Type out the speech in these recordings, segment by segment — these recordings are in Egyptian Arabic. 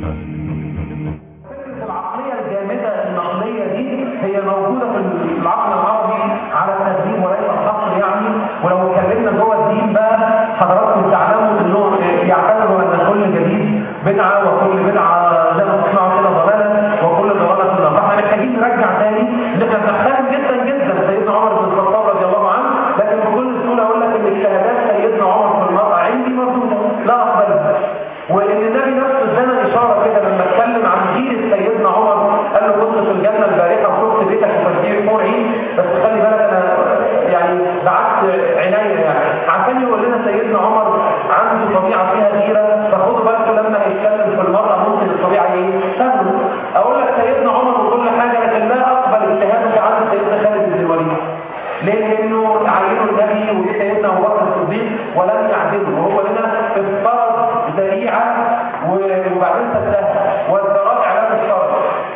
العقلية الجامدة النقلية دي هي موجودة في العقل العربي على التدريب وليس الحصر يعني ولو اتكلمنا جوه الدين بقى حضراتكم تعلموا انه يعتبروا ان كل جديد بدعة وكل بدعة زي ما تسمعوا كده ضلالة وكل ضلالة في النار فاحنا محتاجين نرجع تاني ان احنا بنحترم جدا جدا سيدنا عمر بن الخطاب رضي الله عنه لكن بكل سهولة اقول لك ان اجتهادات سيدنا عمر في المرأة عندي مردودة لا اقبلها وان النبي نفسه ادانا اشاره كده لما اتكلم عن جيل سيدنا عمر قال له كنت في الجنه البارحه وشفت بيتك وتشجيع حور عين بس خلي بالك انا يعني بعت عنايه يعني عشان يقول لنا سيدنا عمر عنده طبيعه فيها غيره فخدوا بالكم لما يتكلم في المراه ممكن الطبيعه ايه؟ سهل اقول لك سيدنا عمر وكل حاجه لكن لا اقبل اجتهاده عند سيدنا خالد بن الوليد ليه؟ لانه عينه النبي وجه سيدنا ابو بكر الصديق ولم يعدله وهو هنا افترض ذريعه وبعدين سدها والذرائع لا تفترض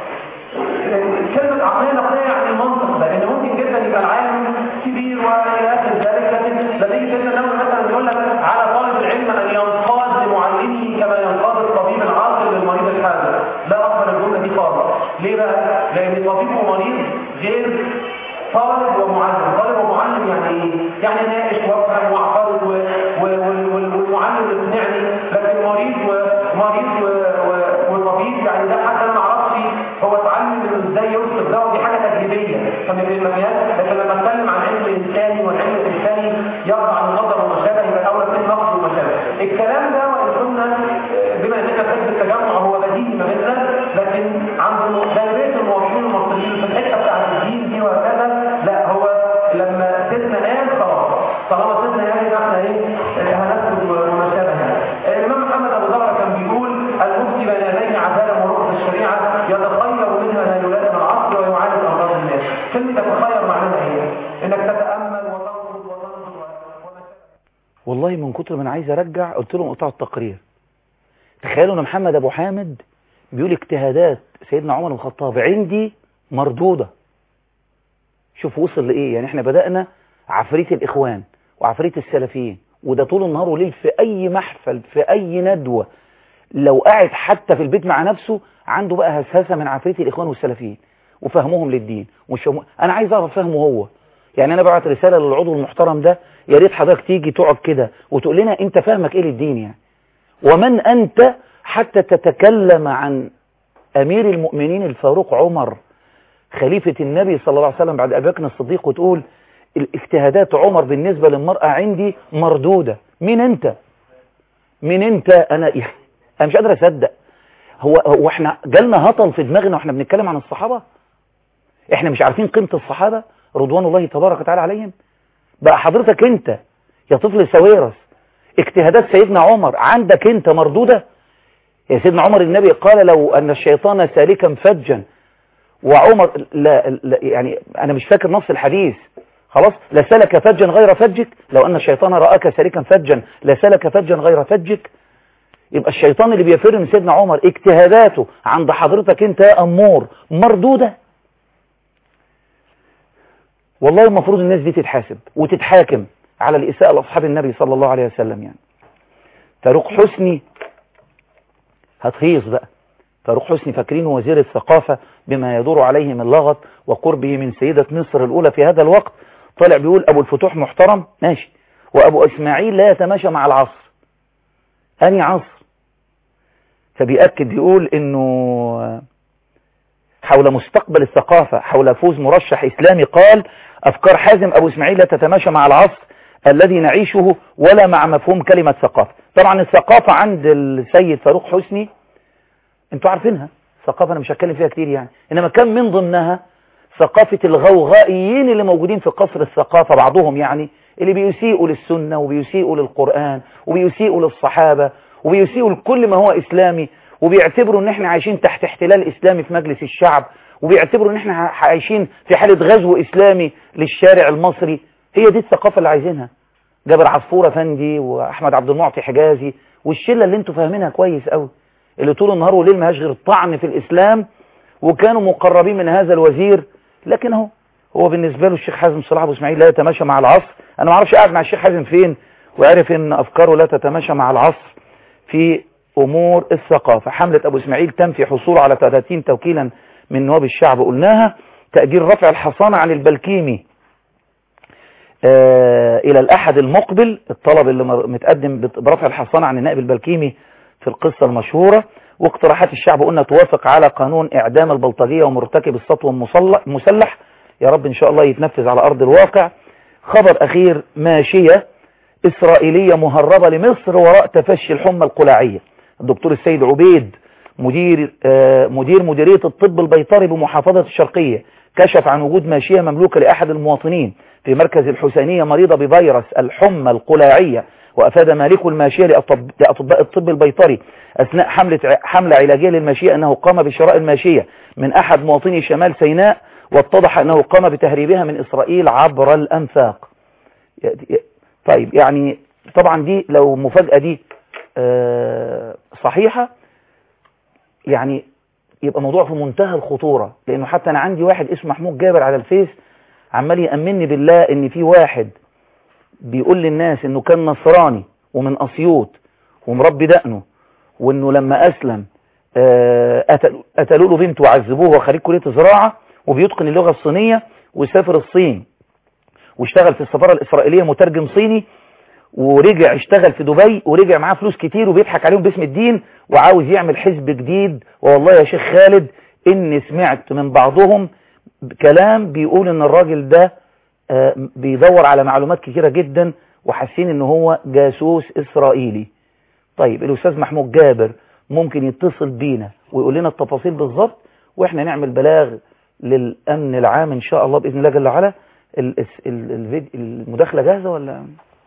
كلمه عقليه نقليه يعني المنطق ده لان ممكن جدا يبقى العالم كبير والى اخر ذلك لكن لما يجي سيدنا النووي مثلا يقول لك على طالب العلم ان ينقاد لمعلمه كما ينقاد الطبيب العاقل للمريض الحاذر لا اقبل الجمله دي خالص ليه بقى؟ لان طبيب ومريض غير طالب ومعلم طالب ومعلم يعني ايه يعني ناقش وافهم واعترض و... و... وال- وال- والمعلم يقنعني لكن مريض ومريض و... و... وطبيب يعني ده حتى انا ما اعرفش هو اتعلم انه ازاي يوصف ده ودي حاجه تجريبيه فما بيهمنيهاش لكن لما اتكلم عن علم الانساني والعلم الانساني يخضع للنظر وما شابه يبقى اولى في النقد وما شابه الكلام ده وان كنا بما اننا بنحب التجمع هو بديهي ما بيننا لكن عند غالبيه المواطنين المصريين في الحته بتاعت الدين دي وهكذا لا هو لما سيدنا قال خلاص طالما سيدنا قال يبقى احنا ايه هنسكت وما شابه يعني الامام محمد ابو ذر كان بيقول المفتي بين يديه عداله ورؤيه الشريعه يتخير منها ما يلازم العصر ويعالج امراض الناس كلمه تتخير معناها ايه؟ انك تتامل وتنظر وتنظر وما شابه والله من كتر ما انا عايز ارجع قلت لهم قطع التقرير تخيلوا ان محمد ابو حامد بيقول اجتهادات سيدنا عمر بن الخطاب عندي مردودة شوف وصل لايه يعني احنا بدأنا عفريت الاخوان وعفريت السلفيين وده طول النهار وليل في اي محفل في اي ندوة لو قاعد حتى في البيت مع نفسه عنده بقى هسهسة من عفريت الاخوان والسلفيين وفهمهم للدين ومش فهمه انا عايز اعرف فهمه هو يعني انا بعت رسالة للعضو المحترم ده يا ريت حضرتك تيجي تقعد كده وتقول لنا انت فاهمك ايه للدين يعني ومن أنت حتى تتكلم عن أمير المؤمنين الفاروق عمر خليفة النبي صلى الله عليه وسلم بعد أبي بكر الصديق وتقول الاجتهادات عمر بالنسبة للمرأة عندي مردودة مين أنت مين أنت أنا أنا مش قادر أصدق هو هو احنا جالنا هطل في دماغنا واحنا بنتكلم عن الصحابة احنا مش عارفين قيمة الصحابة رضوان الله تبارك وتعالى عليهم بقى حضرتك انت يا طفل سويرس اجتهادات سيدنا عمر عندك انت مردودة يا سيدنا عمر النبي قال لو ان الشيطان سالكا فجا وعمر لا, لا يعني انا مش فاكر نص الحديث خلاص لسلك فجا غير فجك لو ان الشيطان رآك سالكا فجا لسلك فجا غير فجك يبقى الشيطان اللي بيفر من سيدنا عمر اجتهاداته عند حضرتك انت يا امور مردودة والله المفروض الناس دي تتحاسب وتتحاكم على الإساءة لأصحاب النبي صلى الله عليه وسلم يعني فاروق حسني هتخيص بقى فاروق حسني فاكرين وزير الثقافة بما يدور عليه من لغط وقربه من سيدة مصر الأولى في هذا الوقت طالع بيقول أبو الفتوح محترم ماشي وأبو إسماعيل لا يتماشى مع العصر أني عصر فبيأكد يقول إنه حول مستقبل الثقافة حول فوز مرشح إسلامي قال أفكار حازم أبو إسماعيل لا تتماشى مع العصر الذي نعيشه ولا مع مفهوم كلمة ثقافة طبعا الثقافة عند السيد فاروق حسني انتوا عارفينها ثقافة أنا مش هتكلم فيها كتير يعني إنما كان من ضمنها ثقافة الغوغائيين اللي موجودين في قصر الثقافة بعضهم يعني اللي بيسيئوا للسنة وبيسيئوا للقرآن وبيسيئوا للصحابة وبيسيئوا لكل ما هو إسلامي وبيعتبروا ان احنا عايشين تحت احتلال اسلامي في مجلس الشعب وبيعتبروا ان احنا عايشين في حالة غزو اسلامي للشارع المصري هي دي الثقافة اللي عايزينها جابر عصفور افندي واحمد عبد المعطي حجازي والشلة اللي انتوا فاهمينها كويس قوي اللي طول النهار والليل ما غير الطعن في الاسلام وكانوا مقربين من هذا الوزير لكن هو هو بالنسبة له الشيخ حازم صلاح ابو اسماعيل لا يتماشى مع العصر انا ما اعرفش قاعد مع الشيخ حازم فين وعرف ان افكاره لا تتماشى مع العصر في أمور الثقافة حملة أبو إسماعيل تنفي حصول على 30 توكيلا من نواب الشعب قلناها تأجيل رفع الحصانة عن البلكيمي آه إلى الأحد المقبل الطلب اللي متقدم برفع الحصانة عن النائب البلكيمي في القصة المشهورة واقتراحات الشعب قلنا توافق على قانون إعدام البلطجية ومرتكب السطو المسلح يا رب إن شاء الله يتنفذ على أرض الواقع خبر أخير ماشية إسرائيلية مهربة لمصر وراء تفشي الحمى القلاعية الدكتور السيد عبيد مدير آه مدير مديرية الطب البيطري بمحافظة الشرقية كشف عن وجود ماشية مملوكة لأحد المواطنين في مركز الحسينية مريضة بفيروس الحمى القلاعية وأفاد مالك الماشية لأطباء الطب البيطري أثناء حملة حملة علاجية للماشية أنه قام بشراء الماشية من أحد مواطني شمال سيناء واتضح أنه قام بتهريبها من إسرائيل عبر الأنفاق طيب يعني طبعا دي لو مفاجأة دي صحيحة يعني يبقى موضوع في منتهى الخطورة لأنه حتى أنا عندي واحد اسمه محمود جابر على الفيس عمال يأمني بالله إن في واحد بيقول للناس إنه كان نصراني ومن أسيوط ومربي دقنه وإنه لما أسلم قتلوا له بنته وعذبوه وهو خريج كلية زراعة وبيتقن اللغة الصينية وسافر الصين واشتغل في السفارة الإسرائيلية مترجم صيني ورجع اشتغل في دبي ورجع معاه فلوس كتير وبيضحك عليهم باسم الدين وعاوز يعمل حزب جديد والله يا شيخ خالد اني سمعت من بعضهم كلام بيقول ان الراجل ده بيدور على معلومات كتيرة جدا وحاسين ان هو جاسوس اسرائيلي طيب الاستاذ محمود جابر ممكن يتصل بينا ويقول لنا التفاصيل بالظبط واحنا نعمل بلاغ للامن العام ان شاء الله باذن الله جل وعلا المداخله جاهزه ولا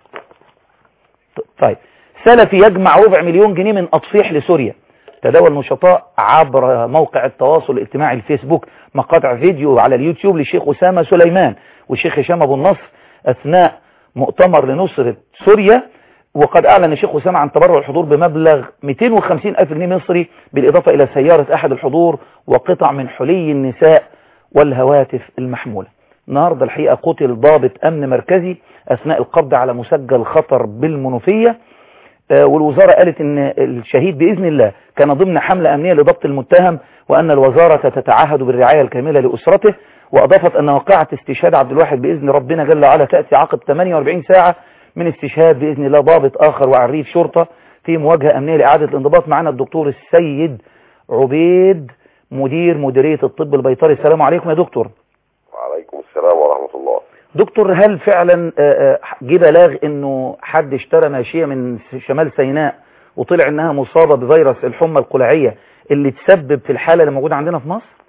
طيب سلفي يجمع ربع مليون جنيه من أطفيح لسوريا تداول نشطاء عبر موقع التواصل الاجتماعي الفيسبوك مقاطع فيديو على اليوتيوب للشيخ أسامة سليمان والشيخ هشام أبو النصر أثناء مؤتمر لنصرة سوريا وقد أعلن الشيخ أسامة عن تبرع الحضور بمبلغ 250 ألف جنيه مصري بالإضافة إلى سيارة أحد الحضور وقطع من حلي النساء والهواتف المحمولة النهاردة الحقيقة قتل ضابط أمن مركزي أثناء القبض على مسجل خطر بالمنوفية آه والوزارة قالت أن الشهيد بإذن الله كان ضمن حملة أمنية لضبط المتهم وأن الوزارة تتعهد بالرعاية الكاملة لأسرته وأضافت أن واقعة استشهاد عبد الواحد بإذن ربنا جل وعلا تأتي عقب 48 ساعة من استشهاد بإذن الله ضابط آخر وعريف شرطة في مواجهة أمنية لإعادة الانضباط معنا الدكتور السيد عبيد مدير مديرية الطب البيطري السلام عليكم يا دكتور وعليكم السلام ورحمة الله دكتور هل فعلا جه بلاغ انه حد اشترى ماشية من شمال سيناء وطلع انها مصابة بفيروس الحمى القلاعية اللي تسبب في الحالة اللي موجودة عندنا في مصر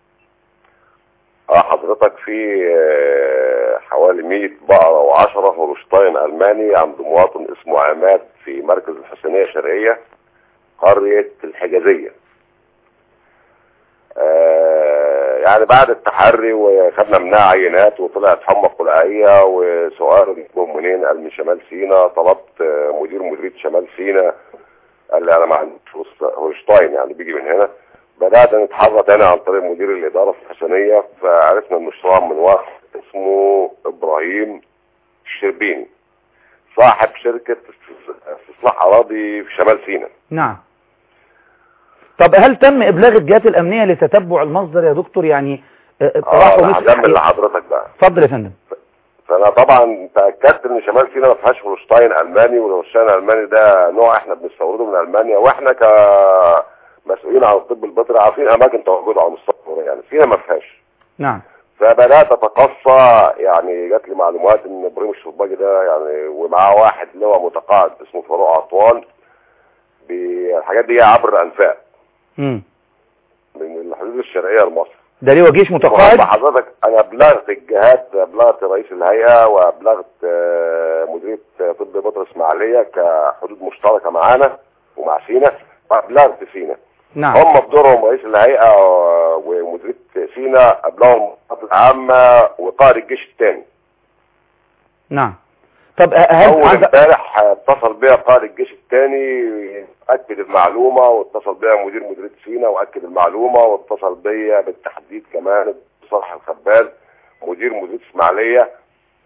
اه حضرتك في حوالي 100 بقرة و10 هولشتاين الماني عند مواطن اسمه عماد في مركز الحسينية الشرقية قرية الحجازية آه يعني بعد التحري وخدنا منها عينات وطلعت حمى قلعية وسؤال جم منين قال من شمال سينا طلبت مدير مديرية شمال سينا قال لي انا ما عنديش هولشتاين يعني بيجي من هنا بدأت نتحرى تاني عن طريق مدير الإدارة في الحسنية فعرفنا انه اشتراه من واحد اسمه إبراهيم الشربيني صاحب شركة استصلاح أراضي في شمال سينا نعم طب هل تم إبلاغ الجهات الأمنية لتتبع المصدر يا دكتور يعني اه انا هكمل لحضرتك بقى اتفضل يا فندم فانا طبعا تاكدت ان شمال سينا ما فيهاش هولشتاين الماني والهولشتاين الالماني ده نوع احنا بنستورده من المانيا واحنا كمسؤولين عن الطب البيطري عارفين اماكن تواجده على مستوى يعني سينا ما فيهاش نعم فبدات اتقصى يعني جات لي معلومات ان ابراهيم الشرباجي ده يعني ومعاه واحد اللي هو متقاعد اسمه فاروق عطوان الحاجات دي عبر الانفاق امم من الحدود الشرقيه لمصر ده ليه جيش متقاعد حضرتك انا ابلغت الجهات ابلغت رئيس الهيئه وابلغت مديريه طب بطر اسماعيليه كحدود مشتركه معانا ومع سينا وابلغت سينا نعم هم بدورهم رئيس الهيئه ومديريه سينا ابلغوا المخطط العامه وقائد الجيش الثاني نعم طب هل اول عايز- امبارح اتصل بيا قائد الجيش الثاني اكد المعلومه واتصل بيا مدير مديريه سينا واكد المعلومه واتصل بيا بالتحديد كمان صالح الخباز مدير مديريه اسماعيليه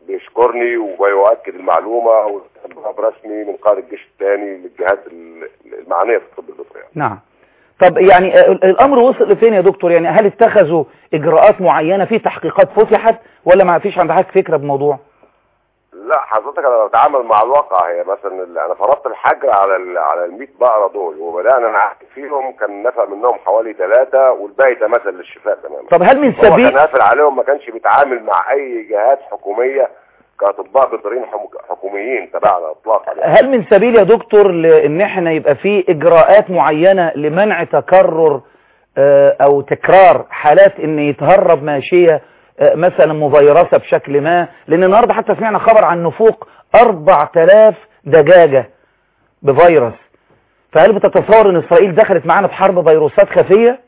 بيشكرني وبيؤكد المعلومه وجواب رسمي من قائد الجيش الثاني للجهات ال- المعنيه في الطب البيطري يعني. نعم طب يعني آه، الامر وصل لفين يا دكتور يعني هل اتخذوا اجراءات معينة في تحقيقات فتحت ولا ما فيش عند حضرتك فكرة بموضوع لا حضرتك انا بتعامل مع الواقع هي مثلا ال- انا فرضت الحجر على ال على ال 100 بقره دول وبدانا نعهد فيهم كان نفع منهم حوالي ثلاثه والباقي تمثل للشفاء تماما طب هل من هو كان سبيل قافل عليهم ما كانش بيتعامل مع اي جهات حكوميه كاطباء بيطريين حم- حكوميين تبعنا اطلاقا يعني. هل من سبيل يا دكتور لان احنا يبقى في اجراءات معينة لمنع تكرر آه، او تكرار حالات ان يتهرب ماشية آه، مثلا مفيرسة بشكل ما لان النهاردة حتى سمعنا خبر عن نفوق 4000 دجاجة بفيروس فهل بتتصور ان اسرائيل دخلت معانا في حرب فيروسات خفية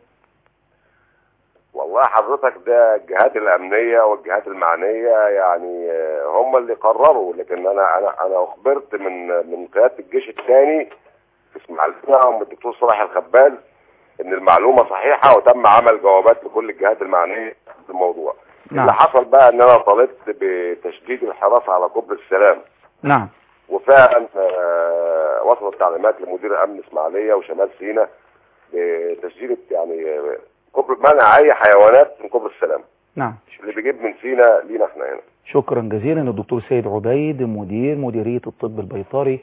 والله حضرتك ده الجهات الامنيه والجهات المعنيه يعني آه، هم اللي قرروا لكن انا انا انا اخبرت من من قياده الجيش الثاني في اسماعيليه ومن الدكتور صلاح الخبال ان المعلومه صحيحه وتم عمل جوابات لكل الجهات المعنيه في الموضوع نعم. اللي حصل بقى ان انا طالبت بتشديد الحراسه على كوبري السلام نعم وفعلا آه، وصلت تعليمات لمدير امن اسماعيليه وشمال سيناء بتشديد يعني آه، كوبري منع اي حيوانات من كوبري السلام نعم اللي بيجيب من سينا لينا احنا هنا شكرا جزيلا الدكتور سيد عبيد مدير مديرية الطب البيطري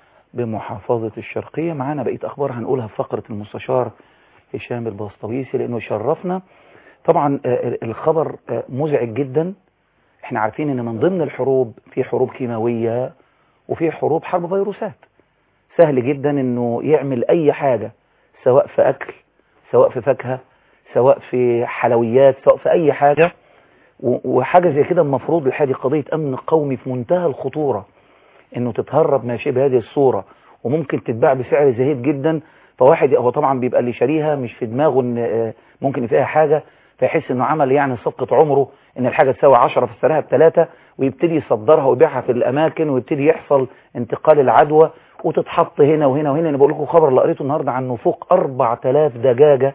بمحافظة الشرقية معانا بقية أخبار هنقولها في فقرة المستشار هشام البسطويسي لأنه يشرفنا طبعا آه، الخبر آه، مزعج جدا احنا عارفين ان من ضمن الحروب في حروب كيماوية وفي حروب حرب فيروسات سهل جدا انه يعمل اي حاجة سواء في اكل سواء في فاكهة سواء في حلويات سواء في اي حاجة و- وحاجة زي كده المفروض الحقيقة دي قضية امن قومي في منتهى الخطورة انه تتهرب ماشي بهذه الصورة وممكن تتباع بسعر زهيد جدا فواحد هو طبعا بيبقى اللي شاريها مش في دماغه ان آه، ممكن فيها حاجة فيحس انه عمل يعني صفقة عمره ان الحاجة تساوي 10 فاشتراها بثلاثة ويبتدي يصدرها ويبيعها في الاماكن ويبتدي يحصل انتقال العدوى وتتحط هنا وهنا وهنا انا بقول لكم خبر اللي قريته النهارده عنه فوق 4000 دجاجة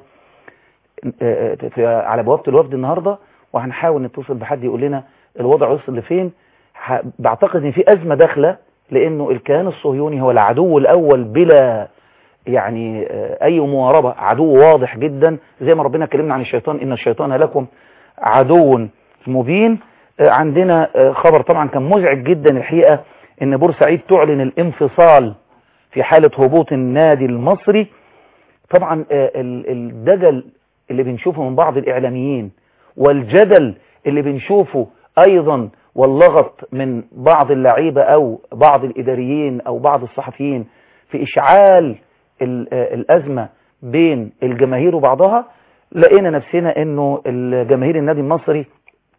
آه، آه، في- على بوابة الوفد النهارده وهنحاول نتصل بحد يقول لنا الوضع وصل لفين ح- بعتقد ان في ازمه داخله لانه الكيان الصهيوني هو العدو الاول بلا يعني آه، اي مواربه عدو واضح جدا زي ما ربنا كلمنا عن الشيطان ان الشيطان لكم عدو مبين آه، عندنا آه، خبر طبعا كان مزعج جدا الحقيقه ان بورسعيد تعلن الانفصال في حاله هبوط النادي المصري طبعا آه، ال- الدجل اللي بنشوفه من بعض الإعلاميين والجدل اللي بنشوفه أيضا واللغط من بعض اللعيبة أو بعض الإداريين أو بعض الصحفيين في إشعال ال- آه، الأزمة بين الجماهير وبعضها لقينا نفسنا أنه الجماهير النادي المصري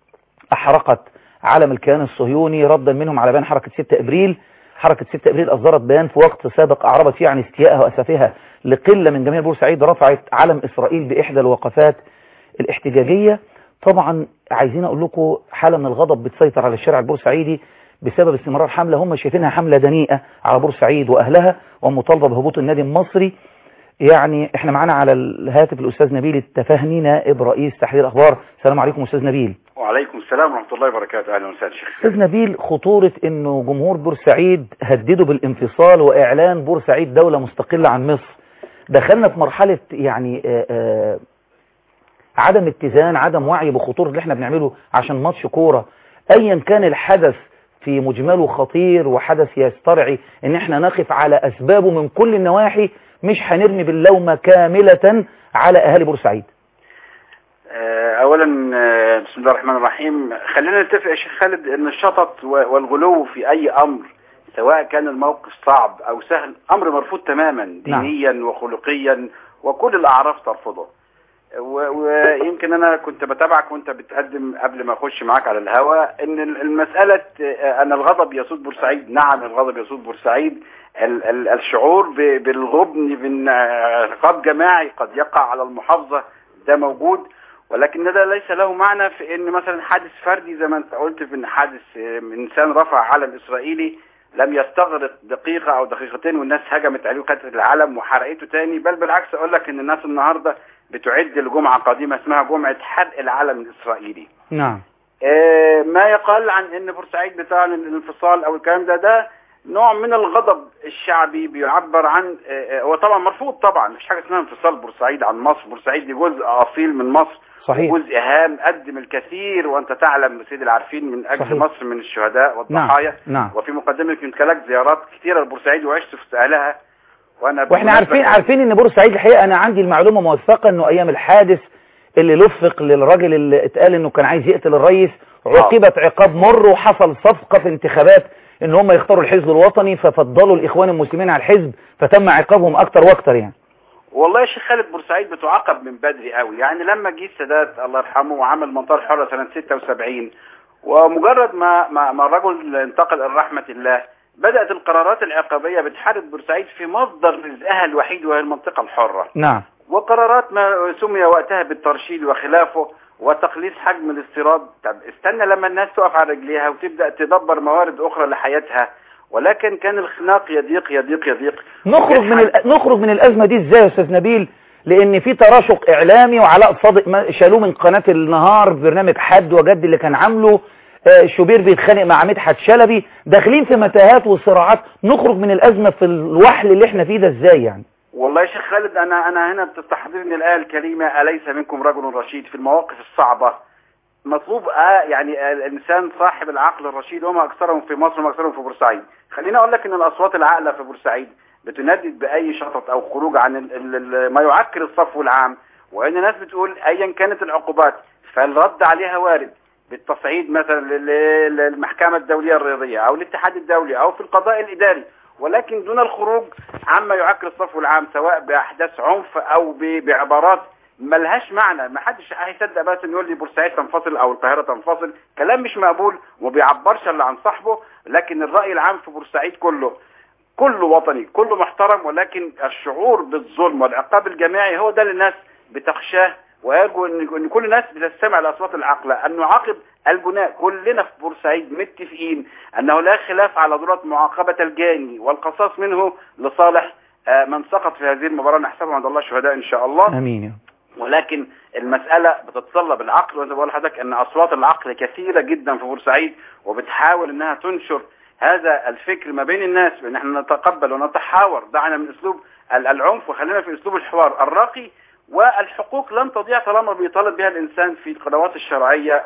أحرقت علم الكيان الصهيوني ردا منهم على بيان حركة 6 إبريل حركة 6 إبريل أصدرت بيان في وقت سابق أعربت فيه عن استيائها وأسفها لقلة من جماهير بورسعيد رفعت علم إسرائيل بإحدى الوقفات الاحتجاجية طبعا عايزين أقول لكم حالة من الغضب بتسيطر على الشارع البورسعيدي بسبب استمرار حملة هم شايفينها حملة دنيئة على بورسعيد وأهلها ومطالبة بهبوط النادي المصري يعني احنا معانا على الهاتف الأستاذ نبيل التفاهني نائب رئيس تحرير أخبار السلام عليكم أستاذ نبيل وعليكم السلام ورحمة الله وبركاته أهلا وسهلا شيخ أستاذ نبيل خطورة أنه جمهور بورسعيد هددوا بالانفصال وإعلان بورسعيد دولة مستقلة عن مصر دخلنا في مرحلة يعني آآ آآ عدم اتزان عدم وعي بخطورة اللي احنا بنعمله عشان ماتش كورة أيا كان الحدث في مجمله خطير وحدث يسترعي ان احنا نقف على أسبابه من كل النواحي مش هنرمي باللومة كاملة على أهالي بورسعيد آه، أولا آه، بسم الله الرحمن الرحيم خلينا نتفق يا شيخ خالد أن الشطط و- والغلو في أي أمر سواء كان الموقف صعب أو سهل أمر مرفوض تماما نعم. دينيا وخلقيا وكل الأعراف ترفضه و- ويمكن أنا كنت بتابعك وأنت بتقدم قبل ما أخش معاك على الهواء أن ال- المسألة آه، أن الغضب يسود بورسعيد نعم الغضب يسود بورسعيد ال- ال- الشعور ب- بالغبن بأن عقاب جماعي قد يقع على المحافظة ده موجود ولكن ده ليس له معنى في ان مثلا حادث فردي زي ما انت قلت في ان حادث آه، انسان رفع علم اسرائيلي لم يستغرق دقيقة او دقيقتين والناس هجمت عليه وخدت العلم وحرقته تاني بل بالعكس اقول لك ان الناس النهاردة بتعد لجمعة قديمة اسمها جمعة حرق العلم الاسرائيلي نعم آه، ما يقال عن ان بورسعيد بتاع الانفصال او الكلام ده ده نوع من الغضب الشعبي بيعبر عن آه، آه، هو طبعا مرفوض طبعا مفيش حاجه اسمها انفصال بورسعيد عن مصر بورسعيد دي جزء اصيل من مصر صحيح جزء هام قدم الكثير وانت تعلم سيد العارفين من اجل صحيح. مصر من الشهداء والضحايا نعم وفي مقدمه كنت لك زيارات كثيره لبورسعيد وعشت في اهلها وانا واحنا بالمناسبة عارفين كان- عارفين ان بورسعيد الحقيقه انا عندي المعلومه موثقه انه ايام الحادث اللي لفق للراجل اللي اتقال انه كان عايز يقتل الرئيس عوقبت عقاب مر وحصل صفقه في انتخابات ان هم يختاروا الحزب الوطني ففضلوا الاخوان المسلمين على الحزب فتم عقابهم اكتر واكتر يعني والله يا شيخ خالد بورسعيد بتعاقب من بدري قوي يعني لما جه السادات الله يرحمه وعمل منطقه الحره سنه 76 ومجرد ما ما, ما الرجل انتقل الى رحمه الله بدات القرارات العقابيه بتحارب بورسعيد في مصدر رزقها الوحيد وهي المنطقه الحره نعم وقرارات ما سمي وقتها بالترشيد وخلافه وتقليص حجم الاستيراد طب استنى لما الناس تقف على رجليها وتبدا تدبر موارد اخرى لحياتها ولكن كان الخناق يضيق يضيق يضيق نخرج من ال... نخرج من الازمه دي ازاي يا استاذ نبيل لان في تراشق اعلامي وعلاء صادق ما- شالوه من قناه النهار في برنامج حد وجد اللي كان عامله آه، شوبير بيتخانق مع مدحت شلبي داخلين في متاهات وصراعات نخرج من الازمه في الوحل اللي احنا فيه ده ازاي يعني والله يا شيخ خالد انا انا هنا بتستحضرني الايه الكريمه اليس منكم رجل رشيد في المواقف الصعبه مطلوب آه يعني آه الانسان صاحب العقل الرشيد وما اكثرهم في مصر وما اكثرهم في بورسعيد خليني اقول لك ان الاصوات العاقله في بورسعيد بتندد باي شطط او خروج عن ال ال ال ما يعكر الصفو العام وان الناس بتقول ايا كانت العقوبات فالرد عليها وارد بالتصعيد مثلا لل- للمحكمه الدوليه الرياضيه او الاتحاد الدولي او في القضاء الاداري ولكن دون الخروج عما يعكر الصفو العام سواء باحداث عنف او ب- بعبارات ملهاش معنى ما حدش هيصدق بس انه يقول لي بورسعيد تنفصل او القاهره تنفصل كلام مش مقبول وما بيعبرش الا عن صاحبه لكن الراي العام في بورسعيد كله كله وطني كله محترم ولكن الشعور بالظلم والعقاب الجماعي هو ده اللي الناس بتخشاه ويرجو ان ان كل الناس بتستمع لاصوات العقل ان نعاقب البناء كلنا في بورسعيد متفقين انه لا خلاف على ضروره معاقبه الجاني والقصاص منه لصالح آه، من سقط في هذه المباراه نحسبهم عند الله شهداء ان شاء الله امين يا رب. ولكن المسألة بتتطلب العقل وأنا بقول لحضرتك أن أصوات العقل كثيرة جدا في بورسعيد وبتحاول أنها تنشر هذا الفكر ما بين الناس بأن احنا نتقبل ونتحاور دعنا من أسلوب ال- العنف وخلينا في أسلوب الحوار الراقي والحقوق لن تضيع طالما بيطالب بها الإنسان في القنوات الشرعية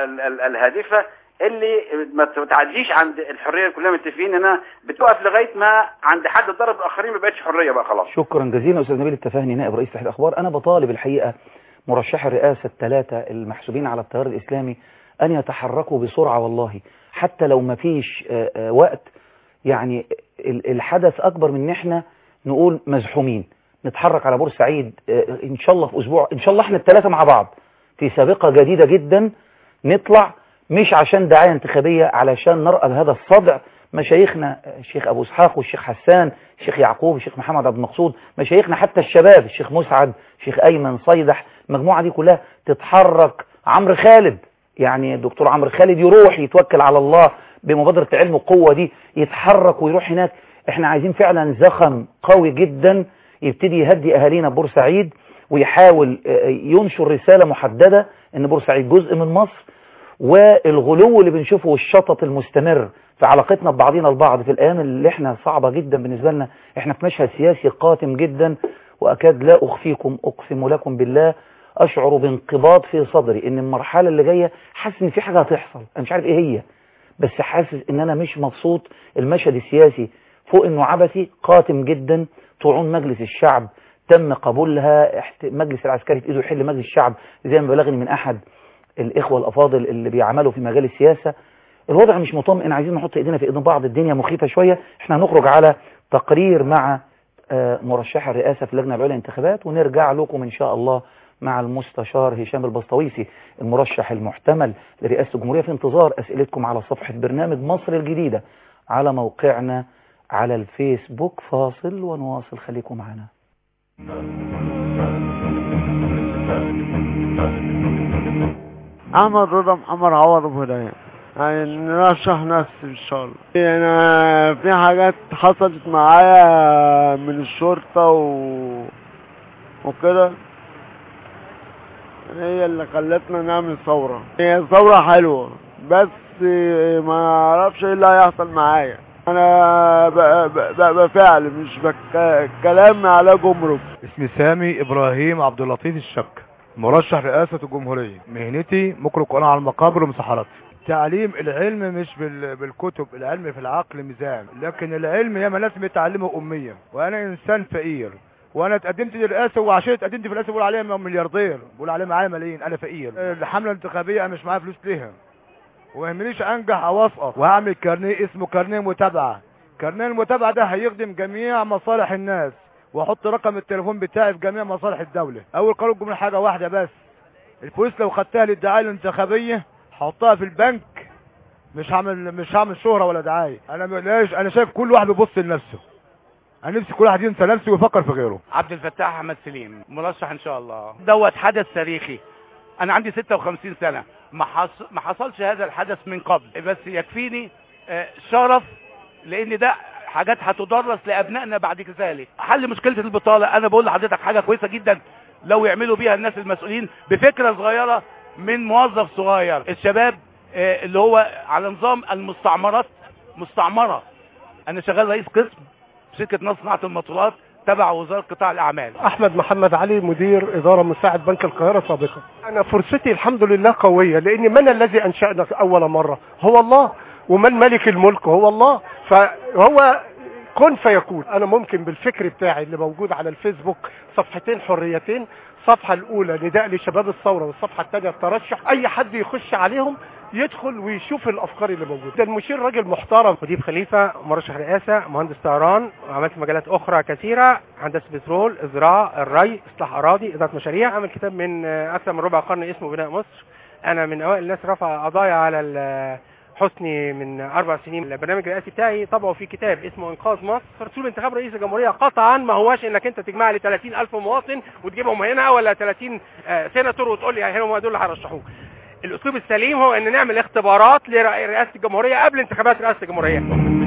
والهادفة اللي ما تعديش عند الحرية كلنا متفقين انها بتقف لغاية ما عند حد ضرب الآخرين ما بقتش حرية بقى خلاص شكرا جزيلا استاذ نبيل التفاهني نائب رئيس تحرير الاخبار انا بطالب الحقيقه مرشح الرئاسه الثلاثه المحسوبين على التيار الاسلامي ان يتحركوا بسرعه والله حتى لو ما فيش آه، آه، وقت يعني ال- الحدث اكبر من ان احنا نقول مزحومين نتحرك على بورسعيد آه، ان شاء الله في اسبوع ان شاء الله احنا الثلاثه مع بعض في سابقه جديده جدا نطلع مش عشان دعايه انتخابيه علشان نرأى بهذا الصدع مشايخنا الشيخ ابو اسحاق والشيخ حسان الشيخ يعقوب الشيخ محمد عبد المقصود مشايخنا حتى الشباب الشيخ مسعد الشيخ ايمن صيدح المجموعه دي كلها تتحرك عمرو خالد يعني الدكتور عمرو خالد يروح يتوكل على الله بمبادره علم القوه دي يتحرك ويروح هناك احنا عايزين فعلا زخم قوي جدا يبتدي يهدي اهالينا بورسعيد ويحاول آه، ينشر رساله محدده ان بورسعيد جزء من مصر والغلو اللي بنشوفه والشطط المستمر في علاقتنا ببعضنا البعض في الايام اللي احنا صعبه جدا بالنسبه لنا احنا في مشهد سياسي قاتم جدا واكاد لا اخفيكم اقسم لكم بالله اشعر بانقباض في صدري ان المرحله اللي جايه حاسس ان في حاجه هتحصل انا مش عارف ايه هي بس حاسس ان انا مش مبسوط المشهد السياسي فوق انه عبثي قاتم جدا طعون مجلس الشعب تم قبولها احت- مجلس العسكري في ايده يحل مجلس الشعب زي ما بلغني من احد الاخوه الافاضل اللي بيعملوا في مجال السياسه الوضع مش مطمئن عايزين نحط ايدينا في ايدين بعض الدنيا مخيفه شويه احنا هنخرج على تقرير مع آه، مرشح الرئاسه في اللجنه العليا للانتخابات ونرجع لكم ان شاء الله مع المستشار هشام البسطويسي المرشح المحتمل لرئاسه الجمهوريه في انتظار اسئلتكم على صفحه برنامج مصر الجديده على موقعنا على الفيسبوك فاصل ونواصل خليكم معنا احمد رضا محمد عوض ابو هدايا يعني نرشح نفسي ان شاء الله انا في حاجات حصلت معايا من الشرطة و... وكده هي اللي خلتنا نعمل ثورة هي ثورة حلوة بس ما اعرفش ايه اللي هيحصل معايا انا ب- ب- ب- بفعل مش بك... كلام على جمرك اسمي سامي ابراهيم عبد اللطيف الشك مرشح رئاسة الجمهورية مهنتي مقرئ قرآن على المقابر ومسحرات تعليم العلم مش بال... بالكتب العلم في العقل ميزان لكن العلم ياما ناس بيتعلموا أمية وأنا إنسان فقير وأنا اتقدمت للرئاسة وعشان اتقدمت في الرئاسة بقول عليها ملياردير بقول عليها معايا ملايين أنا فقير الحملة الانتخابية أنا مش معايا فلوس ليها وما يهمنيش انجح او اسقط وهعمل كارنيه اسمه كارنيه متابعه كارنيه المتابعه ده هيخدم جميع مصالح الناس واحط رقم التليفون بتاعي في جميع مصالح الدوله اول قانون الجمهوريه حاجه واحده بس الفلوس لو خدتها للدعايه الانتخابيه هحطها في البنك مش هعمل مش هعمل شهره ولا دعايه انا ملاش انا شايف كل واحد بيبص لنفسه انا نفسي كل واحد ينسى نفسه ويفكر في غيره عبد الفتاح احمد سليم مرشح ان شاء الله دوت حدث تاريخي انا عندي 56 سنه ما حص... ما حصلش هذا الحدث من قبل بس يكفيني آه، شرف لان ده حاجات هتدرس لابنائنا بعد ذلك حل مشكله البطاله انا بقول لحضرتك حاجه كويسه جدا لو يعملوا بيها الناس المسؤولين بفكره صغيره من موظف صغير الشباب آه، اللي هو على نظام المستعمرات مستعمره انا شغال رئيس قسم شركه نصر صناعه الموتورات تبع وزاره قطاع الاعمال احمد محمد علي مدير اداره مساعد بنك القاهره سابقا انا فرصتي الحمد لله قويه لان من الذي انشانا اول مره هو الله ومن ملك الملك هو الله فهو كن فيكون انا ممكن بالفكر بتاعي اللي موجود على الفيسبوك صفحتين حريتين الصفحه الاولى نداء لشباب الثوره والصفحه الثانيه الترشح اي حد يخش عليهم يدخل ويشوف الافكار اللي موجوده ده المشير راجل محترم مدير خليفة مرشح رئاسة مهندس طيران وعملت مجالات أخرى كثيرة هندسة بترول إزراع الري إصلاح أراضي إدارة مشاريع عمل كتاب من آه، أكثر من ربع قرن اسمه بناء مصر أنا من أوائل الناس رفع قضايا على ال- حسني من أربع سنين البرنامج الرئاسي بتاعي طبعه في كتاب اسمه إنقاذ مصر رسول انتخاب رئيس الجمهورية قطعا ما هواش إنك أنت تجمع لي 30 ألف مواطن وتجيبهم هنا ولا 30 آه، سيناتور وتقول لي هنا هم دول اللي هيرشحوك الاسلوب السليم هو ان نعمل اختبارات لرئاسه الجمهوريه قبل انتخابات رئاسه الجمهوريه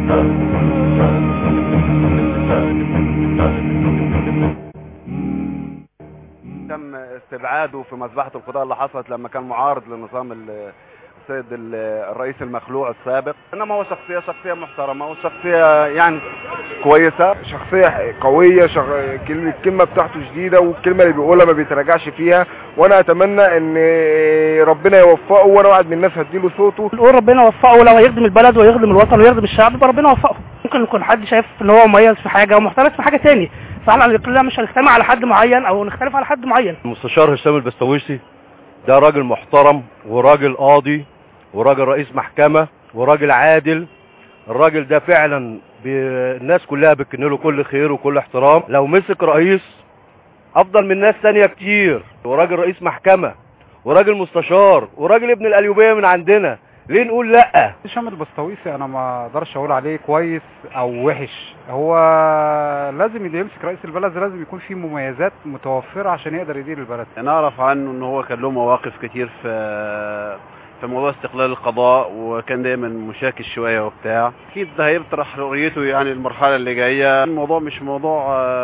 تم استبعاده في مذبحة القضاء اللي حصلت لما كان معارض لنظام ال- السيد ال- الرئيس المخلوع السابق انما هو شخصية شخصية محترمة وشخصية يعني كويسة شخصية قوية شخ... كلمة الكلمة بتاعته شديدة والكلمة اللي بيقولها ما بيتراجعش فيها وانا اتمنى ان ربنا يوفقه وانا واحد من الناس هديله صوته نقول ربنا يوفقه لو هيخدم البلد ويخدم الوطن ويخدم الشعب يبقى ربنا يوفقه ممكن يكون حد شايف ان هو مميز في حاجه ومحترف في حاجه تاني فعلى الاقل مش هنجتمع على حد معين او نختلف على حد معين المستشار هشام البستويسي ده راجل محترم وراجل قاضي وراجل رئيس محكمة وراجل عادل الراجل ده فعلا بي- الناس كلها بتكن له كل خير وكل احترام لو مسك رئيس افضل من ناس تانية كتير وراجل رئيس محكمة وراجل مستشار وراجل ابن القليوبية من عندنا ليه نقول لا هشام البسطويسي انا ما اقدرش اقول عليه كويس او وحش هو لازم اللي يمسك رئيس البلد لازم يكون فيه مميزات متوفرة عشان يقدر يدير البلد نعرف عنه ان هو كان له مواقف كتير في في موضوع استقلال القضاء وكان دايما مشاكل شويه وبتاع اكيد ده هيطرح رؤيته يعني المرحله اللي جايه الموضوع مش موضوع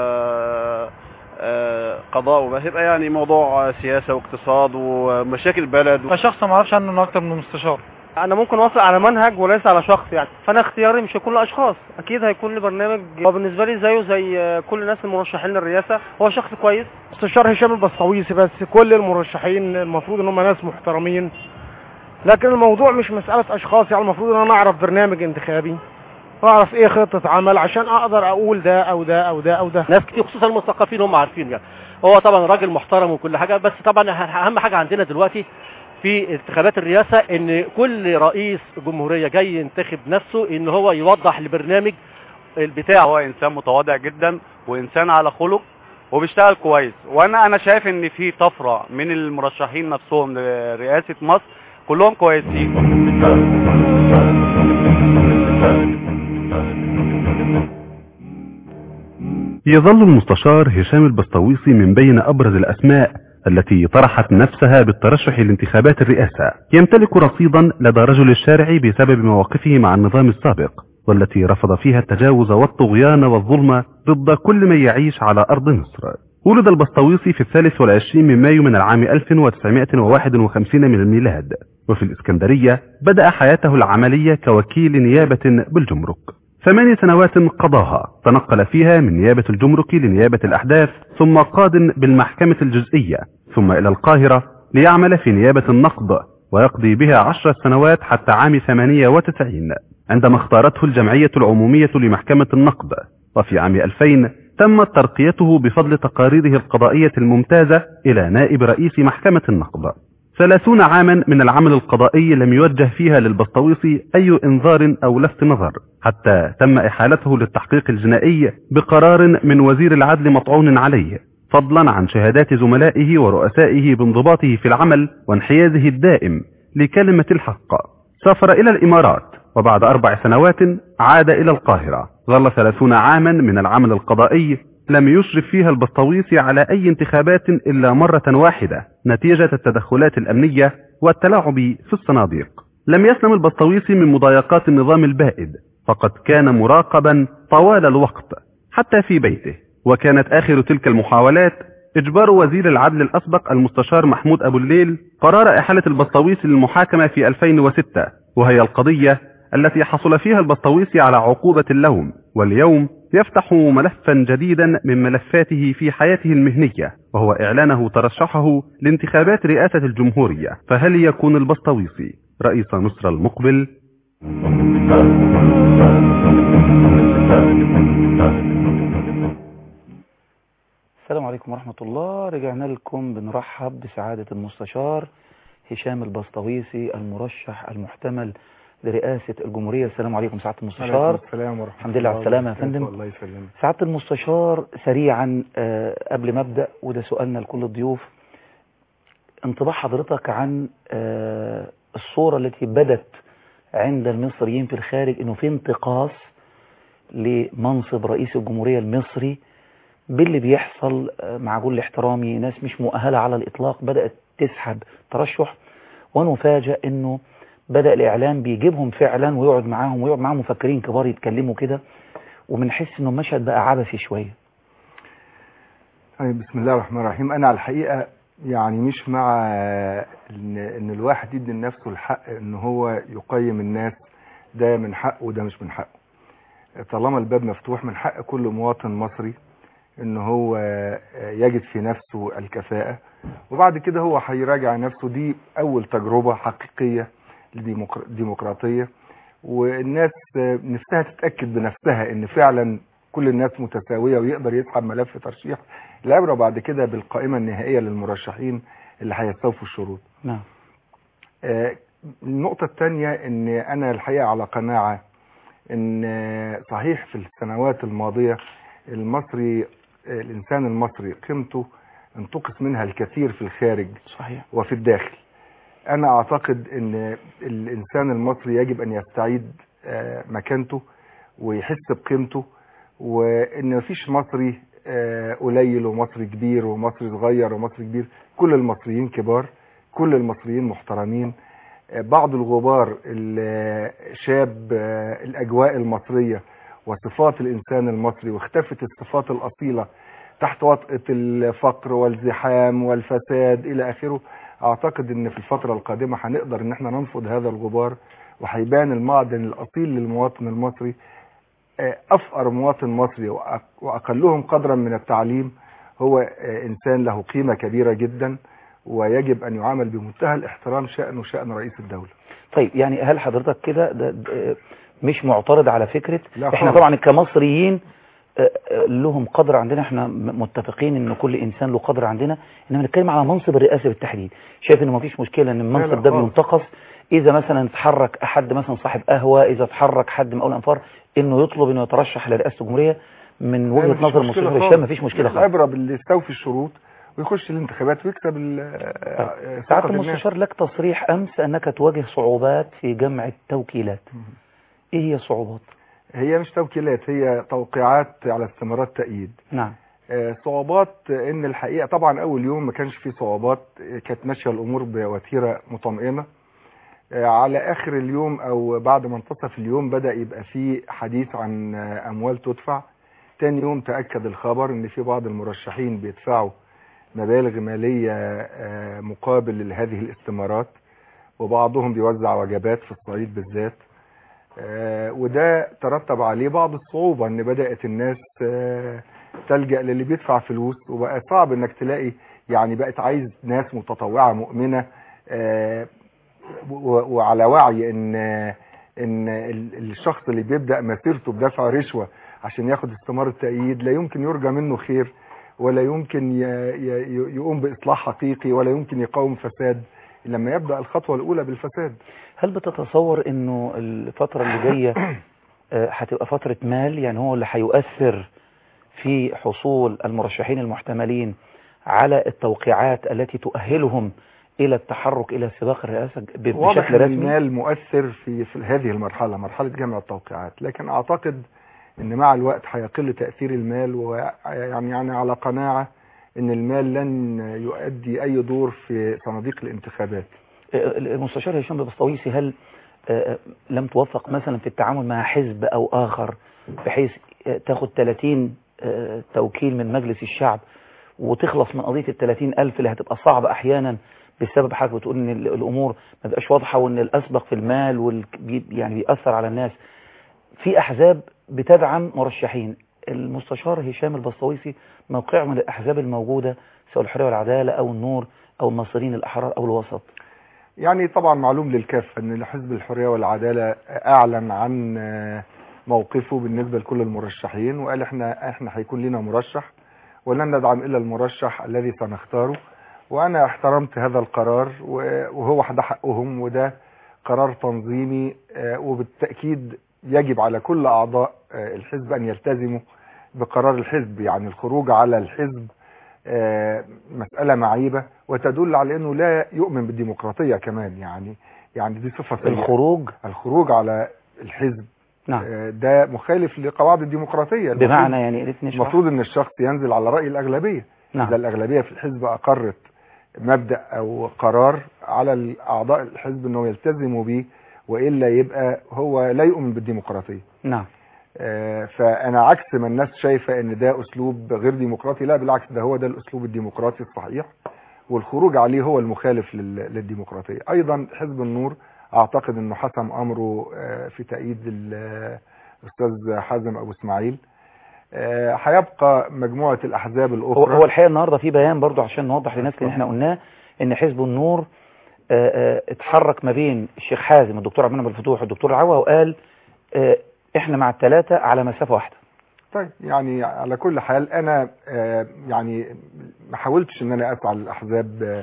آه، آه، قضاء وبس هيبقى يعني موضوع سياسه واقتصاد ومشاكل البلد كشخص ما اعرفش عنه انه اكتر من مستشار انا ممكن اوافق على منهج وليس على شخص يعني فانا اختياري مش هيكون لاشخاص اكيد هيكون لي برنامج هو بالنسبه لي زيه زي كل الناس المرشحين للرئاسه هو شخص كويس مستشار هشام البسطويسي بس كل المرشحين المفروض ان هم ناس محترمين لكن الموضوع مش مسألة اشخاص يعني المفروض ان انا اعرف برنامج انتخابي واعرف ايه خطة عمل عشان اقدر اقول ده او ده او ده او ده ناس كتير خصوصا المثقفين هم عارفين يعني هو طبعا راجل محترم وكل حاجه بس طبعا اهم حاجه عندنا دلوقتي في انتخابات الرئاسه ان كل رئيس جمهوريه جاي ينتخب نفسه ان هو يوضح البرنامج بتاعه هو انسان متواضع جدا وانسان على خلق وبيشتغل كويس وانا انا شايف ان في طفره من المرشحين نفسهم لرئاسه مصر كلهم كويسين يظل المستشار هشام البسطويسي من بين أبرز الأسماء التي طرحت نفسها بالترشح لانتخابات الرئاسة يمتلك رصيدا لدى رجل الشارع بسبب مواقفه مع النظام السابق والتي رفض فيها التجاوز والطغيان والظلم ضد كل من يعيش على أرض مصر ولد البسطويسي في الثالث والعشرين من مايو من العام 1951 من الميلاد وفي الإسكندرية بدأ حياته العملية كوكيل نيابة بالجمرك ثماني سنوات قضاها تنقل فيها من نيابة الجمرك لنيابة الأحداث ثم قاد بالمحكمة الجزئية ثم إلى القاهرة ليعمل في نيابة النقض ويقضي بها عشر سنوات حتى عام 98 عندما اختارته الجمعية العمومية لمحكمة النقض وفي عام 2000 تمت ترقيته بفضل تقاريره القضائية الممتازة إلى نائب رئيس محكمة النقض ثلاثون عاما من العمل القضائي لم يوجه فيها للبسطويسي أي إنذار أو لفت نظر حتى تم إحالته للتحقيق الجنائي بقرار من وزير العدل مطعون عليه فضلا عن شهادات زملائه ورؤسائه بانضباطه في العمل وانحيازه الدائم لكلمة الحق سافر إلى الإمارات وبعد أربع سنوات عاد إلى القاهرة ظل ثلاثون عاما من العمل القضائي لم يشرف فيها البسطويسي على أي انتخابات إلا مرة واحدة نتيجة التدخلات الأمنية والتلاعب في الصناديق لم يسلم البسطويسي من مضايقات النظام البائد فقد كان مراقبا طوال الوقت حتى في بيته وكانت آخر تلك المحاولات إجبار وزير العدل الأسبق المستشار محمود أبو الليل قرار إحالة البسطويسي للمحاكمة في 2006 وهي القضية التي حصل فيها البسطويسي على عقوبة اللوم واليوم يفتح ملفا جديدا من ملفاته في حياته المهنية وهو إعلانه ترشحه لانتخابات رئاسة الجمهورية فهل يكون البسطويسي رئيس مصر المقبل؟ السلام عليكم ورحمة الله رجعنا لكم بنرحب بسعادة المستشار هشام البسطويسي المرشح المحتمل لرئاسة الجمهورية السلام عليكم سعادة المستشار عليكم السلام ورحمة الحمد لله على السلامة يا فندم الله يسلمك سعادة المستشار سريعا آه، قبل ما ابدا وده سؤالنا لكل الضيوف انطباع حضرتك عن آه، الصورة التي بدت عند المصريين في الخارج انه في انتقاص لمنصب رئيس الجمهورية المصري باللي بيحصل آه، مع كل احترامي ناس مش مؤهلة على الإطلاق بدأت تسحب ترشح ونفاجأ انه بدأ الإعلام بيجيبهم فعلا ويقعد معاهم ويقعد معاهم مفكرين كبار يتكلموا كده وبنحس انه المشهد بقى عبثي شوية طيب بسم الله الرحمن الرحيم انا على الحقيقه يعني مش مع ان ان الواحد يدي لنفسه الحق ان هو يقيم الناس ده من حقه وده مش من حقه طالما الباب مفتوح من حق كل مواطن مصري ان هو يجد في نفسه الكفاءة وبعد كده هو هيراجع نفسه دي اول تجربة حقيقية ديمقراطية والناس نفسها تتأكد بنفسها ان فعلا كل الناس متساوية ويقدر يسحب ملف ترشيح العبرة بعد كده بالقائمة النهائية للمرشحين اللي هيستوفوا الشروط نعم آه، النقطة الثانية ان انا الحقيقة على قناعة ان آه، صحيح في السنوات الماضية المصري آه، الانسان المصري قيمته انتقص منها الكثير في الخارج صحيح وفي الداخل انا اعتقد ان الانسان المصري يجب ان يستعيد آه، مكانته ويحس بقيمته وان مفيش مصري آه، قليل ومصري كبير ومصري صغير ومصري كبير كل المصريين كبار كل المصريين محترمين آه، بعض الغبار اللي شاب آه، الاجواء المصريه وصفات الانسان المصري واختفت الصفات الاصيله تحت وطأة الفقر والزحام والفساد الى اخره اعتقد ان في الفتره القادمه هنقدر ان احنا ننفض هذا الغبار وهيبان المعدن الاصيل للمواطن المصري آه، افقر مواطن مصري وأق- واقلهم قدرا من التعليم هو آه، انسان له قيمه كبيره جدا ويجب ان يعامل بمنتهى الاحترام شانه شان رئيس الدوله طيب يعني هل حضرتك كده ده- ده- مش معترض على فكرة لا احنا خالص. طبعا كمصريين آه، آه، لهم قدر عندنا احنا م- متفقين ان كل انسان له قدر عندنا انما نتكلم على منصب الرئاسة بالتحديد شايف انه مفيش مشكلة ان لا المنصب ده خالص. بينتقص اذا مثلا اتحرك احد مثلا صاحب قهوة اذا اتحرك حد من اول الانفار انه يطلب انه يترشح لرئاسة الجمهورية من لا، وجهة مفيش نظر مشكلة المستشار خالص. الشام مفيش مشكلة خالص العبره باللي يستوفي الشروط ويخش الانتخابات ويكسب ال- آه، ثقة سعادة الناس. المستشار لك تصريح أمس أنك تواجه صعوبات في جمع التوكيلات إيه هي الصعوبات؟ هي مش توكيلات هي توقيعات على استمارات تأييد نعم آه، صعوبات آه، ان الحقيقه طبعا اول يوم ما كانش فيه صعوبات آه، كانت ماشيه الامور بوتيره مطمئنه آه، على اخر اليوم او بعد منتصف اليوم بدا يبقى فيه حديث عن آه، اموال تدفع تاني يوم تأكد الخبر ان في بعض المرشحين بيدفعوا مبالغ مالية آه، مقابل هذه الاستمارات وبعضهم بيوزع وجبات في الصعيد بالذات آه، وده ترتب عليه بعض الصعوبة ان بدأت الناس آه، تلجأ للي بيدفع فلوس وبقى صعب انك تلاقي يعني بقت عايز ناس متطوعة مؤمنة آه، و- وعلى وعي ان ان ال- الشخص اللي بيبدأ مسيرته بدفع رشوة عشان ياخد استمارة تأييد لا يمكن يرجى منه خير ولا يمكن ي- ي- يقوم بإصلاح حقيقي ولا يمكن يقاوم فساد لما يبدأ الخطوة الأولى بالفساد هل بتتصور انه الفترة اللي جاية آه، هتبقى فترة مال يعني هو اللي هيؤثر في حصول المرشحين المحتملين على التوقيعات التي تؤهلهم الى التحرك الى سباق الرئاسة ب- واضح بشكل ان رسمي المال مؤثر في في هذه المرحلة مرحلة جمع التوقيعات لكن اعتقد ان مع الوقت هيقل تأثير المال ويعني يعني على قناعة ان المال لن يؤدي اي دور في صناديق الانتخابات آه، المستشار هشام البسطويسي هل آه، لم توفق مثلا في التعامل مع حزب او اخر بحيث آه، تاخد 30 آه، توكيل من مجلس الشعب وتخلص من قضية ال 30 ألف اللي هتبقى صعبة أحيانا بسبب حاجة بتقول إن ال- الأمور ما بقاش واضحة وإن الأسبق في المال وال... بي- يعني بيأثر على الناس في أحزاب بتدعم مرشحين المستشار هشام البسطويسي موقعه من الأحزاب الموجودة سواء الحرية والعدالة أو النور أو المصريين الأحرار أو الوسط يعني طبعا معلوم للكافة ان حزب الحرية والعدالة اعلن عن آه، موقفه بالنسبة لكل المرشحين وقال احنا احنا هيكون لنا مرشح ولن ندعم الا المرشح الذي سنختاره وانا احترمت هذا القرار و- وهو ده حقهم وده قرار تنظيمي آه، وبالتأكيد يجب على كل اعضاء آه، الحزب ان يلتزموا بقرار الحزب يعني الخروج على الحزب آه، مسألة معيبة وتدل على انه لا يؤمن بالديمقراطية كمان يعني يعني دي صفة سيئة الخروج الخروج على الحزب نعم آه، ده مخالف لقواعد الديمقراطية المفروض- بمعنى يعني يا ريت نشرح المفروض ان الشخص ينزل على رأي الأغلبية نعم. إذا الأغلبية في الحزب أقرت مبدأ أو قرار على أعضاء الحزب أنه يلتزموا به وإلا يبقى هو لا يؤمن بالديمقراطية نعم آه، فأنا عكس ما الناس شايفة أن ده أسلوب غير ديمقراطي لا بالعكس ده هو ده الأسلوب الديمقراطي الصحيح والخروج عليه هو المخالف لل- للديمقراطية أيضا حزب النور أعتقد أنه حسم أمره آه، في تأييد ال- الأستاذ حازم أبو إسماعيل آه، هيبقى مجموعة الأحزاب هو, الأخرى هو الحقيقة النهاردة في بيان برضو عشان نوضح للناس اللي احنا قلناه ان حزب النور آه، آه، اتحرك ما بين الشيخ حازم الدكتور عبد المنعم الفتوح والدكتور عوا وقال آه، احنا مع الثلاثة على مسافة واحدة طيب يعني على كل حال انا آه، يعني ما حاولتش ان انا اسعى للاحزاب آه،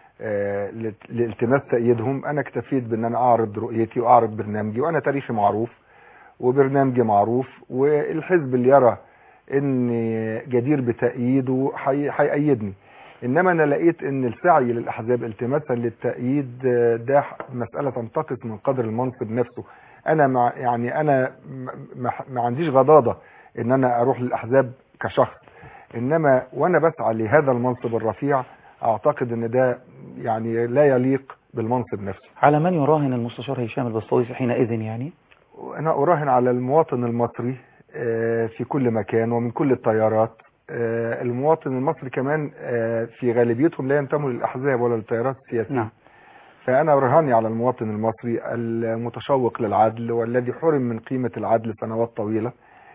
آه، لت- لالتماس تأييدهم انا اكتفيت بان انا اعرض رؤيتي واعرض برنامجي وانا تاريخي معروف وبرنامجي معروف والحزب اللي يرى ان جدير بتأييده حي- هيأيدني انما انا لقيت ان السعي للاحزاب التماسا للتأييد آه، ده مسألة تنتقص من قدر المنصب نفسه انا مع يعني انا ما- ما ما عنديش غضاضة ان انا اروح للاحزاب كشخص انما وانا بسعى لهذا المنصب الرفيع اعتقد ان ده يعني لا يليق بالمنصب نفسه على من يراهن المستشار هشام البسطويسي حينئذ يعني انا اراهن على المواطن المصري آه، في كل مكان ومن كل التيارات آه، المواطن المصري كمان آه، في غالبيتهم لا ينتموا للاحزاب ولا للتيارات السياسيه نعم فأنا رهاني على المواطن المصري المتشوق للعدل والذي حرم من قيمة العدل سنوات طويلة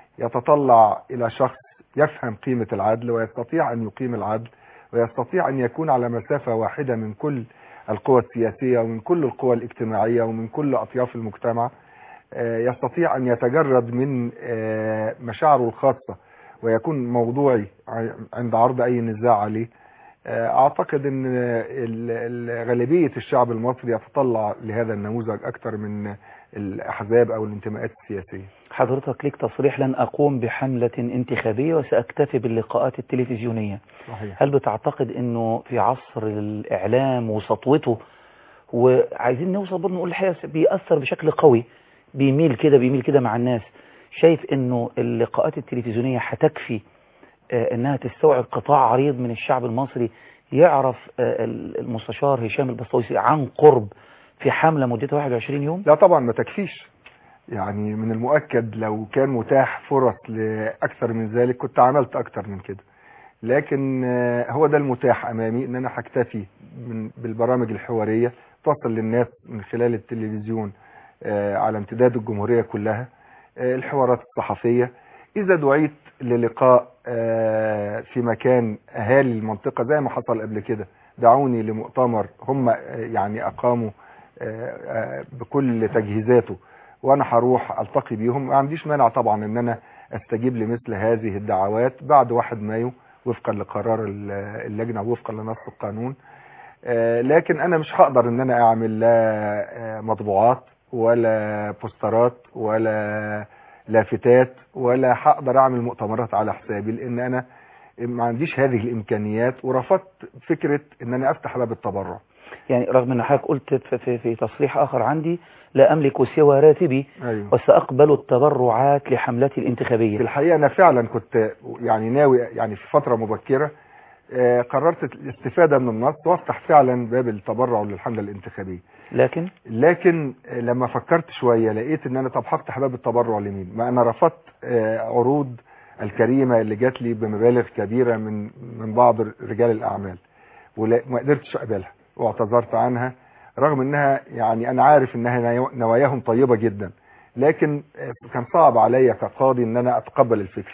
يتطلع إلى شخص يفهم قيمة العدل ويستطيع أن يقيم العدل ويستطيع أن يكون على مسافة واحدة من كل القوى السياسية ومن كل القوى الاجتماعية ومن كل أطياف المجتمع آه، يستطيع أن يتجرد من آه، مشاعره الخاصة ويكون موضوعي ع- عند عرض أي نزاع عليه آه، اعتقد ان ال- ال- غالبية الشعب المصري يتطلع لهذا النموذج اكثر من الاحزاب او الانتماءات السياسية حضرتك ليك تصريح لن أقوم بحملة انتخابية وسأكتفي باللقاءات التلفزيونية صحيح هل بتعتقد أنه في عصر الإعلام وسطوته وعايزين نوصل برضه نقول الحقيقة بيأثر بشكل قوي بيميل كده بيميل كده مع الناس شايف أنه اللقاءات التلفزيونية هتكفي آه، أنها تستوعب قطاع عريض من الشعب المصري يعرف آه، المستشار هشام البسطويسي عن قرب في حملة مدتها 21 يوم لا طبعا ما تكفيش يعني من المؤكد لو كان متاح فرص لاكثر من ذلك كنت عملت اكتر من كده لكن آه، هو ده المتاح امامي ان انا هكتفي من- بالبرامج الحواريه توصل للناس من خلال التلفزيون آه، على امتداد الجمهوريه كلها آه، الحوارات الصحفيه اذا دعيت للقاء آه، في مكان اهالي المنطقه زي ما حصل قبل كده دعوني لمؤتمر هم آه، يعني اقاموا آه، آه، بكل تجهيزاته وانا هروح التقي بيهم ما عنديش مانع طبعا ان انا استجيب لمثل هذه الدعوات بعد 1 مايو وفقا لقرار ال- اللجنه وفقا لنص القانون آه، لكن انا مش هقدر ان انا اعمل لا آه، مطبوعات ولا بوسترات ولا لافتات ولا هقدر اعمل مؤتمرات على حسابي لان انا ما عنديش هذه الامكانيات ورفضت فكره ان انا افتح باب التبرع يعني رغم ان حضرتك قلت في, في, في تصريح اخر عندي لا املك سوى راتبي ايوه وساقبل التبرعات لحملتي الانتخابيه في الحقيقه انا فعلا كنت يعني ناوي يعني في فتره مبكره آه، قررت الاستفاده من النص وافتح فعلا باب التبرع للحمله الانتخابيه لكن لكن آه، لما فكرت شويه لقيت ان انا طب هفتح باب التبرع لمين ما انا رفضت آه، عروض الكريمه اللي جات لي بمبالغ كبيره من من بعض رجال الاعمال وما قدرتش اقبلها واعتذرت عنها رغم انها يعني انا عارف انها نيو- نواياهم طيبه جدا لكن آه، كان صعب عليا كقاضي ان انا اتقبل الفكره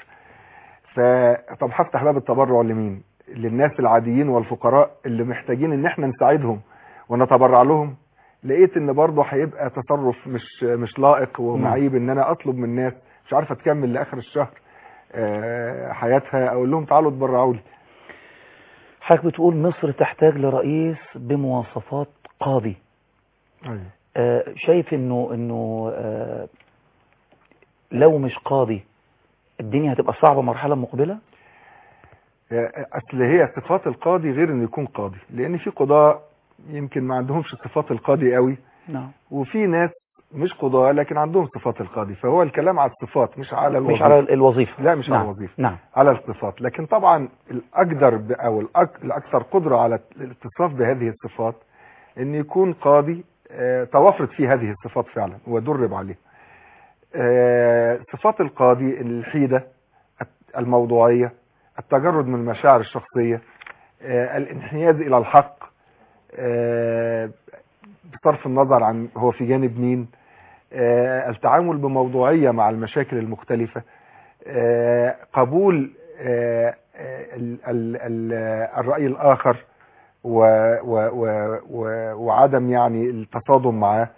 فطب هفتح باب التبرع لمين للناس العاديين والفقراء اللي محتاجين ان احنا نساعدهم ونتبرع لهم لقيت ان برضه هيبقى تصرف مش مش لائق ومعيب ان انا اطلب من ناس مش عارفه تكمل لاخر الشهر آه، حياتها اقول لهم تعالوا اتبرعوا لي حضرتك بتقول مصر تحتاج لرئيس بمواصفات قاضي أيوة. آه، شايف انه انه آه، لو مش قاضي الدنيا هتبقى صعبة مرحلة مقبلة اصل هي صفات القاضي غير انه يكون قاضي لان في قضاء يمكن ما عندهمش صفات القاضي قوي نعم وفي ناس مش قضاة لكن عندهم صفات القاضي فهو الكلام على الصفات مش على الوظيفة مش على الوظيفة لا مش نعم. على الوظيفة نعم على الصفات لكن طبعا الأقدر ب- أو الأك- الأكثر قدرة على الاتصاف بهذه الصفات أن يكون قاضي آه، توفرت فيه هذه الصفات فعلا ودرب عليه آه، صفات القاضي الحيدة الموضوعية التجرد من المشاعر الشخصية آه، الانحياز إلى الحق آه، بصرف النظر عن هو في جانب مين آه، التعامل بموضوعية مع المشاكل المختلفة آه، قبول آه، آه، ال- ال- ال- الرأي الآخر و- و- و- و- وعدم يعني التصادم معاه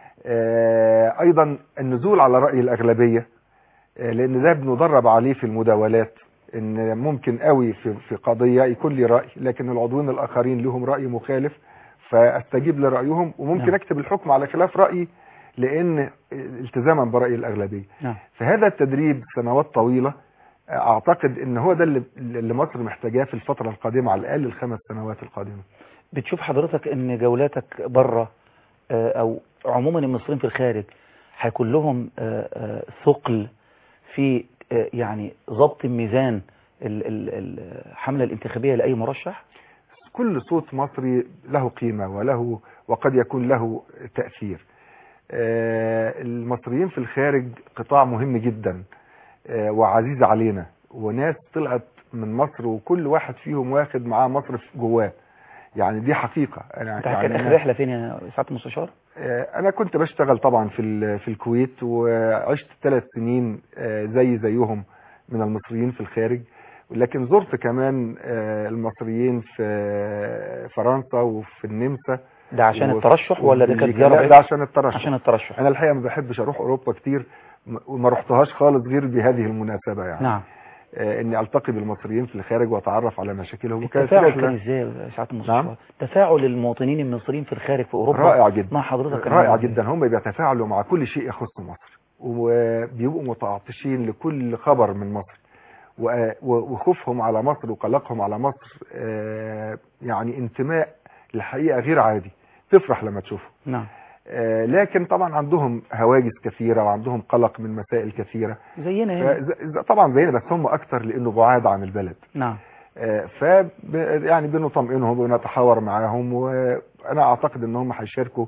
آه، أيضا النزول على رأي الأغلبية آه، لأن ده بندرب عليه في المداولات ان ممكن قوي في في قضيه يكون لي راي لكن العضوين الاخرين لهم راي مخالف فاستجيب لرايهم وممكن نعم. اكتب الحكم على خلاف رايي لان التزاما براي الاغلبيه نعم فهذا التدريب سنوات طويله اعتقد ان هو ده اللي اللي مصر محتاجاه في الفتره القادمه على الاقل الخمس سنوات القادمه بتشوف حضرتك ان جولاتك بره آه، او عموما المصريين في الخارج هيكون لهم آه، آه، ثقل في آه، يعني ضبط الميزان ال- ال- الحملة الانتخابية لأي مرشح كل صوت مصري له قيمة وله وقد يكون له تأثير آه، المصريين في الخارج قطاع مهم جدا آه، وعزيز علينا وناس طلعت من مصر وكل واحد فيهم واخد معاه مصر في جواه يعني دي حقيقة أنا انت كانت يعني اخر أنا- رحلة فين يا سعادة المستشار آه، انا كنت بشتغل طبعا في ال- في الكويت وعشت ثلاث سنين آه، زي زيهم من المصريين في الخارج لكن زرت كمان آه، المصريين في فرنسا وفي النمسا ده عشان وفي- الترشح ولا ده كانت وبلجيكا. زيارة لا بعيد؟ ده عشان الترشح عشان الترشح انا الحقيقه ما بحبش اروح اوروبا كتير م- وما رحتهاش خالص غير بهذه المناسبه يعني نعم آه، اني التقي بالمصريين في الخارج واتعرف على مشاكلهم وكانت التفاعل رحلة كان ازاي يا سعادة المستشار نعم. تفاعل المواطنين المصريين في الخارج في اوروبا رائع جدا مع حضرتك كان رائع عامل إزاي؟ جدا هم بيتفاعلوا مع كل شيء يخص مصر وبيبقوا متعطشين لكل خبر من مصر و- و- وخوفهم على مصر وقلقهم على مصر آه، يعني انتماء الحقيقة غير عادي تفرح لما تشوفه نعم آه، لكن طبعا عندهم هواجس كثيرة وعندهم قلق من مسائل كثيرة زينا هنا فز- طبعا زينا بس هم اكتر لانه بعاد عن البلد نعم ف يعني بنطمئنهم ونتحاور معاهم وانا اعتقد ان هم هيشاركوا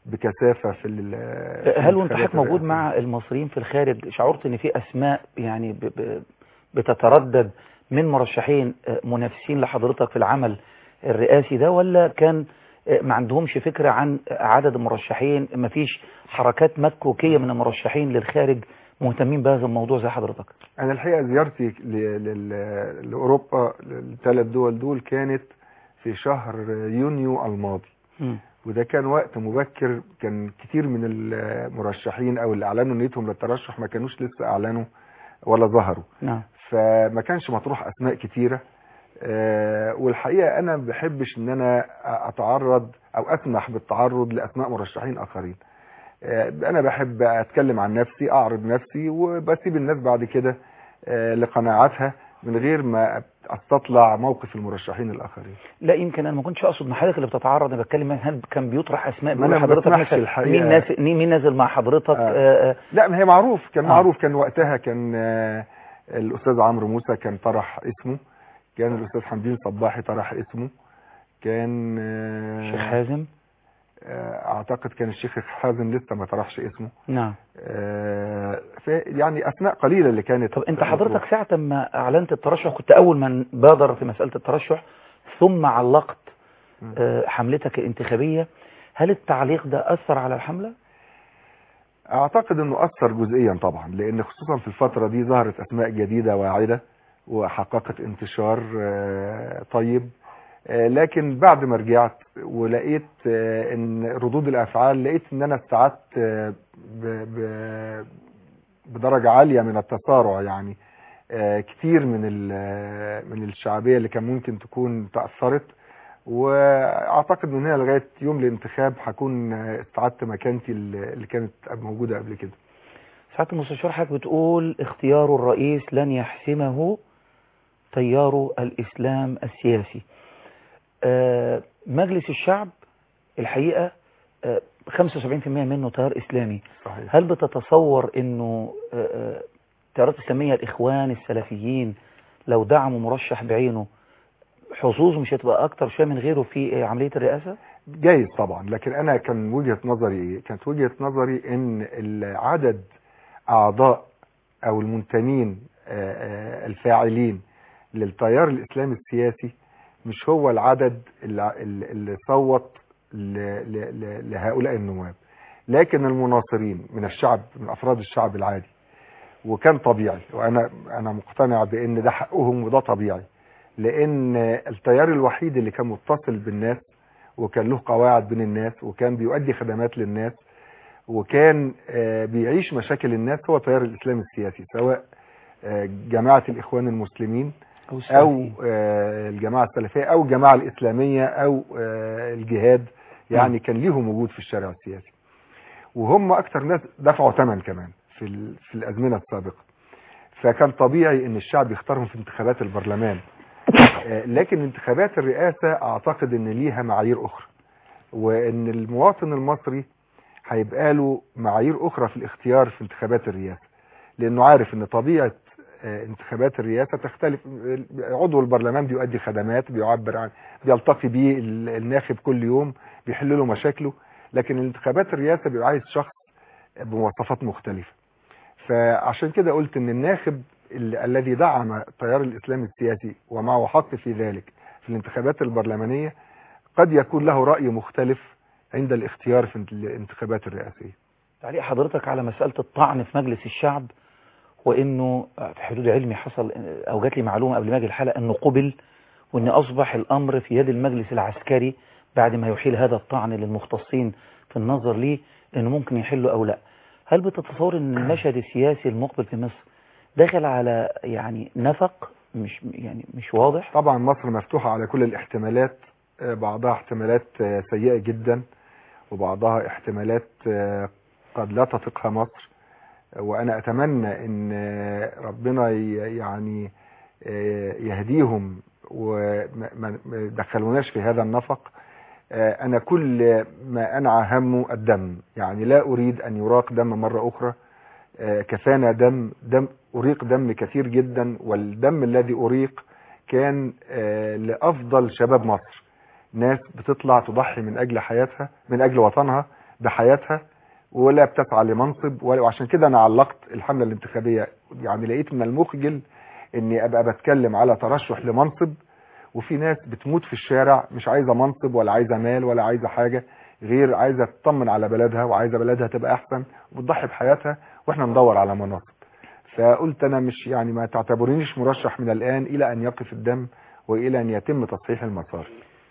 بكثافه في ال- في هل وانت الانتخابات حضرتك موجود الرئاسية. مع المصريين في الخارج شعرت ان في اسماء يعني ب- ب- بتتردد من مرشحين آه، منافسين لحضرتك في العمل الرئاسي ده ولا كان آه، ما عندهمش فكرة عن عدد المرشحين ما فيش حركات مكوكية من المرشحين للخارج مهتمين بهذا الموضوع زي حضرتك انا الحقيقه زيارتي ل- لل- لاوروبا الثلاث دول دول كانت في شهر يونيو الماضي مم. وده كان وقت مبكر كان كتير من المرشحين او اللي اعلنوا نيتهم للترشح ما كانوش لسه اعلنوا ولا ظهروا نعم فما كانش مطروح اسماء كتيره آه، والحقيقه انا ما بحبش ان انا اتعرض او اسمح بالتعرض لاسماء مرشحين اخرين آه، انا بحب اتكلم عن نفسي اعرض نفسي وبسيب الناس بعد كده آه، لقناعاتها من غير ما استطلع موقف المرشحين الاخرين لا يمكن انا ما كنتش اقصد ان حضرتك اللي بتتعرض انا بتكلم هل كان بيطرح اسماء ما بيقول أنا ما حضرتك بسمحش مثلا الحقيقة. مين ناس مين نازل مع حضرتك آه. آه لا ما هي معروف كان آه. معروف كان وقتها كان آه، الاستاذ عمرو موسى كان طرح اسمه كان الاستاذ حمدين صباحي طرح اسمه كان آه، الشيخ حازم آه، اعتقد كان الشيخ حازم لسه ما طرحش اسمه نعم آه، ف- يعني اسماء قليله اللي كانت طب انت حضرتك ساعة ما اعلنت الترشح كنت اول من بادر في مسألة الترشح ثم علقت آه، حملتك الانتخابية هل التعليق ده اثر على الحملة؟ اعتقد انه اثر جزئيا طبعا لان خصوصا في الفتره دي ظهرت اسماء جديده واعده وحققت انتشار آه، طيب آه، لكن بعد ما رجعت ولقيت آه، ان ردود الافعال لقيت ان انا استعدت آه، ب- ب- بدرجه عاليه من التسارع يعني آه، كتير من ال- من الشعبيه اللي كان ممكن تكون تاثرت واعتقد من هنا لغايه يوم الانتخاب هكون آه، استعدت مكانتي اللي اللي كانت موجوده قبل كده ساعة المستشار حضرتك بتقول اختيار الرئيس لن يحسمه تيار الإسلام السياسي آه، مجلس الشعب الحقيقة آه، 75% منه تيار إسلامي صحيح. هل بتتصور أنه آه، آه، التيارات الإسلامية الإخوان السلفيين لو دعموا مرشح بعينه حظوظه مش هتبقى أكتر شوية من غيره في آه، عملية الرئاسة؟ جايز طبعا لكن انا كان وجهة نظري ايه كانت وجهة نظري ان العدد اعضاء او المنتمين آه، آه، الفاعلين للتيار الاسلامي السياسي مش هو العدد اللي اللي صوت ل- ل- ل- لهؤلاء النواب لكن المناصرين من الشعب من افراد الشعب العادي وكان طبيعي وانا انا مقتنع بان ده حقهم وده طبيعي لان التيار الوحيد اللي كان متصل بالناس وكان له قواعد بين الناس وكان بيؤدي خدمات للناس وكان آه، بيعيش مشاكل الناس هو التيار الاسلامي السياسي سواء آه، جماعه الاخوان المسلمين أو او آه، الجماعه السلفيه او الجماعه الاسلاميه او آه، الجهاد يعني كان ليهم وجود في الشارع السياسي وهم اكتر ناس دفعوا ثمن كمان في ال- في الازمنه السابقه فكان طبيعي ان الشعب يختارهم في انتخابات البرلمان آه، لكن انتخابات الرئاسه اعتقد ان ليها معايير اخرى وان المواطن المصري هيبقى له معايير اخرى في الاختيار في انتخابات الرئاسه لانه عارف ان طبيعه آه، انتخابات الرئاسه تختلف عضو البرلمان بيؤدي خدمات بيعبر عن بيلتقي بيه ال- الناخب كل يوم بيحل له مشاكله لكن انتخابات الرئاسه بيبقى عايز شخص بمواصفات مختلفه فعشان كده قلت ان الناخب ال- الذي دعم التيار الاسلامي السياسي ومعه حق في ذلك في الانتخابات البرلمانيه قد يكون له راي مختلف عند الاختيار في الانتخابات الرئاسيه تعليق حضرتك على مسألة الطعن في مجلس الشعب وانه في حدود علمي حصل او جات لي معلومة قبل ما اجي الحلقة انه قبل وان اصبح الامر في يد المجلس العسكري بعد ما يحيل هذا الطعن للمختصين في النظر ليه انه ممكن يحله او لا هل بتتصور ان المشهد السياسي المقبل في مصر داخل على يعني نفق مش يعني مش واضح طبعا مصر مفتوحه على كل الاحتمالات آه، بعضها احتمالات آه، سيئه جدا وبعضها احتمالات آه، قد لا تطيقها مصر وانا اتمنى ان آه، ربنا ي- يعني آه، يهديهم وما ما- ما يدخلوناش في هذا النفق آه، انا كل ما انعى همه الدم يعني لا اريد ان يراق دم مره اخرى آه، كفانا دم دم اريق دم كثير جدا والدم الذي اريق كان آه، لافضل شباب مصر ناس بتطلع تضحي من اجل حياتها من اجل وطنها بحياتها ولا بتسعى لمنصب ولا- وعشان كده انا علقت الحمله الانتخابيه يعني لقيت من المخجل اني ابقى بتكلم على ترشح لمنصب وفي ناس بتموت في الشارع مش عايزه منصب ولا عايزه مال ولا عايزه حاجه غير عايزه تطمن على بلدها وعايزه بلدها تبقى احسن وبتضحي بحياتها واحنا ندور على مناصب فقلت انا مش يعني ما تعتبرينيش مرشح من الان الى ان يقف الدم والى ان يتم تصحيح المسار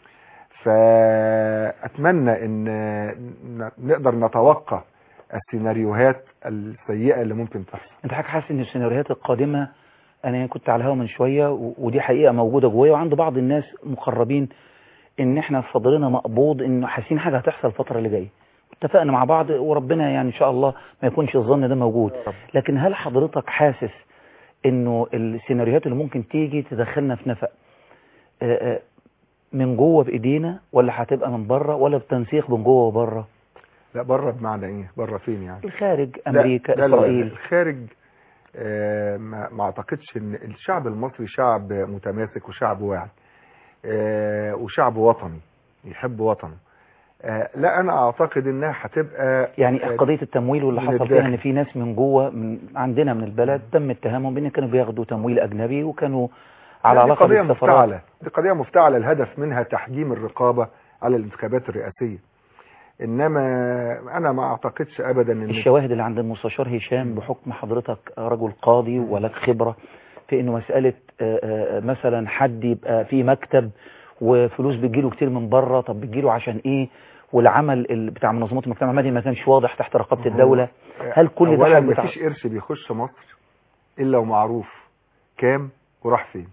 فاتمنى ان ن- نقدر نتوقع السيناريوهات السيئه اللي ممكن تحصل انت حضرتك حاسس ان السيناريوهات القادمه انا كنت على الهوا من شويه و- ودي حقيقه موجوده جوايا وعند بعض الناس مقربين ان احنا في فضلنا مقبوض انه حاسين حاجه هتحصل الفتره اللي جايه اتفقنا مع بعض وربنا يعني ان شاء الله ما يكونش الظن ده موجود لكن هل حضرتك حاسس انه السيناريوهات اللي ممكن تيجي تدخلنا في نفق آه، آه، من جوه بايدينا ولا هتبقى من بره ولا بتنسيق بين جوه وبره لا بره بمعنى ايه بره فين يعني الخارج لا- امريكا لا- لا- لا. اسرائيل الخارج آه، ما ما اعتقدش ان الشعب المصري شعب متماسك وشعب واعي آه، وشعب وطني يحب وطنه آه، لا انا اعتقد انها هتبقى يعني آه، قضية التمويل واللي من حصل فيها الداخل. ان في ناس من جوه من عندنا من البلد تم اتهامهم بان كانوا بياخدوا تمويل اجنبي وكانوا على لا، دي علاقة قضية بالسفارات مفتعلة دي قضية مفتعلة الهدف منها تحجيم الرقابة على الانتخابات الرئاسية انما انا ما اعتقدش ابدا ان الشواهد اللي عند المستشار هشام بحكم حضرتك رجل قاضي ولك خبرة في انه مسألة آه، آه، مثلا حد يبقى في مكتب وفلوس بتجيله كتير من بره طب بتجيله عشان ايه والعمل ال- بتاع منظمات المجتمع المدني ما كانش واضح تحت رقابة الدولة هل كل ده اولا حاجة بتاع- مفيش قرش بيخش مصر الا ومعروف كام وراح فين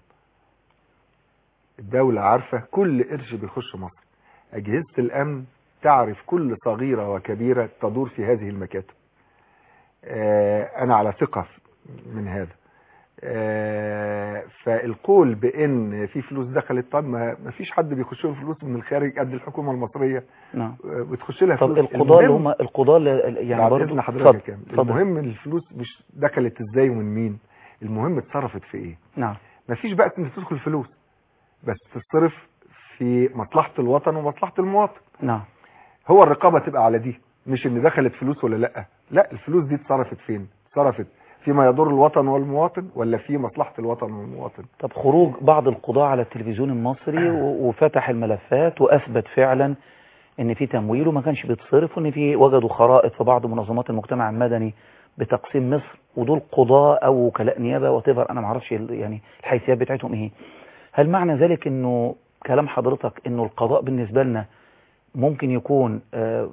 الدولة عارفة كل قرش بيخش مصر أجهزة الأمن تعرف كل صغيرة وكبيرة تدور في هذه المكاتب آه، أنا على ثقة من هذا آه، فالقول بان في فلوس دخلت طب ما ما فيش حد بيخش له فلوس من الخارج قد الحكومه المصريه نعم آه، بتخش لها طب فلوس القضاء اللي المهم- هم القضاء اللي- يعني بعد برضه اذن اتفضل، حضرتك يا كامل اتفضل. المهم الفلوس مش دخلت ازاي ومن مين المهم اتصرفت في ايه نعم مفيش بقى ان تدخل فلوس بس تصرف في مصلحه الوطن ومصلحه المواطن نعم هو الرقابه تبقى على دي مش ان دخلت فلوس ولا لا لا الفلوس دي اتصرفت فين اتصرفت فيما يضر الوطن والمواطن ولا في مصلحه الوطن والمواطن طب خروج بعض القضاة على التلفزيون المصري و- وفتح الملفات وأثبت فعلا ان في تمويل وما كانش بيتصرف وان في وجدوا خرائط في بعض منظمات المجتمع المدني بتقسيم مصر ودول قضاة او وكلاء نيابة وتبر انا ما اعرفش ال- يعني الحيثيات بتاعتهم ايه هل معنى ذلك انه كلام حضرتك انه القضاء بالنسبة لنا ممكن يكون آه،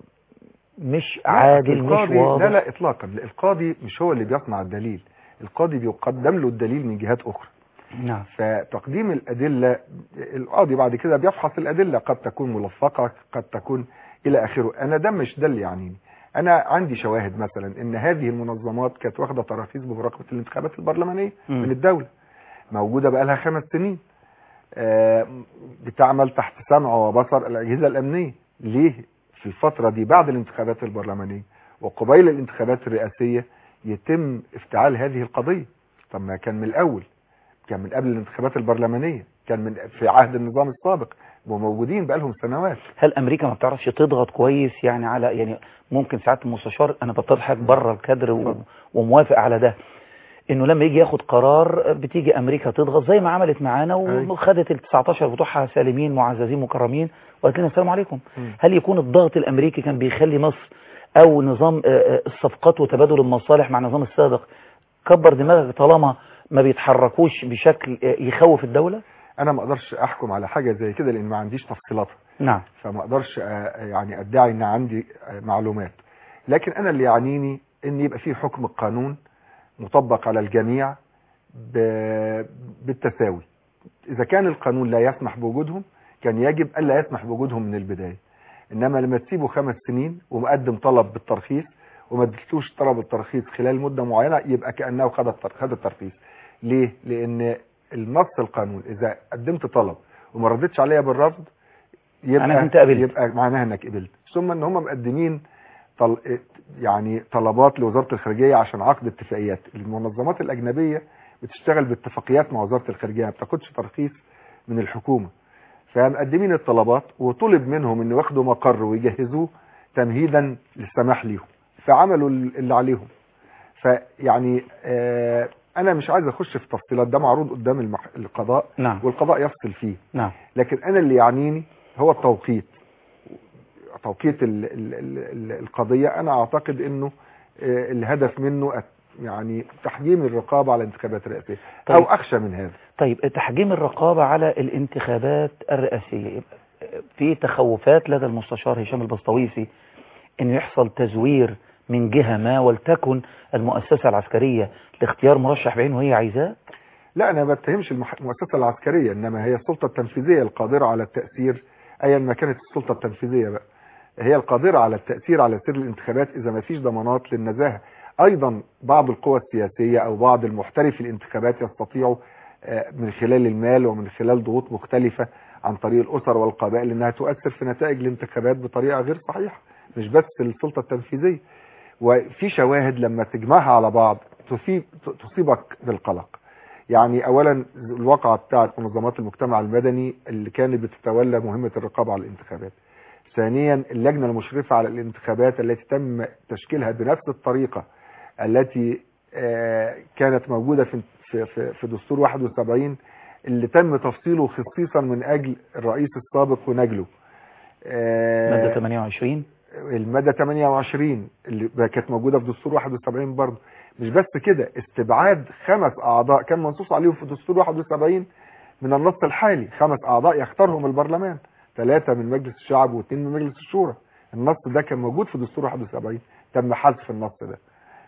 مش لا، عادل مش القاضي- واضح لا لا اطلاقا لا، القاضي مش هو اللي بيصنع الدليل القاضي بيقدم له الدليل من جهات اخرى نعم فتقديم الأدلة القاضي بعد كده بيفحص الأدلة قد تكون ملفقة قد تكون إلى آخره أنا ده مش ده اللي يعنيني أنا عندي شواهد مثلا إن هذه المنظمات كانت واخدة تراخيص بمراقبة الانتخابات البرلمانية مم. من الدولة موجودة بقى لها خمس سنين آه، بتعمل تحت سمع وبصر الأجهزة الأمنية ليه في الفترة دي بعد الانتخابات البرلمانية وقبيل الانتخابات الرئاسية يتم افتعال هذه القضية طب ما كان من الأول كان من قبل الانتخابات البرلمانية كان من في عهد النظام السابق وموجودين بقالهم سنوات هل امريكا ما بتعرفش تضغط كويس يعني على يعني ممكن ساعات المستشار انا بتضحك بره الكادر و- وموافق على ده انه لما يجي ياخد قرار بتيجي امريكا تضغط زي ما عملت معانا وخدت ال 19 بتوعها سالمين معززين مكرمين وقالت لنا السلام عليكم هل يكون الضغط الامريكي كان بيخلي مصر او نظام آه، آه، الصفقات وتبادل المصالح مع النظام السابق كبر دماغك طالما ما بيتحركوش بشكل آه، يخوف الدولة انا ما اقدرش احكم على حاجة زي كده لان ما عنديش تفصيلاتها نعم فما اقدرش آه، يعني ادعي ان عندي آه، معلومات لكن انا اللي يعنيني ان يبقى في حكم القانون مطبق على الجميع ب- بالتساوي اذا كان القانون لا يسمح بوجودهم كان يجب الا يسمح بوجودهم من البدايه انما لما تسيبه خمس سنين ومقدم طلب بالترخيص وما اديتوش طلب الترخيص خلال مده معينه يبقى كانه خد التر- خد الترخيص ليه لان النص القانون اذا قدمت طلب وما ردتش عليا بالرفض يبقى معناها أنت قبلت. يبقى معناها انك قبلت ثم ان هم مقدمين طل... يعني طلبات لوزاره الخارجيه عشان عقد اتفاقيات المنظمات الاجنبيه بتشتغل باتفاقيات مع وزاره الخارجيه ما بتاخدش ترخيص من الحكومه فمقدمين الطلبات وطلب منهم ان ياخدوا مقر ويجهزوه تمهيدا للسماح ليهم فعملوا اللي عليهم فيعني آه انا مش عايز اخش في تفصيلات ده معروض قدام المح... القضاء نعم والقضاء يفصل فيه نعم لكن انا اللي يعنيني هو التوقيت توقيت ال... ال... ال... القضية انا اعتقد انه آه الهدف منه أت- يعني تحجيم الرقابة على الانتخابات الرئاسية طيب. او اخشى من هذا طيب تحجيم الرقابة على الانتخابات الرئاسية يبقى في تخوفات لدى المستشار هشام البسطويسي انه يحصل تزوير من جهة ما ولتكن المؤسسة العسكرية لاختيار مرشح بعينه وهي عايزاه لا انا ما بتهمش المح- المؤسسه العسكريه انما هي السلطه التنفيذيه القادره على التاثير ايا ما كانت السلطه التنفيذيه بقى هي القادره على التاثير على سير الانتخابات اذا ما فيش ضمانات للنزاهه ايضا بعض القوى السياسيه او بعض المحترفي الانتخابات يستطيعوا آه، من خلال المال ومن خلال ضغوط مختلفه عن طريق الاسر والقبائل انها تؤثر في نتائج الانتخابات بطريقه غير صحيحه مش بس السلطه التنفيذيه وفي شواهد لما تجمعها على بعض تصيب تصيبك بالقلق يعني اولا الواقعه بتاعت منظمات المجتمع المدني اللي كانت بتتولى مهمه الرقابه على الانتخابات ثانيا اللجنه المشرفه على الانتخابات التي تم تشكيلها بنفس الطريقه التي آه، كانت موجوده في في في- في دستور 71 اللي تم تفصيله خصيصا من اجل الرئيس السابق ونجله آه، مادة 28 المادة 28 اللي كانت موجودة في دستور 71 برضه مش بس كده استبعاد خمس أعضاء كان منصوص عليهم في دستور 71 من النص الحالي خمس أعضاء يختارهم البرلمان ثلاثة من مجلس الشعب واثنين من مجلس الشورى النص ده كان موجود في دستور 71 تم حذف النص ده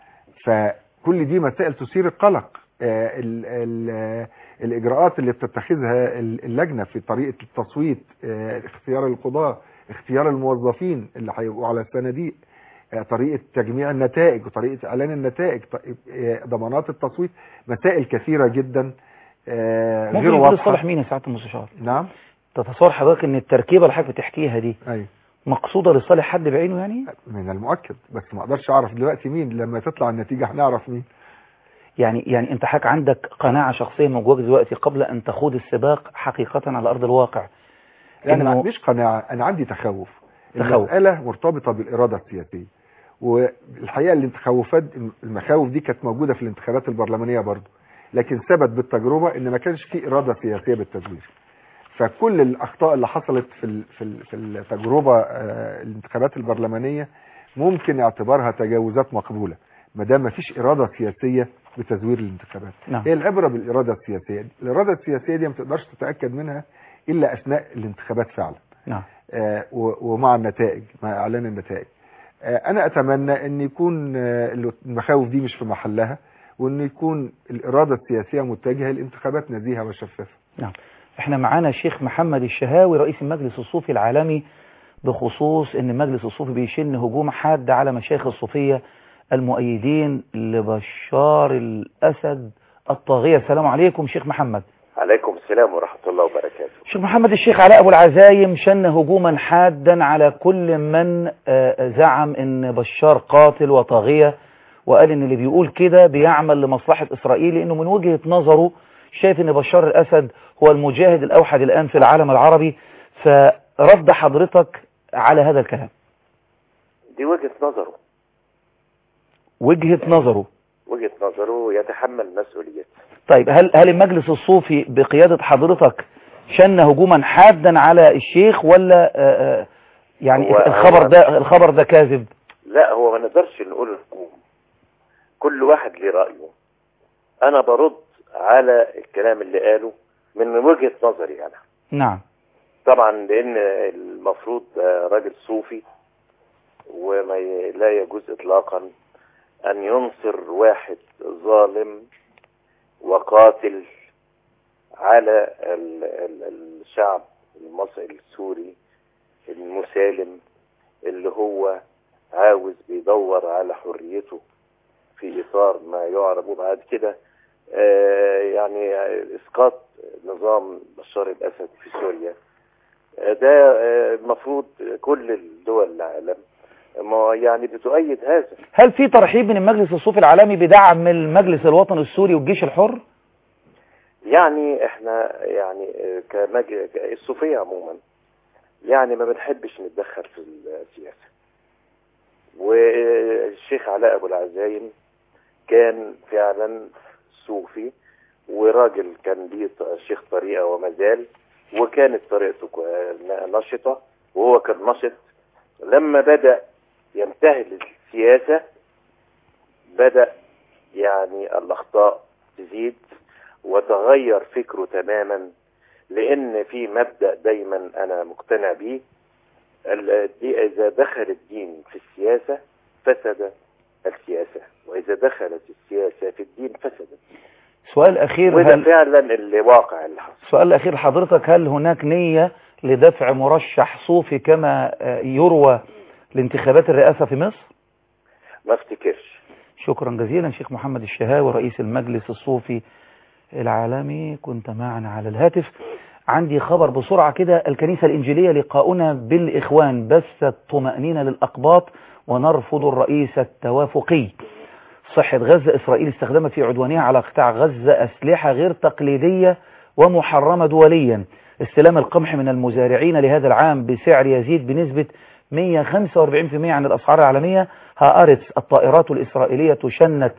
فكل دي مسائل تثير القلق آه، ال ال آه، الإجراءات اللي بتتخذها ال- اللجنة في طريقة التصويت آه، اختيار القضاة اختيار الموظفين اللي هيبقوا على الصناديق آه، طريقة تجميع النتائج وطريقة إعلان النتائج ط- آه، ضمانات التصويت مسائل كثيرة جدا آه، ممكن غير يكون لصالح واضحة مين يا سعادة المستشار نعم تتصور حضرتك ان التركيبة اللي حضرتك بتحكيها دي أيوة مقصودة لصالح حد بعينه يعني من المؤكد بس ما اقدرش اعرف دلوقتي مين لما تطلع النتيجة هنعرف مين يعني يعني انت حضرتك عندك قناعة شخصية من جواك دلوقتي قبل ان تخوض السباق حقيقة على ارض الواقع يعني ما إنه- عنديش قناعة انا عندي تخوف تخوف. المسألة مرتبطة بالإرادة السياسية والحقيقة الانتخابات المخاوف دي كانت موجودة في الانتخابات البرلمانية برضو لكن ثبت بالتجربة ان ما كانش في إرادة سياسية بالتزوير فكل الأخطاء اللي حصلت في ال- في ال- في التجربة آه، الانتخابات البرلمانية ممكن اعتبارها تجاوزات مقبولة ما دام ما فيش إرادة سياسية بتزوير الانتخابات نعم. هي العبرة بالإرادة السياسية دي. الإرادة السياسية دي ما تقدرش تتأكد منها إلا أثناء الانتخابات فعلا نعم آه، و- ومع النتائج مع اعلان النتائج آه، انا اتمنى ان يكون آه، المخاوف دي مش في محلها وان يكون الاراده السياسيه متجهه لانتخابات نزيهه وشفافه نعم احنا معانا الشيخ محمد الشهاوي رئيس المجلس الصوفي العالمي بخصوص ان المجلس الصوفي بيشن هجوم حاد على مشايخ الصوفية المؤيدين لبشار الاسد الطاغية السلام عليكم شيخ محمد عليكم السلام ورحمة الله وبركاته شيخ محمد الشيخ علاء ابو العزايم شن هجوما حادا على كل من آه، زعم ان بشار قاتل وطاغية وقال ان اللي بيقول كده بيعمل لمصلحة اسرائيل لانه من وجهة نظره شايف ان بشار الاسد هو المجاهد الاوحد الان في العالم العربي فرد حضرتك على هذا الكلام دي وجهة نظره وجهة نظره وجهة نظره يتحمل مسؤوليته طيب هل هل المجلس الصوفي بقيادة حضرتك شن هجوما حادا على الشيخ ولا آه، آه، يعني هو- الخبر هو- ده الخبر ده كاذب لا هو ما نقدرش نقول الهجوم كل واحد ليه رأيه انا برد على الكلام اللي قاله من وجهة نظري انا نعم طبعا لان المفروض ده راجل صوفي وما ي- لا يجوز اطلاقا ان ينصر واحد ظالم وقاتل على ال- ال- الشعب المصري السوري المسالم اللي هو عاوز بيدور على حريته في اطار ما يعرف وبعد كده آه، يعني اسقاط نظام بشار الاسد في سوريا آه، ده آه، المفروض كل الدول العالم ما يعني بتؤيد هذا هل في ترحيب من المجلس الصوفي العالمي بدعم المجلس الوطني السوري والجيش الحر يعني احنا يعني آه، كمج... الصوفية عموما يعني ما بنحبش نتدخل في السياسة والشيخ علاء ابو العزايم كان فعلا صوفي وراجل كان ليه ط- شيخ طريقه وما زال وكانت طريقته كو- نشطه وهو كان نشط لما بدا ينتهي للسياسه بدا يعني الاخطاء تزيد وتغير فكره تماما لان في مبدا دايما انا مقتنع بيه ال- دي- اذا دخل الدين في السياسه فسد السياسه واذا دخلت السياسه في الدين فسدت سؤال أخير وده هل فعلا الواقع اللي حصل سؤال الأخير حضرتك هل هناك نية لدفع مرشح صوفي كما آه، يروى لانتخابات الرئاسة في مصر ما افتكرش شكرا جزيلا شيخ محمد الشهاوي رئيس المجلس الصوفي العالمي كنت معنا على الهاتف عندي خبر بسرعة كده الكنيسة الإنجيلية لقاؤنا بالإخوان بثت طمأنينة للأقباط ونرفض الرئيس التوافقي صحة غزة إسرائيل استخدمت في عدوانها على قطاع غزة أسلحة غير تقليدية ومحرمة دوليا استلام القمح من المزارعين لهذا العام بسعر يزيد بنسبة 145% عن الأسعار العالمية هآرتس الطائرات الإسرائيلية شنت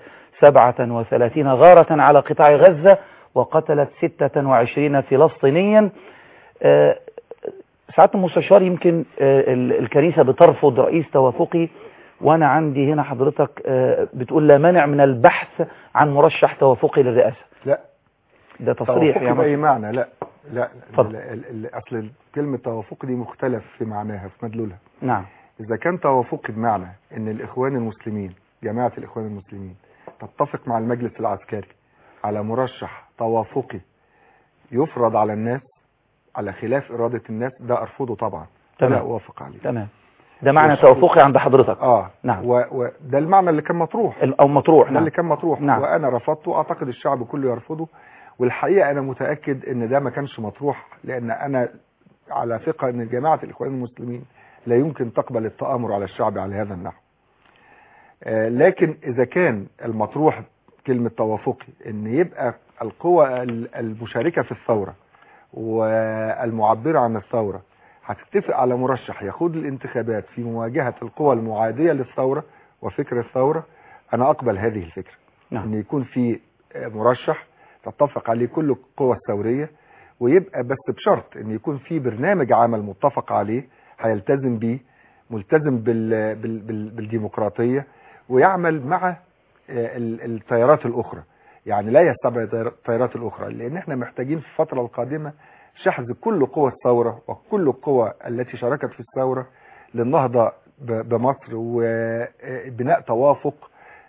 37 غارة على قطاع غزة وقتلت 26 فلسطينيا آه، سعادة المستشار يمكن آه، ال- الكنيسة بترفض رئيس توافقي وانا عندي هنا حضرتك آه، بتقول لا مانع من البحث عن مرشح توافقي للرئاسة لا ده تصريح توافقي يا بأي مصر. معنى لا لا اتفضل. ال- ال- ال- اصل كلمة توافق دي مختلف في معناها في مدلولها نعم إذا كان توافقي بمعنى إن الإخوان المسلمين جماعة الإخوان المسلمين تتفق مع المجلس العسكري على مرشح توافقي يفرض على الناس على خلاف إرادة الناس ده أرفضه طبعا تمام. ولا أوافق عليه تمام ده معنى وش- توافقي عند حضرتك اه نعم و... و... ده المعنى اللي كان مطروح ال- او مطروح ده نعم اللي كان مطروح نعم. وانا رفضته اعتقد الشعب كله يرفضه والحقيقه انا متاكد ان ده ما كانش مطروح لان انا على ثقه ان جماعه الاخوان المسلمين لا يمكن تقبل التامر على الشعب على هذا النحو آه، لكن اذا كان المطروح كلمه توافقي ان يبقى القوى ال- المشاركه في الثوره والمعبره عن الثوره هتتفق على مرشح يخوض الانتخابات في مواجهه القوى المعاديه للثوره وفكر الثوره انا اقبل هذه الفكره نعم. ان يكون في آه، مرشح تتفق عليه كل القوى الثوريه ويبقى بس بشرط ان يكون في برنامج عمل متفق عليه هيلتزم بيه ملتزم بال بال بال بالديمقراطيه ويعمل مع آه، ال- التيارات الاخرى يعني لا يستبعد التيارات الاخرى لان احنا محتاجين في الفتره القادمه شحذ كل قوى الثوره وكل القوى التي شاركت في الثوره للنهضه ب- بمصر وبناء توافق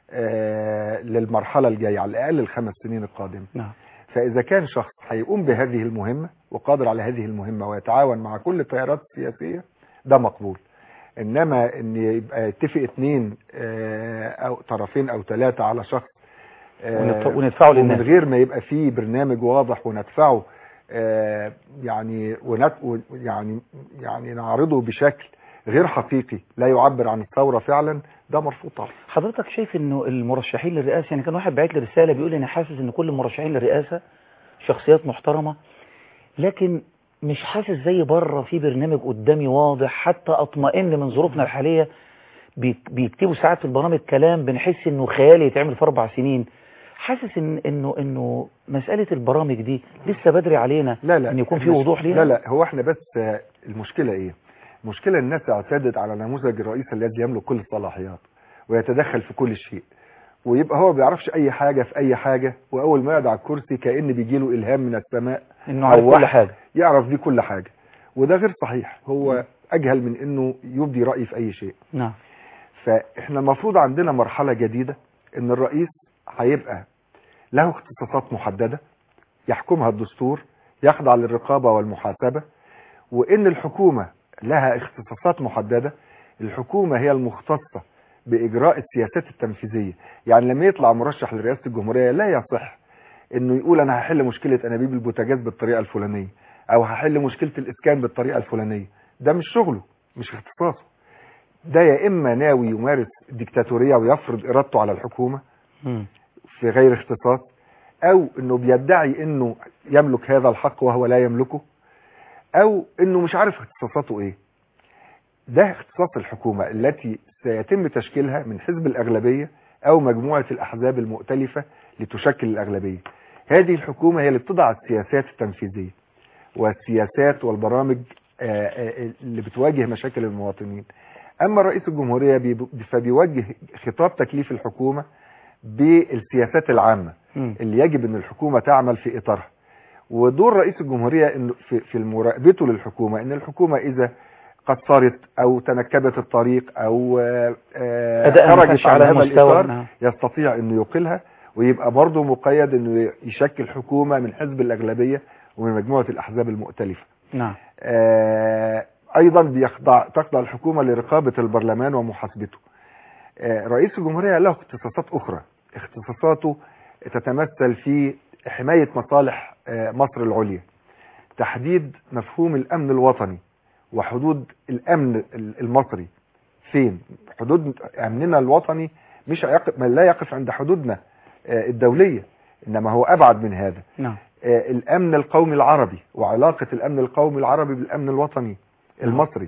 آه، للمرحله الجايه على الاقل الخمس سنين القادمه نعم فإذا كان شخص هيقوم بهذه المهمة وقادر على هذه المهمة ويتعاون مع كل التيارات السياسية ده مقبول إنما إن يبقى يتفق اتنين آه، أو طرفين أو ثلاثة على شخص آه، ونت- وندفعه ومن للناس. غير ما يبقى فيه برنامج واضح وندفعه آه، يعني ونت يعني يعني نعرضه بشكل غير حقيقي لا يعبر عن الثورة فعلا ده مرفوض طبعا حضرتك شايف انه المرشحين للرئاسة يعني كان واحد بعت لي رسالة بيقول لي انا حاسس ان كل المرشحين للرئاسة شخصيات محترمة لكن مش حاسس زي بره في برنامج قدامي واضح حتى اطمئن من ظروفنا الحالية بيك- بيكتبوا ساعات في البرامج كلام بنحس انه خيالي يتعمل في اربع سنين حاسس ان انه انه مسألة البرامج دي لسه بدري علينا لا لا ان يكون في مش- وضوح ليها لا لا هو احنا بس آه، المشكلة ايه المشكلة الناس اعتادت على نموذج الرئيس الذي يملك كل الصلاحيات ويتدخل في كل شيء ويبقى هو ما بيعرفش اي حاجة في اي حاجة واول ما يقعد على الكرسي كأن بيجيله الهام من السماء انه عارف أو كل وحي حاجة يعرف دي كل حاجة وده غير صحيح هو اجهل من انه يبدي رأي في اي شيء نعم فاحنا المفروض عندنا مرحلة جديدة ان الرئيس هيبقى له اختصاصات محددة يحكمها الدستور يخضع للرقابة والمحاسبة وان الحكومة لها اختصاصات محددة الحكومة هي المختصة باجراء السياسات التنفيذية يعني لما يطلع مرشح لرئاسة الجمهورية لا يصح انه يقول انا هحل مشكلة انابيب البوتاجاز بالطريقة الفلانية او هحل مشكلة الاسكان بالطريقة الفلانية ده مش شغله مش اختصاصه ده يا اما ناوي يمارس ديكتاتورية ويفرض ارادته على الحكومة مم. في غير اختصاص او انه بيدعي انه يملك هذا الحق وهو لا يملكه او انه مش عارف اختصاصاته ايه ده اختصاص الحكومة التي سيتم تشكيلها من حزب الأغلبية أو مجموعة الأحزاب المؤتلفة لتشكل الأغلبية هذه الحكومة هي اللي بتضع السياسات التنفيذية والسياسات والبرامج آه، آه، اللي بتواجه مشاكل المواطنين أما رئيس الجمهورية بيب- فبيوجه خطاب تكليف الحكومة بالسياسات العامة مم. اللي يجب أن الحكومة تعمل في إطارها ودور رئيس الجمهورية إنه في في مراقبته للحكومة ان الحكومة اذا قصرت او تنكبت الطريق او آه، آه، أداء ما خرجت كانش عن على هذا المستوى، الاطار نعم. يستطيع انه يقلها ويبقى برضه مقيد انه يشكل حكومة من حزب الاغلبية ومن مجموعة الاحزاب المؤتلفة نعم آه، ايضا بيخضع تخضع الحكومة لرقابة البرلمان ومحاسبته آه، رئيس الجمهورية له اختصاصات اخرى اختصاصاته تتمثل في حماية مصالح آه، مصر العليا تحديد مفهوم الامن الوطني وحدود الامن المصري فين حدود امننا الوطني مش هيقف ما لا يقف عند حدودنا آه، الدولية انما هو ابعد من هذا نعم آه، الامن القومي العربي وعلاقة الامن القومي العربي بالامن الوطني المصري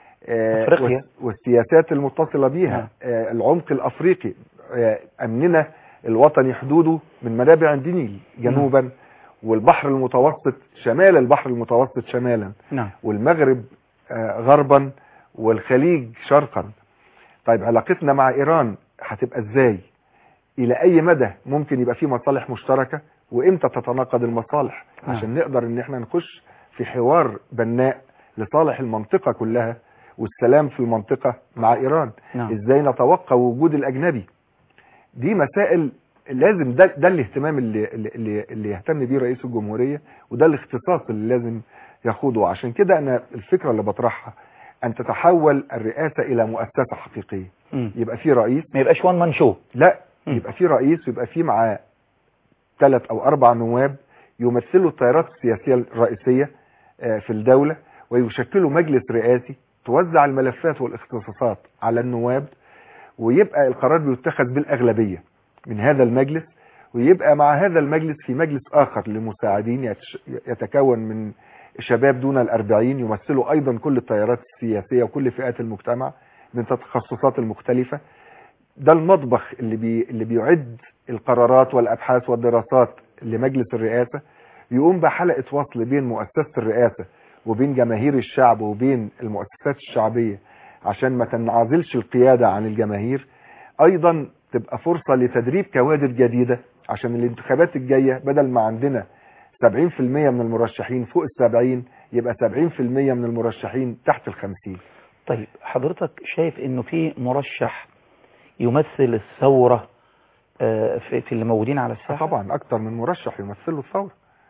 آه، أفريقيا. والس- والسياسات المتصلة بيها نعم. آه، العمق الافريقي آه، امننا الوطني حدوده من منابع النيل جنوبا والبحر المتوسط شمال البحر المتوسط شمالا نعم والمغرب آه، غربا والخليج شرقا طيب علاقتنا مع ايران هتبقى ازاي الى اي مدى ممكن يبقى في مصالح مشتركة وامتى تتناقض المصالح نعم. عشان نقدر ان احنا نخش في حوار بناء لصالح المنطقة كلها والسلام في المنطقة مع ايران نعم. ازاي نتوقع وجود الاجنبي دي مسائل لازم ده ده الاهتمام اللي اللي اللي يهتم بيه رئيس الجمهورية وده الاختصاص اللي لازم ياخده عشان كده انا الفكرة اللي بطرحها ان تتحول الرئاسة الى مؤسسة حقيقية مم. يبقى في رئيس ما يبقاش وان مان شو لا يبقى في رئيس ويبقى في معاه ثلاث او اربع نواب يمثلوا التيارات السياسية الرئيسية آه، في الدولة ويشكلوا مجلس رئاسي توزع الملفات والاختصاصات على النواب ويبقى القرار بيتخذ بالأغلبية من هذا المجلس ويبقى مع هذا المجلس في مجلس آخر لمساعدين يتش- يتكون من شباب دون الأربعين يمثلوا أيضا كل التيارات السياسية وكل فئات المجتمع من التخصصات المختلفة ده المطبخ اللي, بي اللي بيعد القرارات والأبحاث والدراسات لمجلس الرئاسة يقوم بحلقة وصل بين مؤسسة الرئاسة وبين جماهير الشعب وبين المؤسسات الشعبية عشان ما تنعزلش القيادة عن الجماهير أيضا تبقى فرصة لتدريب كوادر جديدة عشان الانتخابات الجاية بدل ما عندنا 70% من المرشحين فوق السبعين يبقى 70% من المرشحين تحت الخمسين طيب حضرتك شايف انه في مرشح يمثل الثورة آه، في في اللي موجودين على الساحة طبعا أكتر من مرشح يمثلوا الثورة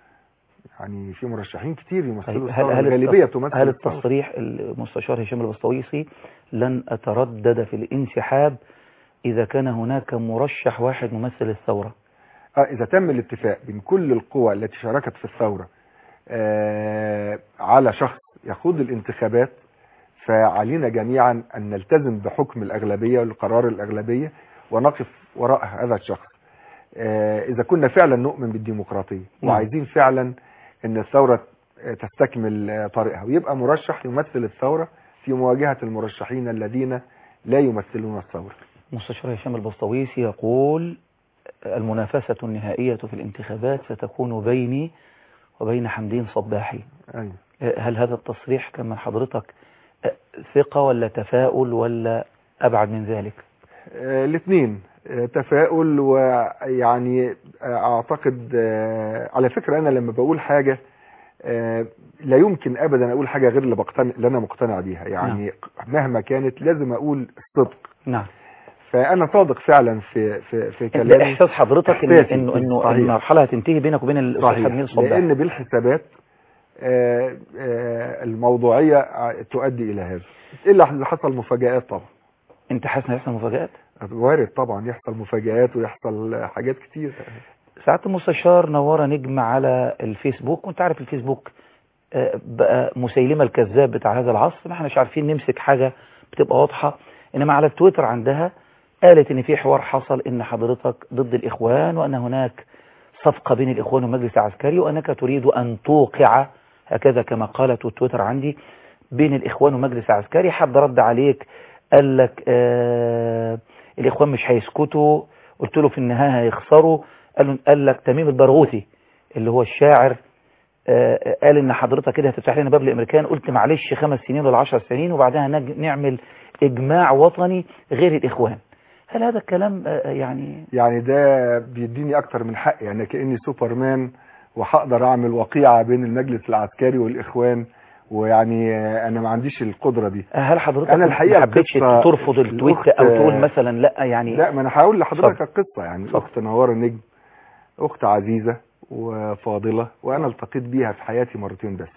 يعني في مرشحين كتير يمثلوا طيب هل الثورة هل الغالبية التص- تمثل هل الثورة التصريح المستشار هشام البسطويسي لن أتردد في الانسحاب إذا كان هناك مرشح واحد ممثل الثورة آه، إذا تم الاتفاق بين كل القوى التي شاركت في الثورة آه، على شخص يخوض الانتخابات فعلينا جميعا أن نلتزم بحكم الأغلبية والقرار الأغلبية ونقف وراء هذا الشخص آه، إذا كنا فعلا نؤمن بالديمقراطية نعم. وعايزين فعلا أن الثورة آه، تستكمل آه، طريقها ويبقى مرشح يمثل الثورة في مواجهة المرشحين الذين لا يمثلون الثورة مستشار هشام البسطويسي يقول المنافسة النهائية في الانتخابات ستكون بيني وبين حمدين صباحي أيوة. هل هذا التصريح كان من حضرتك ثقة ولا تفاؤل ولا أبعد من ذلك الاثنين تفاؤل ويعني آه، اعتقد آه، على فكرة انا لما بقول حاجة آه، لا يمكن ابدا اقول حاجة غير اللي بقتنع اللي انا مقتنع بيها يعني مهما كانت لازم اقول الصدق نعم فانا صادق فعلا في في في ده كلامي إحساس حضرتك إن إحساسي. انه انه صحيح. المرحلة هتنتهي بينك وبين الأستاذ صحيح حمدين صباحي لان بالحسابات آه، آه، الموضوعية آه، تؤدي الى هذا الا اذا حصل مفاجآت طبعا انت حاسس ان هيحصل مفاجآت وارد طبعا يحصل مفاجآت ويحصل حاجات كتير ساعة المستشار نوارة نجم على الفيسبوك وانت عارف الفيسبوك آه، بقى مسيلمة الكذاب بتاع هذا العصر ما احناش عارفين نمسك حاجة بتبقى واضحة انما على التويتر عندها قالت ان في حوار حصل ان حضرتك ضد الاخوان وان هناك صفقة بين الاخوان والمجلس العسكري وانك تريد ان توقع هكذا كما قالت التويتر عندي بين الإخوان ومجلس عسكري حد رد عليك قال لك آه الإخوان مش هيسكتوا قلت له في النهاية هيخسروا قال, له قال لك تميم البرغوثي اللي هو الشاعر آه قال ان حضرتك كده هتفتح لنا باب الامريكان قلت معلش خمس سنين ولا عشر سنين وبعدها نج- نعمل اجماع وطني غير الاخوان هل هذا الكلام آه يعني يعني ده بيديني اكتر من حق يعني كاني سوبرمان وهقدر اعمل وقيعه بين المجلس العسكري والاخوان ويعني آه، انا ما عنديش القدره دي هل حضرتك انا الحقيقه ما حبيتش القصة- ترفض التويت الأخت- او تقول مثلا لا يعني لا ما انا هقول لحضرتك اتفضل. القصه يعني الاخت نواره نجم اخت عزيزه وفاضله وانا التقيت بيها في حياتي مرتين بس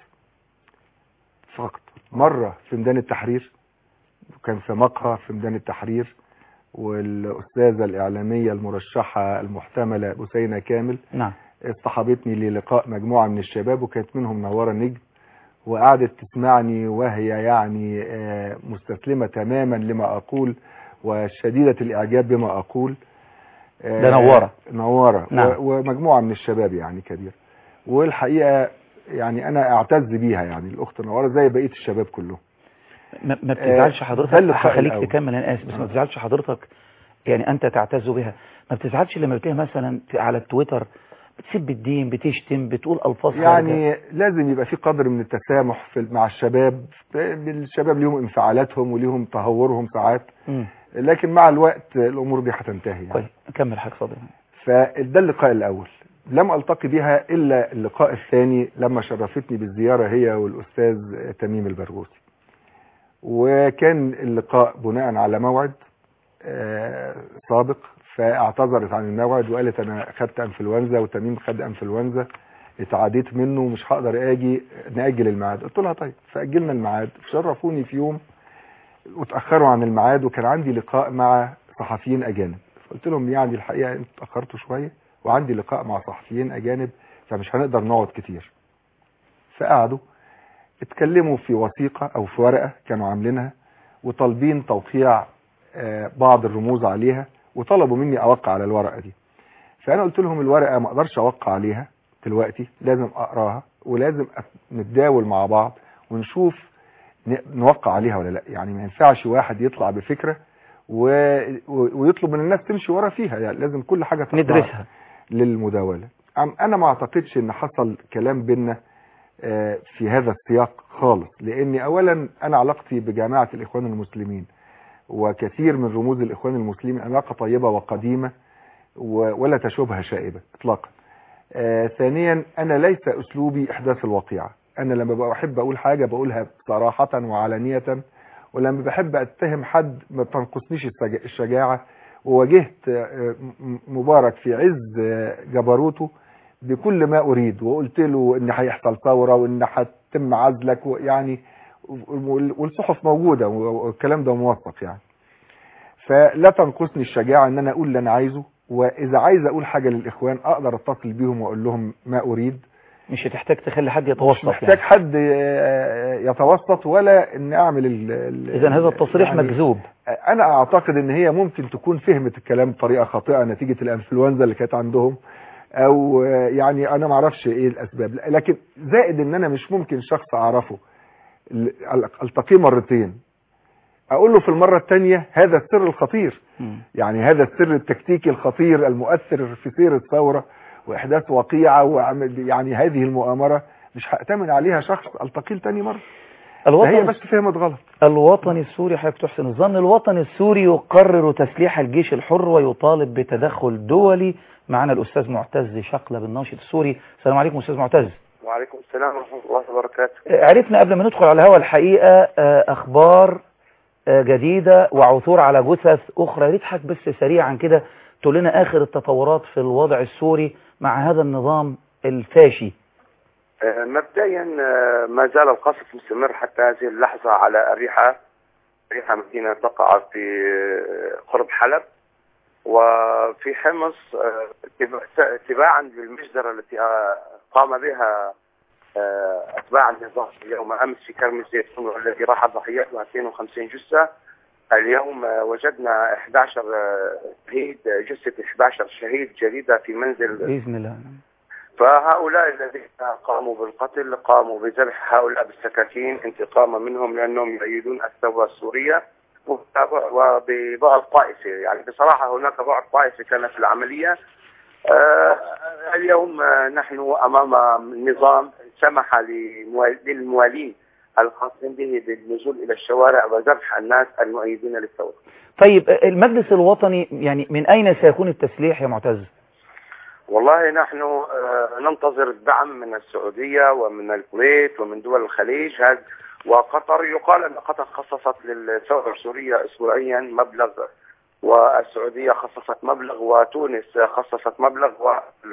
فقط مره في ميدان التحرير وكان في مقهى في ميدان التحرير والاستاذه الاعلاميه المرشحه المحتمله بسينه كامل نعم اصطحبتني للقاء مجموعه من الشباب وكانت منهم نواره نجم وقعدت تسمعني وهي يعني آه، مستسلمه تماما لما اقول وشديده الاعجاب بما اقول آه، ده نوارة. نواره نعم. و- ومجموعه من الشباب يعني كبير والحقيقه يعني انا اعتز بيها يعني الاخت نواره زي بقيه الشباب كلهم ما ما بتزعلش آه، حضرتك ده اللقاء هخليك الأول. تكمل انا اسف بس ما آه. بتزعلش حضرتك يعني انت تعتز بها ما بتزعلش لما بتلاقي مثلا في- على التويتر بتسب الدين بتشتم بتقول الفاظ خارجة؟ يعني لازم يبقى في قدر من التسامح في مع الشباب الشباب ليهم انفعالاتهم وليهم تهورهم ساعات مم. لكن مع الوقت الامور دي هتنتهي يعني طيب كمل حضرتك اتفضل فده اللقاء الاول لم التقي بها الا اللقاء الثاني لما شرفتني بالزياره هي والاستاذ تميم البرغوثي وكان اللقاء بناء على موعد آه، سابق فاعتذرت عن الموعد وقالت انا خدت انفلونزا وتميم خد انفلونزا اتعاديت منه ومش هقدر اجي ناجل الميعاد قلت لها طيب فاجلنا الميعاد شرفوني في يوم وتاخروا عن الميعاد وكان عندي لقاء مع صحفيين اجانب قلت لهم يعني الحقيقه انتوا اتاخرتوا شويه وعندي لقاء مع صحفيين اجانب فمش هنقدر نقعد كتير فقعدوا اتكلموا في وثيقه او في ورقه كانوا عاملينها وطالبين توقيع آه، بعض الرموز عليها وطلبوا مني اوقع على الورقه دي فانا قلت لهم الورقه ما اقدرش اوقع عليها دلوقتي لازم اقراها ولازم أت- نتداول مع بعض ونشوف ن- نوقع عليها ولا لا يعني ما ينفعش واحد يطلع بفكره و... و... ويطلب من الناس تمشي ورا فيها يعني لازم كل حاجه تخضع ندرسها للمداوله أم انا ما اعتقدش ان حصل كلام بينا آه، في هذا السياق خالص لاني اولا انا علاقتي بجماعه الاخوان المسلمين وكثير من رموز الاخوان المسلمين علاقه طيبه وقديمه و- ولا تشوبها شائبه اطلاقا آه، ثانيا انا ليس اسلوبي احداث الوقيعه انا لما بحب اقول حاجه بقولها صراحه وعلانيه ولما بحب اتهم حد ما بتنقصنيش السج- الشجاعه وواجهت آه، م- مبارك في عز آه، جبروته بكل ما اريد وقلت له ان هيحصل ثوره وان هتتم عزلك يعني وال- والصحف موجوده والكلام ده موثق يعني فلا تنقصني الشجاعه ان انا اقول اللي انا عايزه واذا عايز اقول حاجه للاخوان اقدر اتصل بيهم واقول لهم ما اريد مش هتحتاج تخلي حد مش يتوسط محتاج يعني. حد آه، يتوسط ولا ان اعمل ال- ال- اذا هذا التصريح يعني مكذوب انا اعتقد ان هي ممكن تكون فهمت الكلام بطريقه خاطئه نتيجه الانفلونزا اللي كانت عندهم او آه، يعني انا ما اعرفش ايه الاسباب لكن زائد ان انا مش ممكن شخص اعرفه ال- التقيه مرتين اقول له في المره الثانيه هذا السر الخطير يعني هذا السر التكتيكي الخطير المؤثر في سير الثوره واحداث وقيعه وعمل يعني هذه المؤامره مش هأتمن عليها شخص التقيه تاني مره الوطن هي بس فهمت غلط الوطني السوري حضرتك تحسن الظن الوطني السوري يقرر تسليح الجيش الحر ويطالب بتدخل دولي معنا الأستاذ معتز شقلة بالناشط السوري السلام عليكم أستاذ معتز وعليكم السلام ورحمة الله وبركاته عرفنا قبل ما ندخل على الهواء الحقيقة آه، أخبار آه، جديدة وعثور على جثث أخرى يا ريت حضرتك بس سريعا كده تقول لنا آخر التطورات في الوضع السوري مع هذا النظام الفاشي آه، مبدئيا آه، ما زال القصف مستمر حتى هذه اللحظة على الريحة ريحة مدينة تقع في آه، قرب حلب وفي حمص آه، اتباع- تباعا للمجزرة التي آه، قام بها آه، أتباع النظام اليوم أمس في كرم الزيتون والذي راح ضحيته 250 جثة اليوم آه، وجدنا 11 آه، شهيد جثة 11 شهيد جديدة في منزل بإذن الله فهؤلاء الذين قاموا بالقتل قاموا بذبح هؤلاء بالسكاكين انتقاما منهم لانهم يؤيدون الثوره السوريه وببعد طائفي يعني بصراحه هناك بعد طائفي كان في العمليه آه، اليوم آه، نحن امام نظام سمح لموال- للموالين الخاصين به بالنزول الى الشوارع وذبح الناس المؤيدين للثوره. طيب المجلس الوطني يعني من أين سيكون التسليح يا معتز والله نحن آه، ننتظر الدعم من السعودية ومن الكويت ومن دول الخليج هذا وقطر يقال أن قطر خصصت للثورة السورية أسبوعيا مبلغ والسعودية خصصت مبلغ وتونس خصصت مبلغ و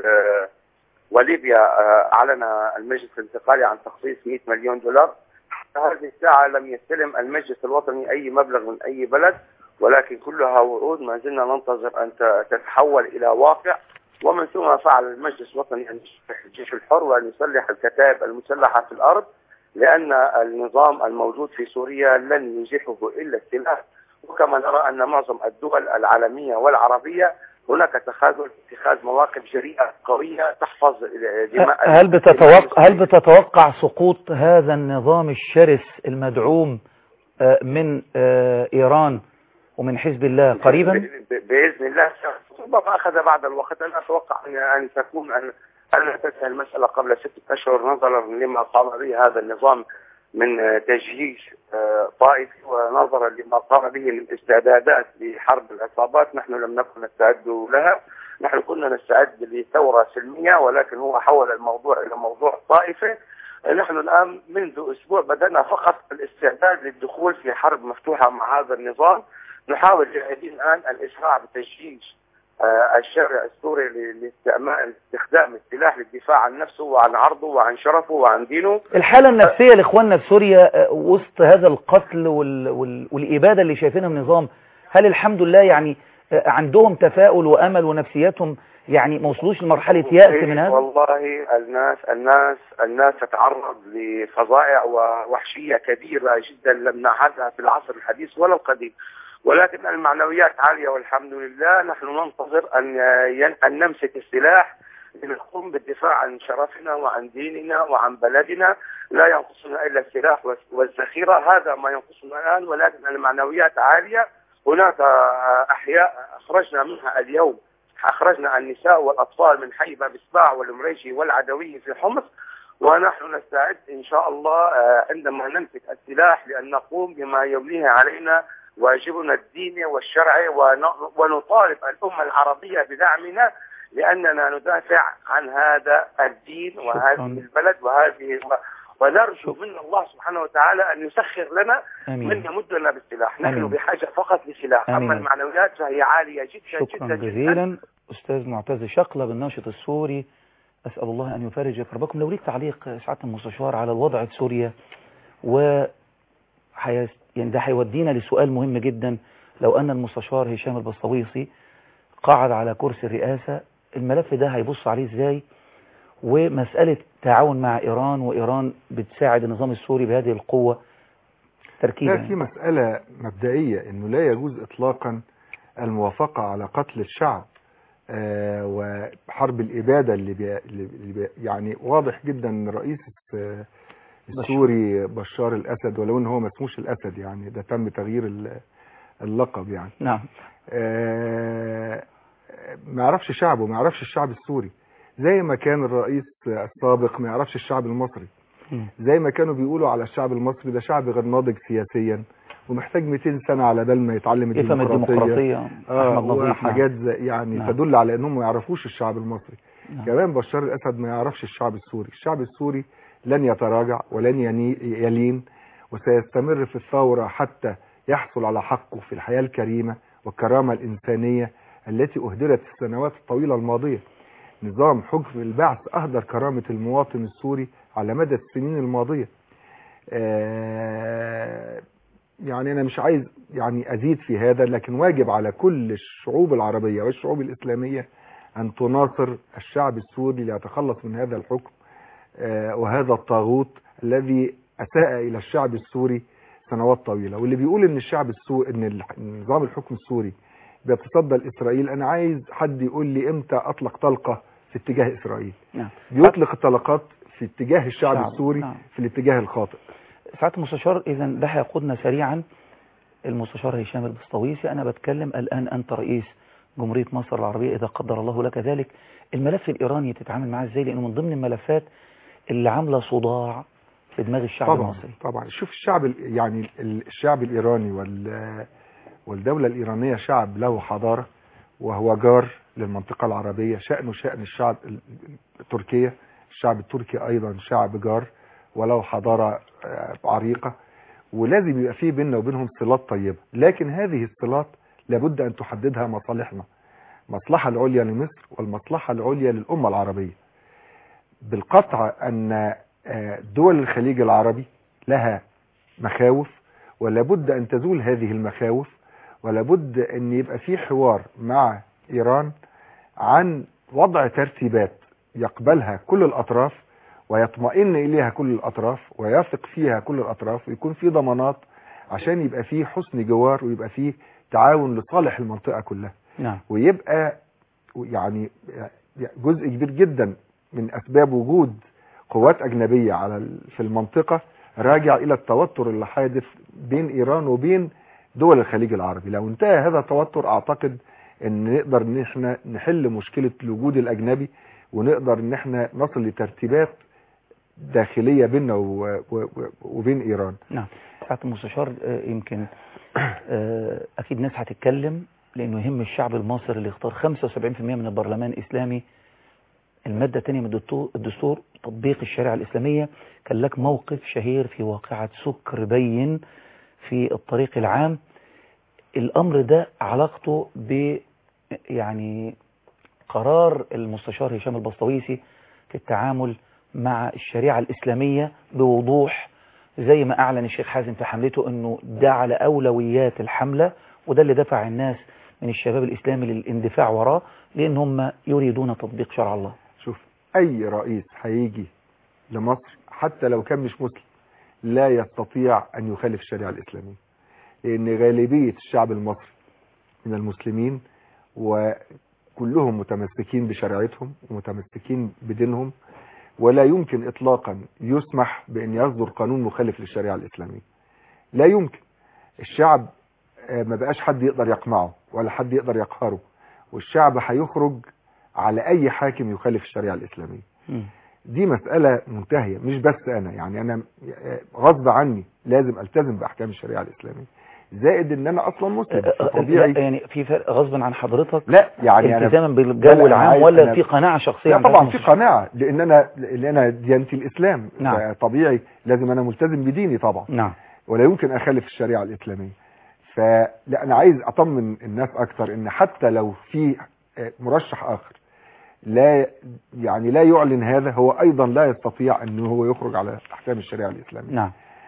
وليبيا آه، أعلن المجلس الانتقالي عن تخصيص 100 مليون دولار حتى هذه الساعة لم يستلم المجلس الوطني أي مبلغ من أي بلد ولكن كلها وعود ما زلنا ننتظر أن ت- تتحول إلى واقع ومن ثم فعل المجلس الوطني أن يسلح الجيش الحر وأن يسلح الكتائب المسلحة في الأرض لأن النظام الموجود في سوريا لن يزيحه إلا السلاح وكما نرى أن معظم الدول العالمية والعربية هناك تخاذل اتخاذ مواقف جريئة قوية تحفظ دماء هل بتتوقع هل بتتوقع سقوط هذا النظام الشرس المدعوم آه، من آه، إيران ومن حزب الله قريبا ب- باذن الله ربما اخذ بعض الوقت انا اتوقع ان ان تكون ان ان تنتهي المساله قبل ستة اشهر نظرا لما قام به هذا النظام من آه، تجهيز آه، طائفي ونظرا لما قام به من استعدادات لحرب العصابات نحن لم نكن نستعد لها نحن كنا نستعد لثوره سلميه ولكن هو حول الموضوع الى موضوع طائفي نحن الآن منذ أسبوع بدأنا فقط الاستعداد للدخول في حرب مفتوحة مع هذا النظام نحاول جاهدين الآن الإسراع بتجهيز آه، الشارع السوري ل- لاستعمال استخدام السلاح للدفاع عن نفسه وعن عرضه وعن شرفه وعن دينه الحالة النفسية لإخواننا في سوريا آه، وسط هذا القتل وال... وال... والإبادة اللي شايفينها من النظام هل الحمد لله يعني آه، عندهم تفاؤل وأمل ونفسياتهم يعني ما وصلوش لمرحلة يأس من هذا والله الناس الناس الناس تتعرض لفظائع ووحشية كبيرة جدا لم نعهدها في العصر الحديث ولا القديم ولكن المعنويات عالية والحمد لله نحن ننتظر أن ين- أن نمسك السلاح لنقوم بالدفاع عن شرفنا وعن ديننا وعن بلدنا لا ينقصنا إلا السلاح والس- والذخيرة هذا ما ينقصنا الآن ولكن المعنويات عالية هناك آه، أحياء أخرجنا منها اليوم أخرجنا النساء والأطفال من حي باب السباع والمريشي والعدوي في حمص ونحن نستعد إن شاء الله آه، عندما نمسك السلاح لأن نقوم بما يوليه علينا واجبنا الديني والشرعي ون- ونطالب الأمة العربية بدعمنا لأننا ندافع عن هذا الدين وهذه البلد وهذه ونرجو من الله سبحانه وتعالى أن يسخر لنا آمين. من يمدنا بالسلاح نحن آمين. بحاجة فقط لسلاح آمين. أما المعنويات فهي عالية جدا شكرا جدا جزيلا أستاذ معتز شقلة بالناشط السوري أسأل الله أن يفرج كربكم لو ليك تعليق آه، سعادة المستشار على الوضع في سوريا و حيس... يعني ده هيودينا لسؤال مهم جدا لو أن المستشار هشام البسطويسي قعد على كرسي الرئاسة الملف ده هيبص عليه ازاي ومسألة تعاون مع إيران وإيران بتساعد النظام السوري بهذه القوة تركيبا لا في مسألة مبدئية انه لا يجوز اطلاقا الموافقة على قتل الشعب آه وحرب الإبادة اللي, بي اللي بي يعني واضح جدا ان الرئيس آه، السوري بشار الأسد ولو ان هو ما اسموش الأسد يعني ده تم تغيير ال- اللقب يعني نعم آه، ما يعرفش شعبه ما يعرفش الشعب السوري زي ما كان الرئيس السابق ما يعرفش الشعب المصري زي ما كانوا بيقولوا على الشعب المصري ده شعب غير ناضج سياسيا ومحتاج 200 سنة على بال ما يتعلم يفهم الديمقراطية اه أحمد نظيف وحاجات نعم. زي يعني نعم. تدل على انهم ما يعرفوش الشعب المصري نعم. كمان بشار الاسد ما يعرفش الشعب السوري الشعب السوري لن يتراجع ولن يني- يلين وسيستمر في الثورة حتى يحصل على حقه في الحياة الكريمة والكرامة الإنسانية التي أهدرت في السنوات الطويلة الماضية نظام حكم البعث أهدر كرامة المواطن السوري على مدى السنين الماضية آه، يعني أنا مش عايز يعني أزيد في هذا لكن واجب على كل الشعوب العربية والشعوب الإسلامية أن تناصر الشعب السوري ليتخلص من هذا الحكم آه، وهذا الطاغوت الذي أساء إلى الشعب السوري سنوات طويلة واللي بيقول إن الشعب السوري إن الح- نظام الحكم السوري بيتصدى لإسرائيل أنا عايز حد يقول لي إمتى أطلق طلقة في اتجاه اسرائيل نعم بيطلق الطلقات في اتجاه الشعب الشعب، السوري نعم. في الاتجاه الخاطئ سعاده المستشار اذا ده هيقودنا سريعا المستشار هشام البسطويسي انا بتكلم الان انت رئيس جمهوريه مصر العربيه اذا قدر الله لك ذلك الملف الايراني تتعامل معاه ازاي لانه من ضمن الملفات اللي عامله صداع في دماغ الشعب طبعا المصري طبعا شوف الشعب ال- يعني ال- الشعب الايراني وال والدوله الايرانيه شعب له حضاره وهو جار للمنطقه العربيه شانه شان الشعب ال- ال- تركيا الشعب التركي ايضا شعب جار وله حضاره آه، عريقه ولازم يبقى فيه بيننا وبينهم صلات طيبه لكن هذه الصلات لابد ان تحددها مصالحنا المصلحه العليا لمصر والمصلحه العليا للامه العربيه بالقطع ان آه، دول الخليج العربي لها مخاوف ولابد ان تزول هذه المخاوف ولابد ان يبقى في حوار مع ايران عن وضع ترتيبات يقبلها كل الاطراف ويطمئن اليها كل الاطراف ويثق فيها كل الاطراف ويكون في ضمانات عشان يبقى في حسن جوار ويبقى في تعاون لصالح المنطقه كلها نعم ويبقى يعني جزء كبير جدا من اسباب وجود قوات اجنبيه على ال- في المنطقه راجع الى التوتر اللي حادث بين ايران وبين دول الخليج العربي لو انتهى هذا التوتر اعتقد ان نقدر ان احنا نحل مشكله الوجود الاجنبي ونقدر ان احنا نصل لترتيبات داخليه بيننا و- و- و- وبين ايران نعم سعاده المستشار آه، يمكن آه، اكيد ناس هتتكلم لانه يهم الشعب المصري اللي اختار 75% من البرلمان الاسلامي الماده الثانيه من الدستور- الدستور تطبيق الشريعه الاسلاميه كان لك موقف شهير في واقعه سكر بين في الطريق العام الامر ده علاقته ب يعني قرار المستشار هشام البسطويسي في التعامل مع الشريعة الإسلامية بوضوح زي ما أعلن الشيخ حازم في حملته أنه ده على أولويات الحملة وده اللي دفع الناس من الشباب الإسلامي للاندفاع وراه لأن هم يريدون تطبيق شرع الله شوف اي رئيس هيجي لمصر حتى لو كان مش مسلم لا يستطيع ان يخالف الشريعه الاسلاميه لان غالبيه الشعب المصري من المسلمين وكلهم متمسكين بشريعتهم ومتمسكين بدينهم ولا يمكن اطلاقا يسمح بان يصدر قانون مخالف للشريعه الاسلاميه لا يمكن الشعب آه، ما بقاش حد يقدر يقمعه ولا حد يقدر يقهره والشعب هيخرج على اي حاكم يخالف الشريعه الاسلاميه دي مسألة منتهية مش بس أنا يعني أنا غصب عني لازم ألتزم بأحكام الشريعة الإسلامية زائد إن أنا أصلا مسلم فطبيعي لا يعني في فرق غصبا عن حضرتك لا يعني أنا التزاما لا، بالجو لا، أنا العام عايز- ولا أنا- في قناعة شخصية لا عند طبعا حضرتك؟ في قناعة لأن أنا لأن أنا ديانتي الإسلام نعم. فطبيعي لازم أنا ملتزم بديني طبعا نعم ولا يمكن أخالف الشريعة الإسلامية فلا أنا عايز أطمن الناس أكتر إن حتى لو في آه، مرشح آخر لا يعني لا يعلن هذا هو أيضا لا يستطيع أن هو يخرج على أحكام الشريعة الإسلامية نعم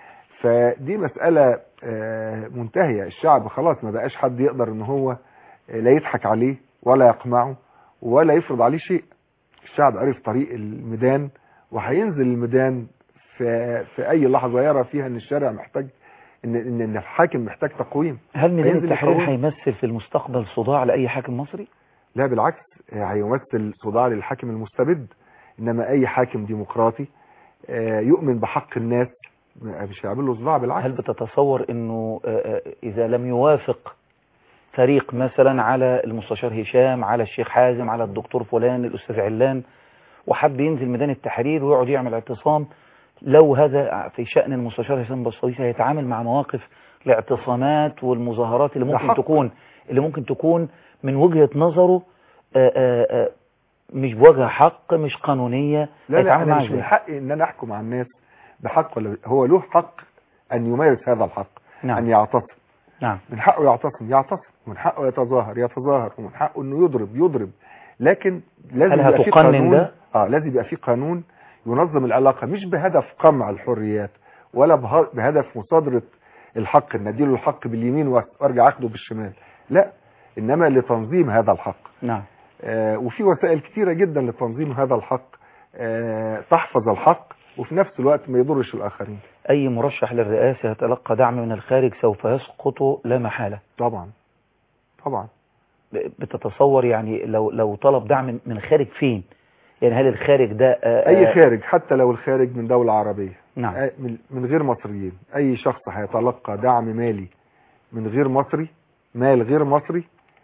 فدي مسألة آه، منتهية الشعب خلاص ما بقاش حد يقدر ان هو آه، لا يضحك عليه ولا يقمعه ولا يفرض عليه شيء الشعب عرف طريق الميدان وهينزل الميدان في, في اي لحظة يرى فيها ان الشارع محتاج ان ان إن الحاكم محتاج تقويم هل ميدان هينزل التحرير يقوم. هيمثل في المستقبل صداع لأي حاكم مصري؟ لا بالعكس آه، هيمثل صداع للحاكم المستبد انما اي حاكم ديمقراطي آه، يؤمن بحق الناس مش هيعمل له صداع بالعكس هل بتتصور انه آه، آه، اذا لم يوافق فريق مثلا على المستشار هشام على الشيخ حازم على الدكتور فلان الاستاذ علان وحب ينزل ميدان التحرير ويقعد يعمل اعتصام لو هذا في شأن المستشار هشام بسطويسي هيتعامل مع مواقف الاعتصامات والمظاهرات اللي ده ممكن حق. تكون اللي ممكن تكون من وجهة نظره آه، آه، آه، مش بوجه حق مش قانونية لا لا هيتعامل انا معاها مش من ازاي؟ حقي ان انا احكم على الناس بحق ولا هو له حق ان يمارس هذا الحق نعم. ان يعتصم نعم من حقه يعتصم يعتصم ومن حقه يتظاهر يتظاهر ومن حقه انه يضرب يضرب لكن لازم هل يبقى في هتقنن قانون ده؟ اه لازم يبقى في قانون ينظم العلاقه مش بهدف قمع الحريات ولا به- بهدف مصادره الحق ان اديله الحق باليمين وارجع اخده بالشمال لا انما لتنظيم هذا الحق نعم آه، وفي وسائل كتيرة جدا لتنظيم هذا الحق آه، تحفظ الحق وفي نفس الوقت ما يضرش الآخرين أي مرشح للرئاسة يتلقى دعم من الخارج سوف يسقط لا محالة طبعا طبعا ب- بتتصور يعني لو لو طلب دعم من الخارج فين يعني هل الخارج ده آه، اي آه، خارج حتى لو الخارج من دولة عربية نعم آه، من- من غير مصريين اي شخص هيتلقى دعم مالي من غير مصري مال غير مصري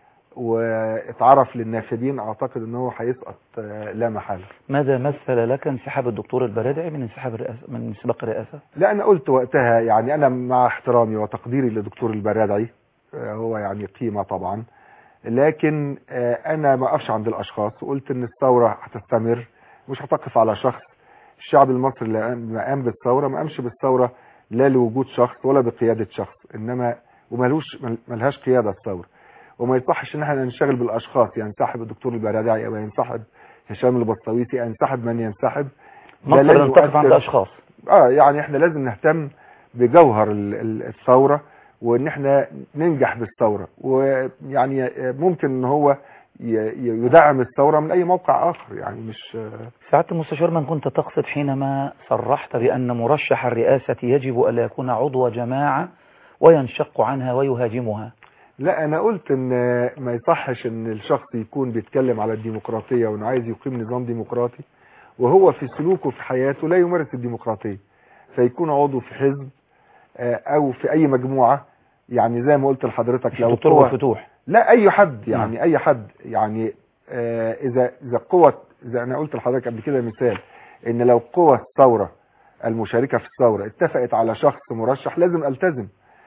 واتعرف للناخبين اعتقد ان هو هيسقط آه، لا محاله ماذا مثل لك انسحاب الدكتور البرادعي من انسحاب الرئاسة من سباق الرئاسة لا انا قلت وقتها يعني انا مع احترامي وتقديري لدكتور البرادعي آه، هو يعني قيمة طبعا لكن آه، انا ما اقفش عند الاشخاص وقلت ان الثورة هتستمر مش هتقف على شخص الشعب المصري اللي قام- ما قام بالثورة ما قامش بالثورة لا لوجود شخص ولا بقيادة شخص انما وملوش مل- ملهاش قيادة الثورة وما يصحش ان احنا ننشغل بالاشخاص ينسحب الدكتور البرادعي او ينسحب هشام البسطويسي ينسحب من ينسحب ده مصر لن لن تقف عند يؤثر- اشخاص اه يعني احنا لازم نهتم بجوهر ال- ال- الثورة وان احنا ننجح بالثورة ويعني ممكن ان هو ي- ي- يدعم الثورة من اي موقع اخر يعني مش سعادة المستشار من كنت تقصد حينما صرحت بأن مرشح الرئاسة يجب ألا يكون عضو جماعة وينشق عنها ويهاجمها لا انا قلت ان ما يصحش ان الشخص يكون بيتكلم على الديمقراطية وانه عايز يقيم نظام ديمقراطي وهو في سلوكه في حياته لا يمارس الديمقراطية فيكون عضو في حزب آه، او في اي مجموعة يعني زي ما قلت لحضرتك لو دكتور قوة- الفتوح لا اي حد يعني اي حد يعني آه اذا اذا قوة زي انا قلت لحضرتك قبل كده مثال ان لو قوة الثورة المشاركة في الثورة اتفقت على شخص مرشح لازم التزم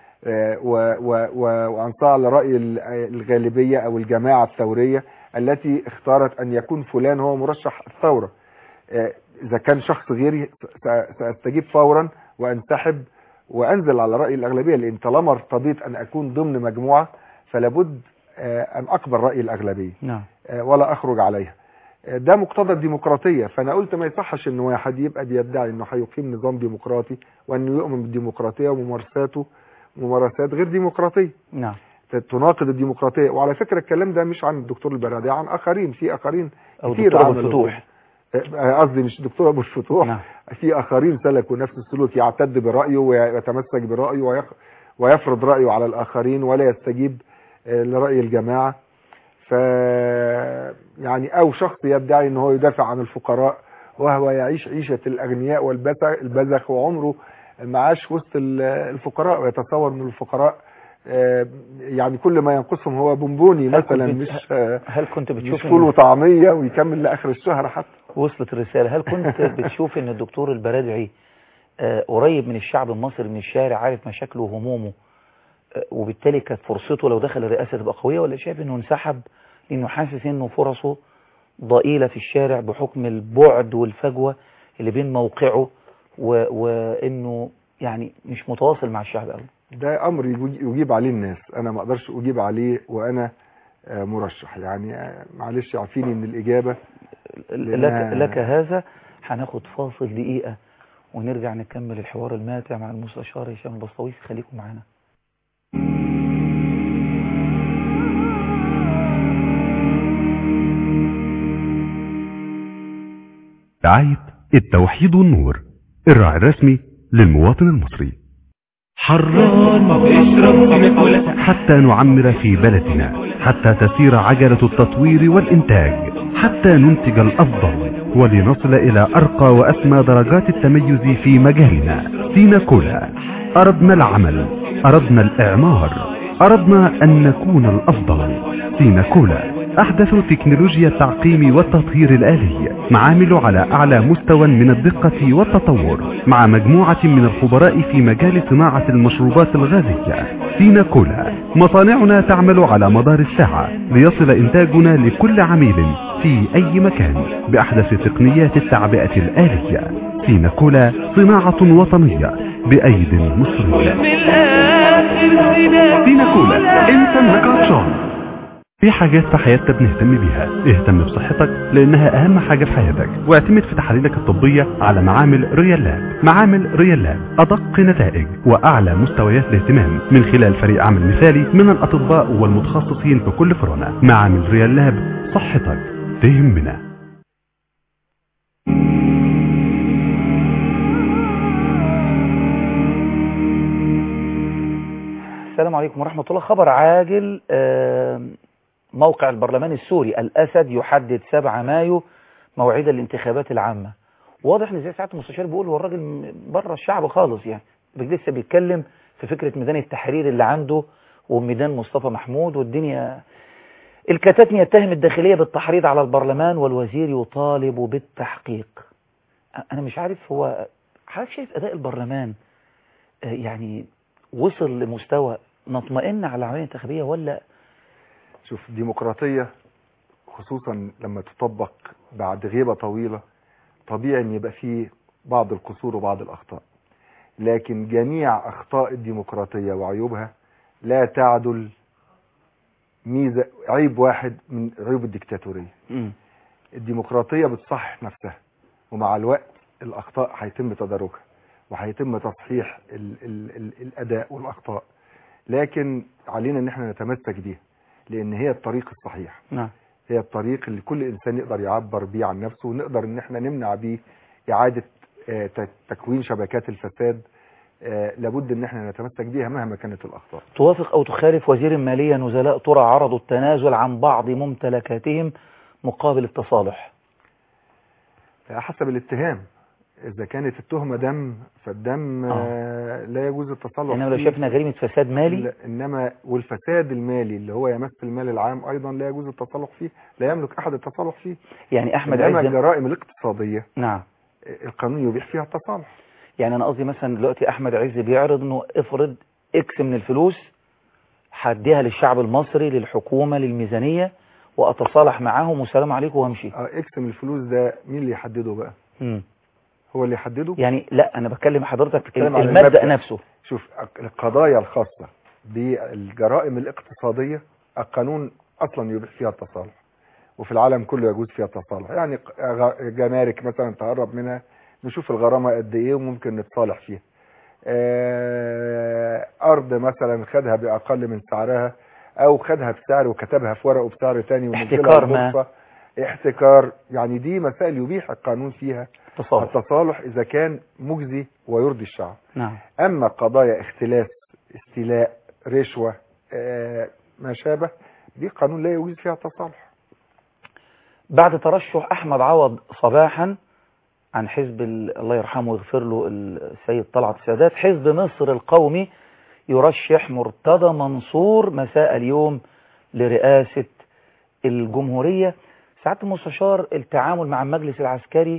آه و- و- و- وانصاع على رأي ال- الغالبية او الجماعة الثورية التي اختارت ان يكون فلان هو مرشح الثورة آه اذا كان شخص غيري س- ساستجيب فورا وانسحب وانزل على رأي الاغلبية لان طالما ارتضيت ان اكون ضمن مجموعة فلابد آه، ان اقبل رأي الاغلبية نعم آه، ولا اخرج عليها آه، ده مقتضى الديمقراطية فانا قلت ما يصحش ان واحد يبقى بيدعي انه هيقيم نظام ديمقراطي وانه يؤمن بالديمقراطية وممارساته ممارسات غير ديمقراطية نعم تناقض الديمقراطية وعلى فكرة الكلام ده مش عن الدكتور البرادعي عن اخرين في اخرين أو كتير دكتور أبو عملوا الفتوح. كده. آه، قصدي مش دكتور ابو الفتوح نعم. في اخرين سلكوا نفس السلوك يعتد برأيه ويتمسك برأيه ويخ... ويفرض رأيه على الآخرين ولا يستجيب آه، لرأي الجماعة ف يعني أو شخص يدعي أنه هو يدافع عن الفقراء وهو يعيش عيشة الأغنياء والبذخ البذخ وعمره ما عاش وسط ال- الفقراء ويتصور أن الفقراء آه، يعني كل ما ينقصهم هو بونبوني هل كنت مثلا بت- مش آه، هل كنت مش بتشوف فول إن- وطعمية ويكمل لآخر الشهر حتى وصلت الرسالة هل كنت بتشوف ان الدكتور البرادعي آه، قريب من الشعب المصري من الشارع عارف مشاكله وهمومه آه، وبالتالي كانت فرصته لو دخل الرئاسة تبقى قوية ولا شايف انه انسحب لانه حاسس انه فرصه ضئيلة في الشارع بحكم البعد والفجوة اللي بين موقعه و... وانه يعني مش متواصل مع الشعب قوي ده امر يجي- يجيب عليه الناس انا ما اقدرش اجيب عليه وانا آه، مرشح يعني آه، معلش عارفيني ان الاجابه لك, لأنها- لك هذا هناخد فاصل دقيقة ونرجع نكمل الحوار الماتع مع المستشار هشام البسطويسي خليكم معانا رعاية التوحيد والنور الراعي الرسمي للمواطن المصري حران اشرب مقولة حتى نعمر في بلدنا حتى تسير عجلة التطوير والإنتاج حتى ننتج الأفضل ولنصل إلى أرقى وأسمى درجات التميز في مجالنا سينا كولا أردنا العمل أردنا الإعمار أردنا أن نكون الأفضل سينا كولا أحدث تكنولوجيا التعقيم والتطهير الآلي معامل على أعلى مستوى من الدقة والتطور مع مجموعة من الخبراء في مجال صناعة المشروبات الغازية سينا كولا مصانعنا تعمل على مدار الساعة ليصل إنتاجنا لكل عميل في أي مكان بأحدث تقنيات التعبئة الآلية سينا كولا صناعة وطنية بأيد مصرية سينا كولا انت انك عطشان في حاجات في حياتنا بنهتم بيها اهتم بصحتك لانها اهم حاجة في حياتك واعتمد في تحاليلك الطبية على معامل ريال لاب معامل ريال لاب ادق نتائج واعلى مستويات الاهتمام من خلال فريق عمل مثالي من الاطباء والمتخصصين في كل فرونا معامل ريال لاب صحتك تهمنا السلام عليكم ورحمة الله خبر عاجل آم، موقع البرلمان السوري الأسد يحدد 7 مايو موعدا للانتخابات العامة واضح ان زي ساعات المستشار بيقول هو الراجل م- بره الشعب خالص يعني لسه بيتكلم في فكرة ميدان التحرير اللي عنده وميدان مصطفى محمود والدنيا الكتاتني يتهم الداخلية بالتحريض على البرلمان والوزير يطالب بالتحقيق أنا مش عارف هو حضرتك شايف أداء البرلمان آه، يعني وصل لمستوى نطمئن على العملية الانتخابية ولا شوف الديمقراطية خصوصا لما تطبق بعد غيبة طويلة طبيعي ان يبقى فيه بعض القصور وبعض الاخطاء لكن جميع اخطاء الديمقراطية وعيوبها لا تعدل ميزة عيب واحد من عيوب الديكتاتورية الديمقراطية بتصحح نفسها ومع الوقت الأخطاء هيتم تداركها وهيتم تصحيح ال ال ال الأداء والأخطاء لكن علينا إن احنا نتمسك بيها لأن هي الطريق الصحيح نعم هي الطريق اللي كل إنسان يقدر يعبر بيه عن نفسه ونقدر إن احنا نمنع بيه إعادة آه، ت- تكوين شبكات الفساد آه، لابد إن احنا نتمسك بيها مهما كانت الأخطاء توافق أو تخالف وزير المالية نزلاء ترى عرضوا التنازل عن بعض ممتلكاتهم مقابل التصالح حسب الاتهام إذا كانت التهمة دم فالدم آه، لا يجوز التصالح إنما لو فيه. شفنا جريمة فساد مالي لا، انما والفساد المالي اللي هو يمس المال العام ايضا لا يجوز التصالح فيه لا يملك احد التصالح فيه يعني أحمد انما عز الجرائم الاقتصاديه نعم القانون يبيح فيها التصالح يعني أنا قصدي مثلا دلوقتي أحمد عز بيعرض إنه افرض إكس من الفلوس هديها للشعب المصري للحكومة للميزانية وأتصالح معاهم والسلام عليكم وأمشي اه اكس من الفلوس ده مين اللي يحدده بقى مم. هو اللي يحدده يعني لا أنا بتكلم حضرتك بتكلم على المبدأ المبدأ. نفسه شوف القضايا الخاصه بالجرائم الاقتصاديه القانون اصلا يبيح فيها التصالح وفي العالم كله يجوز فيها التصالح يعني ق- غ- جمارك مثلا تقرب منها نشوف الغرامه قد ايه وممكن نتصالح فيها آه، ارض مثلا خدها باقل من سعرها او خدها بسعر وكتبها في ورقه بسعر تاني ونزلها احتكار ما. البورصة. احتكار يعني دي مسائل يبيح القانون فيها تصالح التصالح اذا كان مجزي ويرضي الشعب نعم اما قضايا اختلاس استيلاء رشوه آه، ما شابه دي قانون لا يجوز فيها التصالح بعد ترشح أحمد عوض صباحا عن حزب ال- الله يرحمه ويغفر له السيد طلعت السادات حزب مصر القومي يرشح مرتضى منصور مساء اليوم لرئاسة الجمهورية سعادة المستشار التعامل مع المجلس العسكري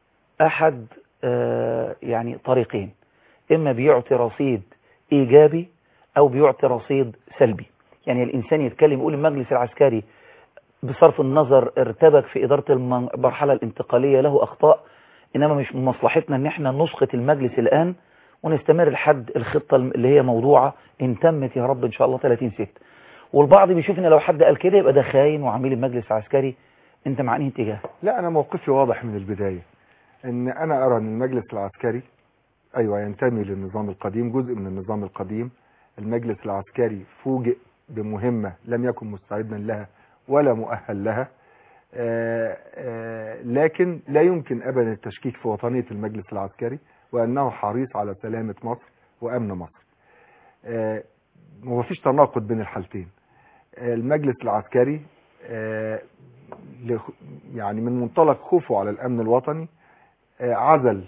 أحد آه، يعني طريقين إما بيعطي رصيد إيجابي أو بيعطي رصيد سلبي يعني الإنسان يتكلم يقول المجلس العسكري بصرف النظر ارتبك في إدارة المن- المرحلة الانتقالية له أخطاء إنما مش من مصلحتنا إن احنا نسقط المجلس الآن ونستمر لحد الخطة اللي هي موضوعة إن تمت يا رب إن شاء الله 30 ست والبعض بيشوف إن لو حد قال كده يبقى ده خاين وعميل المجلس العسكري أنت مع أنهي اتجاه؟ لا انا موقفي واضح من البدايه ان انا ارى ان المجلس العسكري ايوه ينتمي للنظام القديم جزء من النظام القديم المجلس العسكري فوجئ بمهمه لم يكن مستعدا لها ولا مؤهل لها آه، آه، لكن لا يمكن ابدا التشكيك في وطنيه المجلس العسكري وانه حريص على سلامه مصر وامن مصر آه، ومفيش تناقض بين الحالتين آه، المجلس العسكري آه، لخ- يعني من منطلق خوفه على الامن الوطني آه، عزل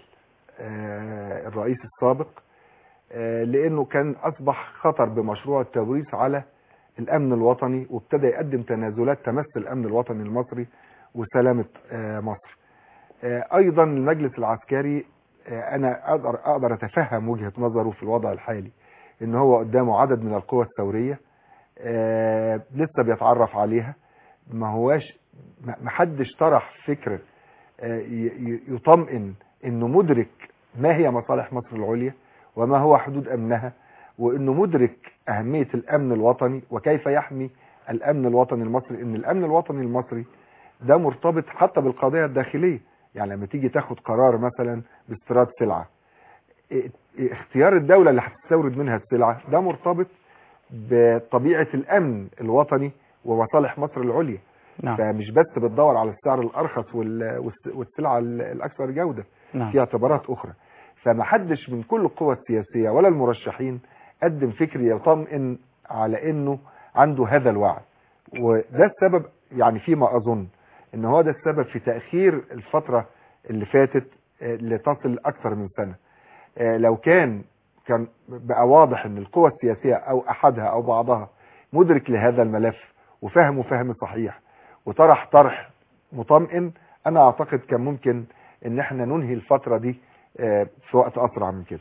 آه، الرئيس السابق آه، لانه كان اصبح خطر بمشروع التوريث على الامن الوطني وابتدى يقدم تنازلات تمس الامن الوطني المصري وسلامه آه، مصر آه، ايضا المجلس العسكري آه، انا اقدر اقدر اتفهم وجهه نظره في الوضع الحالي ان هو قدامه عدد من القوى الثوريه آه، لسه بيتعرف عليها ما هواش ما ما حدش طرح فكره آه، ي- ي- يطمئن انه مدرك ما هي مصالح مصر العليا وما هو حدود امنها وانه مدرك اهميه الامن الوطني وكيف يحمي الامن الوطني المصري ان الامن الوطني المصري ده مرتبط حتى بالقضيه الداخليه يعني لما تيجي تاخد قرار مثلا باستيراد سلعه إيه- إيه اختيار الدوله اللي هتستورد منها السلعه ده مرتبط بطبيعه الامن الوطني ومصالح مصر العليا نعم. فمش بس بتدور على السعر الارخص وال- والس- والسلعه ال- الاكثر جوده نعم. في اعتبارات اخرى فما حدش من كل القوى السياسيه ولا المرشحين قدم فكر يطمئن على انه عنده هذا الوعي وده السبب يعني فيما اظن ان هو ده السبب في تاخير الفتره اللي فاتت آه، لتصل اكثر من سنه آه، لو كان كان بقى واضح ان القوى السياسيه او احدها او بعضها مدرك لهذا الملف وفهمه فهم صحيح وطرح طرح مطمئن انا اعتقد كان ممكن ان احنا ننهي الفتره دي آه، في وقت اسرع من كده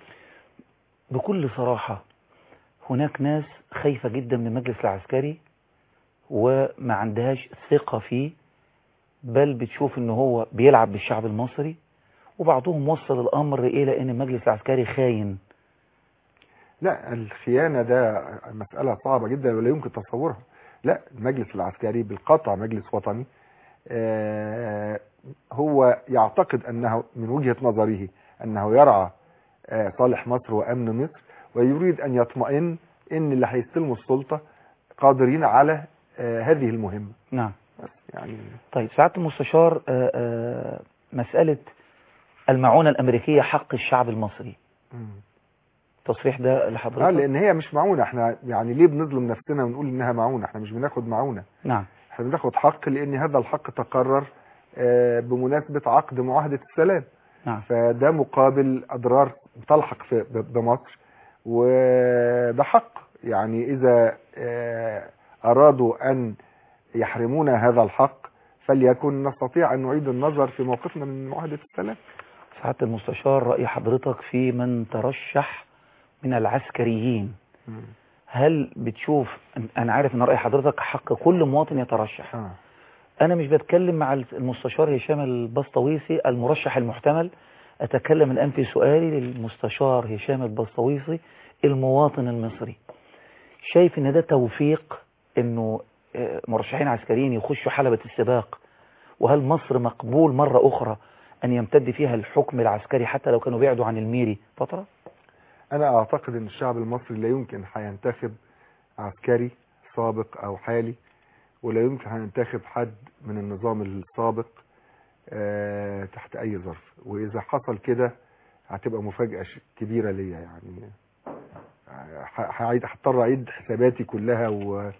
بكل صراحة هناك ناس خايفة جدا من المجلس العسكري وما عندهاش ثقة فيه بل بتشوف ان هو بيلعب بالشعب المصري وبعضهم وصل الامر الى ان المجلس العسكري خاين لا الخيانة ده مسألة صعبة جدا ولا يمكن تصورها لا المجلس العسكري بالقطع مجلس وطني آه، هو يعتقد أنه من وجهة نظره أنه يرعى آه، صالح مصر وأمن مصر ويريد أن يطمئن أن اللي هيستلموا السلطة قادرين على آه، هذه المهمة نعم يعني طيب سعادة المستشار آه، آه، مسألة المعونة الأمريكية حق الشعب المصري مم. التصريح ده اه لحضرتك لان هي مش معونه احنا يعني ليه بنظلم نفسنا ونقول انها معونه احنا مش بناخد معونه نعم احنا بناخد حق لان هذا الحق تقرر آه، بمناسبه عقد معاهده السلام نعم فده مقابل اضرار تلحق في ب- بمصر وده حق يعني اذا آه، ارادوا ان يحرمونا هذا الحق فليكن نستطيع ان نعيد النظر في موقفنا من معاهده السلام سعادة المستشار رأي حضرتك في من ترشح من العسكريين هل بتشوف أنا عارف أن رأي حضرتك حق كل مواطن يترشح آه. أنا مش بتكلم مع المستشار هشام البسطويسي المرشح المحتمل أتكلم الآن في سؤالي للمستشار هشام البسطويسي المواطن المصري شايف أن ده توفيق أنه آه، مرشحين عسكريين يخشوا حلبة السباق وهل مصر مقبول مرة أخرى أن يمتد فيها الحكم العسكري حتى لو كانوا بعدوا عن الميري فترة؟ انا اعتقد ان الشعب المصري لا يمكن هينتخب عسكري سابق او حالي ولا يمكن هينتخب حد من النظام السابق آه، تحت اي ظرف واذا حصل كده هتبقى مفاجأة ش- كبيرة ليا يعني آه، ه- هعيد هضطر اعيد حساباتي كلها و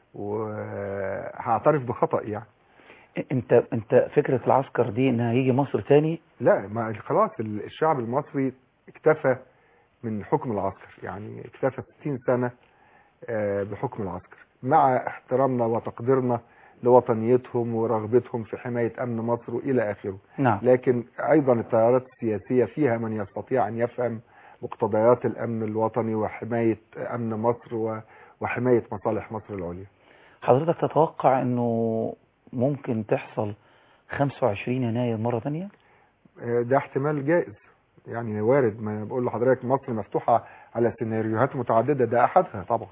وهعترف بخطأ يعني انت انت فكرة العسكر دي انها هيجي مصر تاني لا ما خلاص ال- الشعب المصري اكتفى من حكم العسكر يعني اكتفى 60 سنة آه، بحكم العسكر مع احترامنا وتقديرنا لوطنيتهم ورغبتهم في حماية أمن مصر وإلى آخره نعم لكن أيضا التيارات السياسية فيها من يستطيع أن يفهم مقتضيات الأمن الوطني وحماية أمن مصر و- وحماية مصالح مصر العليا حضرتك تتوقع انه ممكن تحصل 25 يناير مرة تانية آه، ده احتمال جائز يعني وارد ما بقول لحضرتك مصر مفتوحة على سيناريوهات متعددة ده أحدها طبعا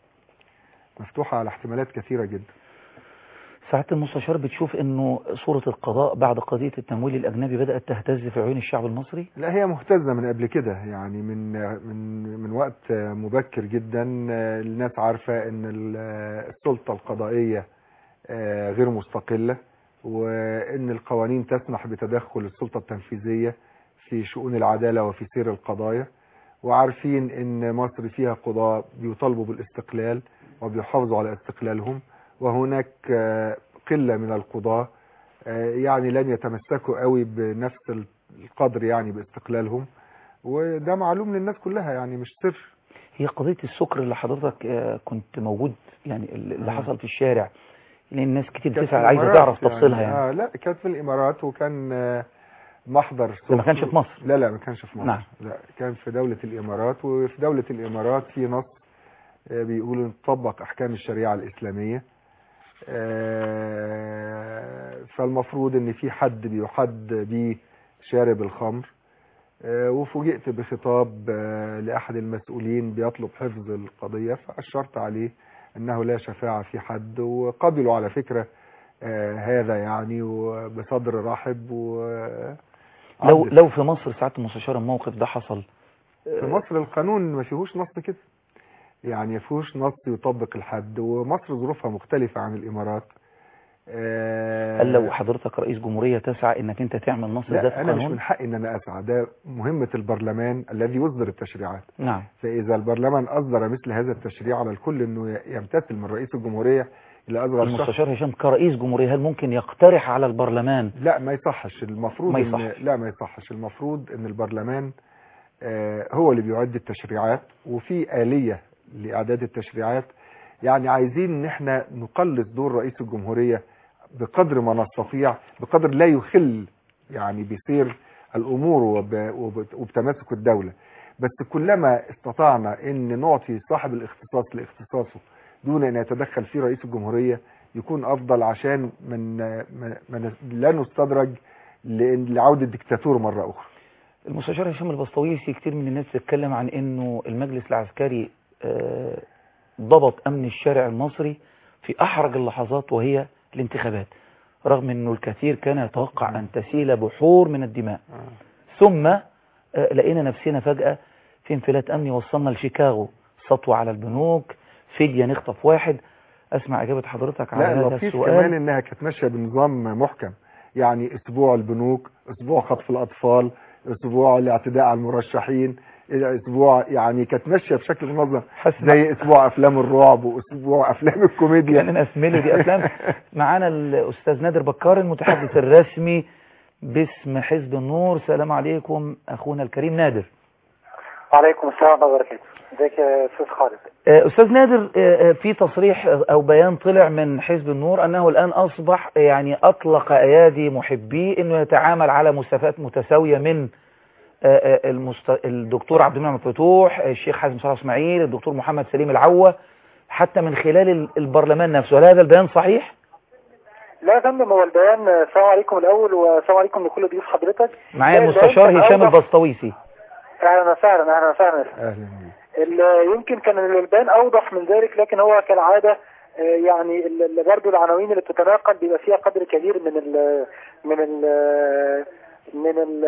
مفتوحة على احتمالات كثيرة جدا ساعة المستشار بتشوف انه صورة القضاء بعد قضية التمويل الاجنبي بدأت تهتز في عيون الشعب المصري لا هي مهتزة من قبل كده يعني من من من وقت مبكر جدا الناس عارفة ان ال- السلطة القضائية آه، غير مستقلة وان القوانين تسمح بتدخل السلطة التنفيذية في شؤون العدالة وفي سير القضايا وعارفين ان مصر فيها قضاة بيطالبوا بالاستقلال وبيحافظوا على استقلالهم وهناك آه، قلة من القضاة آه، يعني لن يتمسكوا قوي بنفس القدر يعني باستقلالهم وده معلوم للناس كلها يعني مش سر هي قضية السكر اللي حضرتك آه، كنت موجود يعني اللي آه. حصل في الشارع لان الناس كتير كانت في بتسأل عايزة الإمارات تعرف تفصيلها يعني آه لا كانت في الامارات وكان آه، محضر ده ما كانش في مصر. لا لا ما كانش في مصر نعم. لا كان في دولة الامارات وفي دولة الامارات في نص آه، بيقول ان تطبق احكام الشريعة الاسلامية آه، فالمفروض ان في حد بيحد بيه شارب الخمر آه، وفوجئت بخطاب آه، لأحد المسؤولين بيطلب حفظ القضية فأشرت عليه أنه لا شفاعة في حد وقبلوا على فكرة آه، هذا يعني وبصدر رحب و لو لو في مصر ساعة المستشار الموقف ده حصل في مصر القانون ما فيهوش نص كده يعني ما فيهوش نص يطبق الحد ومصر ظروفها مختلفة عن الإمارات آه، هل لو حضرتك رئيس جمهورية تسعى انك انت تعمل نص ده لا في أنا مش قانون من حقي إن أنا أسعى ده مهمة البرلمان الذي يصدر التشريعات نعم فإذا البرلمان أصدر مثل هذا التشريع على الكل أنه يمتثل من رئيس الجمهورية الى اصغر شخص المستشار هشام كرئيس جمهورية هل ممكن يقترح على البرلمان لا ما يصحش المفروض ما إن يصحش. لا ما يصحش المفروض ان البرلمان آه، هو اللي بيعد التشريعات وفي آلية لإعداد التشريعات يعني عايزين ان احنا نقلص دور رئيس الجمهورية بقدر ما نستطيع بقدر لا يخل يعني بسير الامور وب- وب- وبتماسك الدولة بس كلما استطعنا ان نعطي صاحب الاختصاص لاختصاصه دون ان يتدخل فيه رئيس الجمهورية يكون افضل عشان من من من لا نستدرج لإن- لعودة الدكتاتور مرة اخرى المستشار هشام البسطويسي كتير من الناس بتتكلم عن انه المجلس العسكري آه، ضبط امن الشارع المصري في احرج اللحظات وهي الانتخابات رغم انه الكثير كان يتوقع ان تسيل بحور من الدماء ثم آه، لقينا نفسنا فجأة في انفلات امني وصلنا لشيكاغو سطوة على البنوك فدية نخطف واحد اسمع اجابة حضرتك على لا هذا اللطيف السؤال كمان انها كانت ماشيه بنظام محكم يعني اسبوع البنوك اسبوع خطف الاطفال اسبوع الاعتداء على المرشحين اسبوع يعني كانت ماشيه بشكل منظم زي اسبوع افلام الرعب واسبوع افلام الكوميديا يعني ناس ميلو دي افلام معانا الاستاذ نادر بكار المتحدث الرسمي باسم حزب النور سلام عليكم اخونا الكريم نادر وعليكم السلام ورحمة الله وبركاته ازيك يا استاذ خالد آه، استاذ نادر آه، آه، في تصريح او بيان طلع من حزب النور انه الان اصبح يعني اطلق ايادي محبيه انه يتعامل على مستويات متساويه من آه، آه، المست... الدكتور عبد المنعم فتوح الشيخ حازم صلاح اسماعيل الدكتور محمد سليم العوة حتى من خلال ال- البرلمان نفسه هل هذا البيان صحيح لا يا فندم هو البيان السلام عليكم الاول والسلام عليكم لكل ضيوف حضرتك معايا لا، البيان المستشار كان هشام أوضح- البسطويسي اهلا وسهلا اهلا وسهلا اهلا ال- يمكن كان البيان اوضح من ذلك لكن هو كالعاده آه، يعني ال- ال- برضه العناوين اللي بتتناقل بيبقى فيها قدر كبير من ال من ال من ال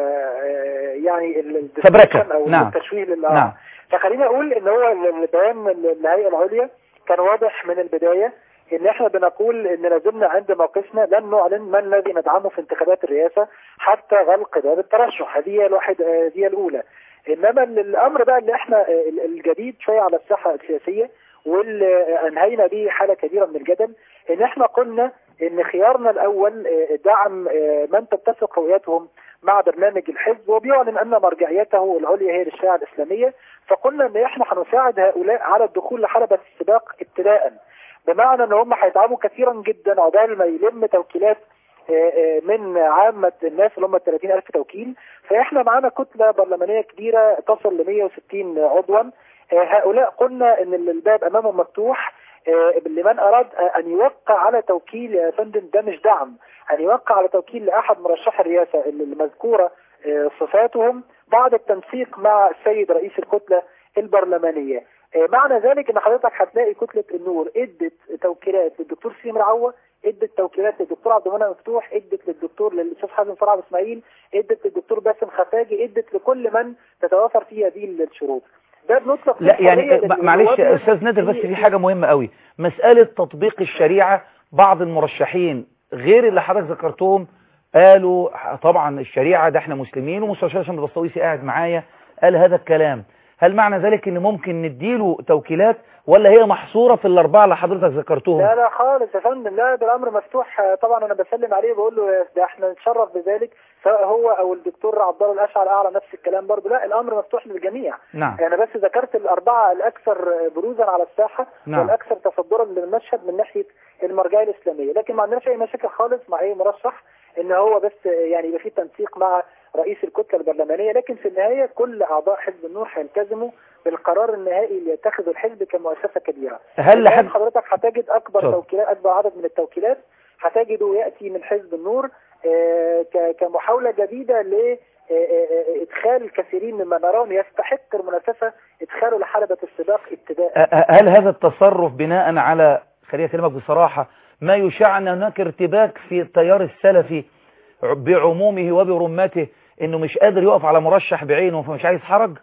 يعني ال- فبركة. الديسكشن او نعم. التشويه لل نعم. فخليني اقول ان هو ال- البيان ال- الهيئه العليا كان واضح من البدايه ان احنا بنقول ان لازلنا عند موقفنا لن نعلن من الذي ندعمه في انتخابات الرئاسه حتى غلق باب الترشح هذه هي الواحد هذه هي الاولى انما ال- الامر بقى اللي احنا آه، ال- الجديد شويه على الساحه السياسيه واللي انهينا به حاله كبيره من الجدل ان احنا قلنا ان خيارنا الاول آه، دعم آه، من تتفق رؤيتهم مع برنامج الحزب وبيعلن ان مرجعيته العليا هي للشريعه الاسلاميه فقلنا ان احنا هنساعد هؤلاء على الدخول لحلبة السباق ابتداء بمعنى ان هم هيتعبوا كثيرا جدا عقبال ما يلم توكيلات آه، آه، من عامة الناس اللي هم 30 ألف توكيل فإحنا معانا كتلة برلمانية كبيرة تصل ل 160 عضوا آه، هؤلاء قلنا ان الباب امامهم مفتوح آه، لمن اراد آه، ان يوقع على توكيل يا فندم ده مش دعم ان يوقع على توكيل لاحد مرشحي الرئاسه اللي المذكوره آه، صفاتهم بعد التنسيق مع السيد رئيس الكتله البرلمانيه آه، معنى ذلك ان حضرتك هتلاقي كتله النور ادت توكيلات للدكتور سليم العوه ادت توكيلات للدكتور عبد المنعم مفتوح ادت للدكتور للاستاذ حازم فرع اسماعيل ادت للدكتور باسم خفاجي ادت لكل من تتوافر فيه هذه الشروط ده بنطلق لا فيه يعني حرية م- معلش للنواب استاذ نادر بس في حاجة مهمة قوي مسألة تطبيق الشريعة بعض المرشحين غير اللي حضرتك ذكرتهم قالوا طبعا الشريعة ده احنا مسلمين ومستشار هشام البسطويسي قاعد معايا قال هذا الكلام هل معنى ذلك ان ممكن نديله توكيلات ولا هي محصورة في الاربعة اللي حضرتك ذكرتهم لا لا خالص يا فندم لا ده الامر مفتوح آه، طبعا انا بسلم عليه بقول له ده احنا نتشرف بذلك سواء هو او الدكتور عبد الله الاشعر اعلى نفس الكلام برضه لا الامر مفتوح للجميع نعم انا بس ذكرت الاربعه الاكثر بروزا على الساحه نعم. والاكثر تصدرا للمشهد من ناحيه المرجعيه الاسلاميه لكن ما عندناش اي مشاكل خالص مع اي مرشح ان هو بس يعني يبقى في تنسيق مع رئيس الكتله البرلمانيه لكن في النهايه كل اعضاء حزب النور هيلتزموا بالقرار النهائي اللي يتخذه الحزب كمؤسسه كبيره هل الآن لحد حضرتك هتجد اكبر اتفضل. توكيلات اكبر عدد من التوكيلات هتجده ياتي من حزب النور آه، ك- كمحاوله جديده ل آه، آه، ادخال الكثيرين ممن نراهم يستحق المنافسه ادخاله لحلبة السباق ابتداء أ- أ- هل هذا التصرف بناء على خليني اكلمك بصراحة ما يشاع ان هناك ارتباك في التيار السلفي بعمومه وبرمته انه مش قادر يقف على مرشح بعينه فمش عايز حرج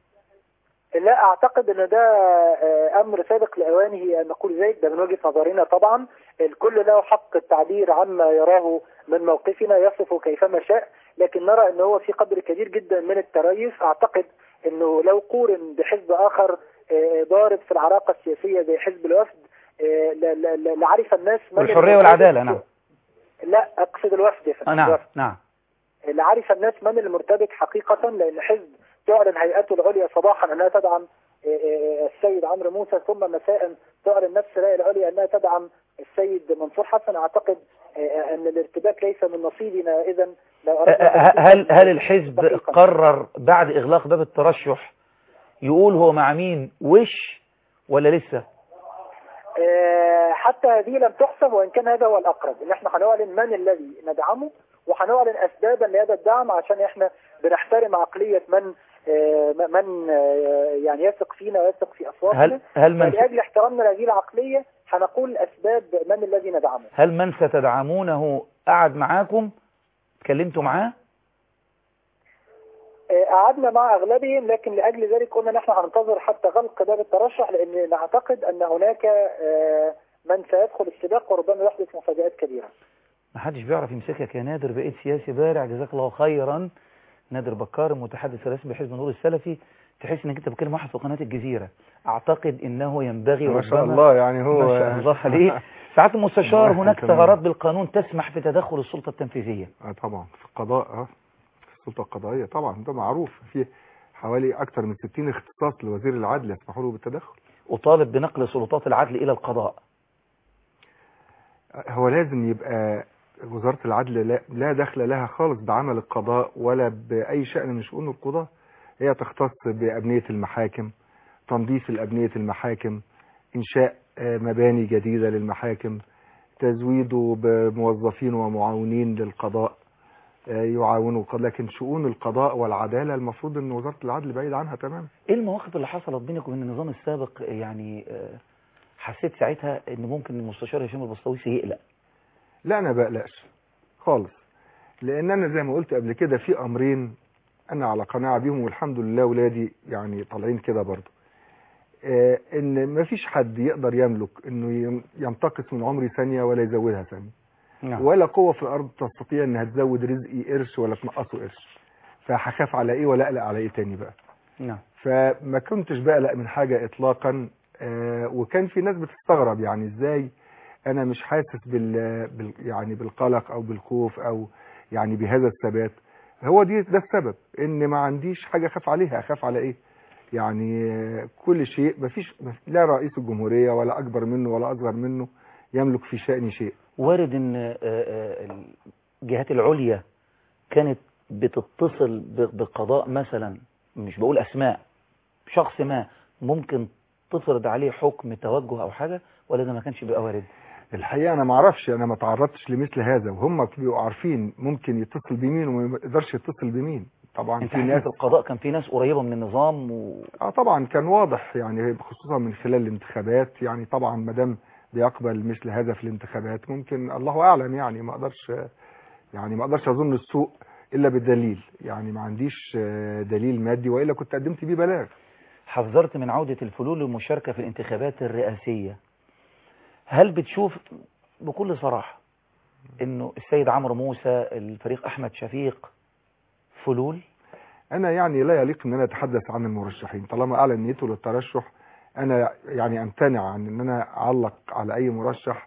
لا اعتقد ان ده آه، امر سابق لاوانه ان نقول ذلك ده من وجهه نظرنا طبعا الكل له حق التعبير عما يراه من موقفنا يصفه كيفما شاء لكن نرى ان هو في قدر كبير جدا من التريث اعتقد انه لو قورن بحزب اخر آه، ضارب في العراقه السياسيه زي حزب الوفد آه، ل- ل- ل- لعرف الناس من والحرية المرتبك- والعدالة نعم لا اقصد الوفد يا فندم آه، نعم الوفد. نعم لعرف الناس من المرتبك حقيقة لأن حزب تعلن هيئته العليا صباحا أنها تدعم آه، آه، السيد عمرو موسى ثم مساء تعلن نفس الهيئة العليا أنها تدعم السيد منصور حسن أعتقد آه، أن الارتباك ليس من نصيبنا إذا لو أردنا ه- هل هل الحزب قرر بعد إغلاق باب الترشح يقول هو مع مين وش ولا لسه آه، حتى هذه لم تحسم وإن كان هذا هو الأقرب إن إحنا هنعلن من الذي ندعمه وهنعلن أسبابا لهذا الدعم عشان إحنا بنحترم عقلية من آه، من آه، يعني يثق فينا ويثق في أصواتنا هل هل من فلأجل احترامنا لهذه العقلية هنقول أسباب من الذي ندعمه هل من ستدعمونه قعد معاكم اتكلمتوا معاه آه، قعدنا مع أغلبهم لكن لأجل ذلك قلنا نحن هننتظر حتى غلق باب الترشح لأن نعتقد أن هناك آه، من سيدخل السباق وربما يحدث مفاجآت كبيرة ما حدش بيعرف يمسكك يا نادر بقيت سياسي بارع جزاك الله خيرا نادر بكار المتحدث الرسمي بحزب النور السلفي تحس انك انت بتكلم واحد في قناه الجزيره اعتقد انه ينبغي ما شاء ربما- الله يعني هو ما شاء الله عليه ساعات المستشار الله هناك كمان. ثغرات بالقانون تسمح في تدخل السلطه التنفيذيه اه طبعا في القضاء اه في السلطه القضائيه طبعا ده معروف في حوالي اكثر من 60 اختصاص لوزير العدل يسمحوا له بالتدخل اطالب بنقل سلطات العدل الى القضاء هو لازم يبقى وزارة العدل لا, لا دخل لها خالص بعمل القضاء ولا بأي شأن من شؤون القضاء هي تختص بأبنية المحاكم تنظيف الأبنية المحاكم إنشاء آه، مباني جديدة للمحاكم تزويده بموظفين ومعاونين للقضاء آه، يعاونوا القضاء لكن شؤون القضاء والعدالة المفروض أن وزارة العدل بعيد عنها تماما ايه المواقف اللي حصلت بينك وبين النظام السابق يعني آه، حسيت ساعتها ان ممكن المستشار هشام البسطويسي يقلق لا انا بقلقش خالص لان انا زي ما قلت قبل كده في امرين انا على قناعه بيهم والحمد لله ولادي يعني طالعين كده برضه آه ان مفيش حد يقدر يملك انه يم- ينتقص من عمري ثانيه ولا يزودها ثانيه نعم. ولا قوه في الارض تستطيع انها تزود رزقي قرش ولا تنقصه قرش فهخاف على ايه ولا اقلق على ايه تاني بقى نعم فما كنتش بقلق من حاجة اطلاقا آه، وكان في ناس بتستغرب يعني ازاي انا مش حاسس بال, بال يعني بالقلق او بالخوف او يعني بهذا الثبات هو دي ده السبب ان ما عنديش حاجة اخاف عليها اخاف على ايه يعني آه، كل شيء مفيش مف- لا رئيس الجمهورية ولا اكبر منه ولا اصغر منه يملك في شأن شيء وارد ان آه، آه، الجهات العليا كانت بتتصل ب- بقضاء مثلا مش بقول اسماء شخص ما ممكن تفرض عليه حكم توجه او حاجه ولا ده ما كانش بيبقى وارد الحقيقه انا ما اعرفش انا ما تعرضتش لمثل هذا وهم بيبقوا عارفين ممكن يتصل بمين وما يقدرش يتصل بمين طبعا انت في حاسس ناس القضاء كان في ناس قريبه من النظام و... اه طبعا كان واضح يعني خصوصا من خلال الانتخابات يعني طبعا ما دام بيقبل مثل هذا في الانتخابات ممكن الله اعلم يعني ما اقدرش يعني ما اقدرش اظن السوء الا بالدليل يعني ما عنديش آه، دليل مادي والا كنت قدمت بيه بلاغ حذرت من عوده الفلول للمشاركه في الانتخابات الرئاسيه هل بتشوف بكل صراحه انه السيد عمرو موسى الفريق احمد شفيق فلول انا يعني لا يليق ان انا اتحدث عن المرشحين طالما اعلن نيته للترشح انا يعني امتنع عن ان انا اعلق على اي مرشح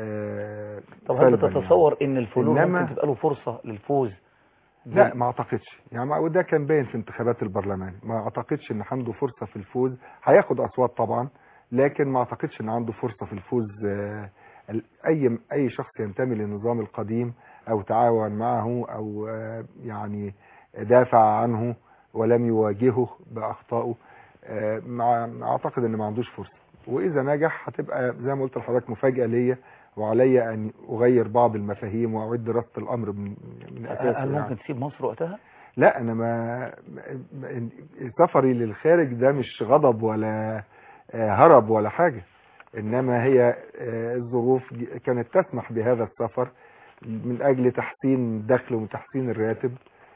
آه، طب هل سلباً بتتصور ان الفلول إنما- ممكن تبقى له فرصه للفوز لا ما اعتقدش يعني ما- وده كان باين في انتخابات البرلمان ما اعتقدش ان عنده فرصة في الفوز هياخد اصوات طبعا لكن ما اعتقدش ان عنده فرصة في الفوز آه، ال- اي اي شخص ينتمي للنظام القديم او تعاون معه او آه، يعني دافع عنه ولم يواجهه باخطائه آه، مع اعتقد ان ما عندوش فرصة واذا نجح هتبقى زي ما قلت لحضرتك مفاجأة ليا وعلي ان اغير بعض المفاهيم واعد دراسة الامر من من اساسه هل يعني. ممكن تسيب مصر وقتها لا انا ما ما- سفري للخارج ده مش غضب ولا آه، هرب ولا حاجة انما هي آه، الظروف ج- كانت تسمح بهذا السفر من اجل تحسين الدخل وتحسين الراتب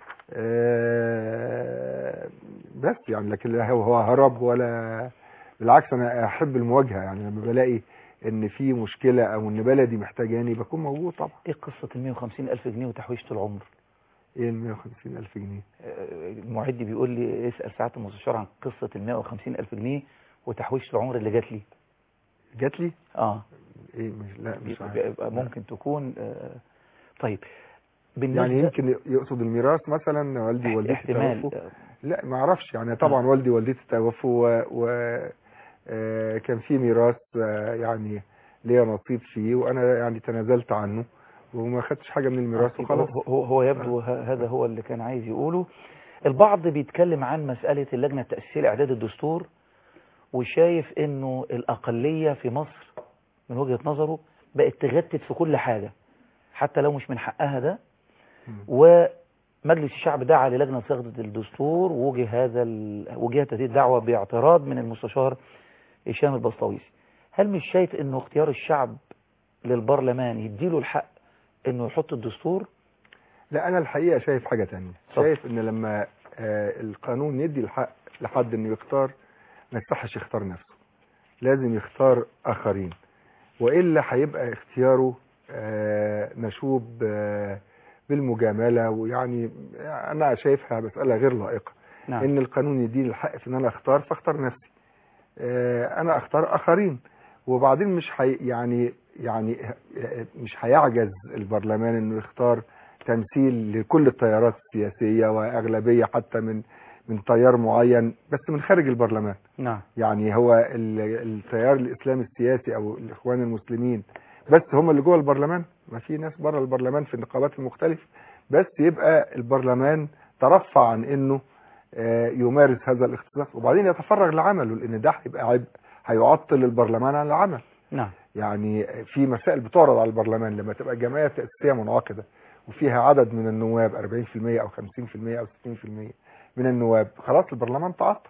آه، بس يعني لكن لا هو هو هرب ولا بالعكس انا احب المواجهة يعني لما بلاقي ان في مشكلة او ان بلدي محتاجاني بكون موجود طبعا ايه قصه ال 150 الف جنيه وتحويشه العمر ايه ال 150 الف جنيه آه، المعد بيقول لي اسال ساعه المستشار عن قصه ال 150 الف جنيه وتحويشه العمر اللي جات لي جات لي اه ايه مش لا مش عارف يبقى ممكن تكون آه، طيب يعني يمكن يقصد الميراث مثلا والدي ووالدتي احتمال توفوا لا ما اعرفش يعني طبعا والدي ووالدتي توفوا و, و... آه، كان في ميراث آه، يعني ليا نصيب فيه وانا يعني تنازلت عنه وما خدتش حاجه من الميراث وخلاص هو, هو- هو يبدو ه- هذا هو اللي كان عايز يقوله البعض بيتكلم عن مسألة اللجنة التأسيسية لإعداد الدستور وشايف انه الأقلية في مصر من وجهة نظره بقت تغتت في كل حاجة حتى لو مش من حقها ده ومجلس الشعب دعا للجنة صياغة الدستور ووجه هذا ال... وجهت هذه الدعوة باعتراض من المستشار هشام البسطويسي هل مش شايف انه اختيار الشعب للبرلمان يديله الحق انه يحط الدستور لا انا الحقيقه شايف حاجه تانية شايف ان لما آه، القانون يدي الحق لحد انه يختار ما يصحش يختار نفسه لازم يختار اخرين والا هيبقى اختياره آه، مشوب آه، بالمجامله ويعني انا شايفها مساله غير لائقه نعم. ان القانون يديني الحق في ان انا اختار فاختار نفسي آه، انا اختار اخرين وبعدين مش حي يعني يعني آه، مش هيعجز البرلمان انه يختار تمثيل لكل التيارات السياسيه واغلبيه حتى من من تيار معين بس من خارج البرلمان نعم يعني هو ال- التيار الاسلامي السياسي او الاخوان المسلمين بس هم اللي جوه البرلمان ما في ناس بره البرلمان في النقابات المختلفه بس يبقى البرلمان ترفع عن انه آه، يمارس هذا الاختصاص وبعدين يتفرغ لعمله لان ده هيبقى عبء هيعطل البرلمان عن العمل نعم يعني في مسائل بتعرض على البرلمان لما تبقى جمعيه تاسيسيه منعقده وفيها عدد من النواب 40% او 50% او 60% من النواب خلاص البرلمان تعطل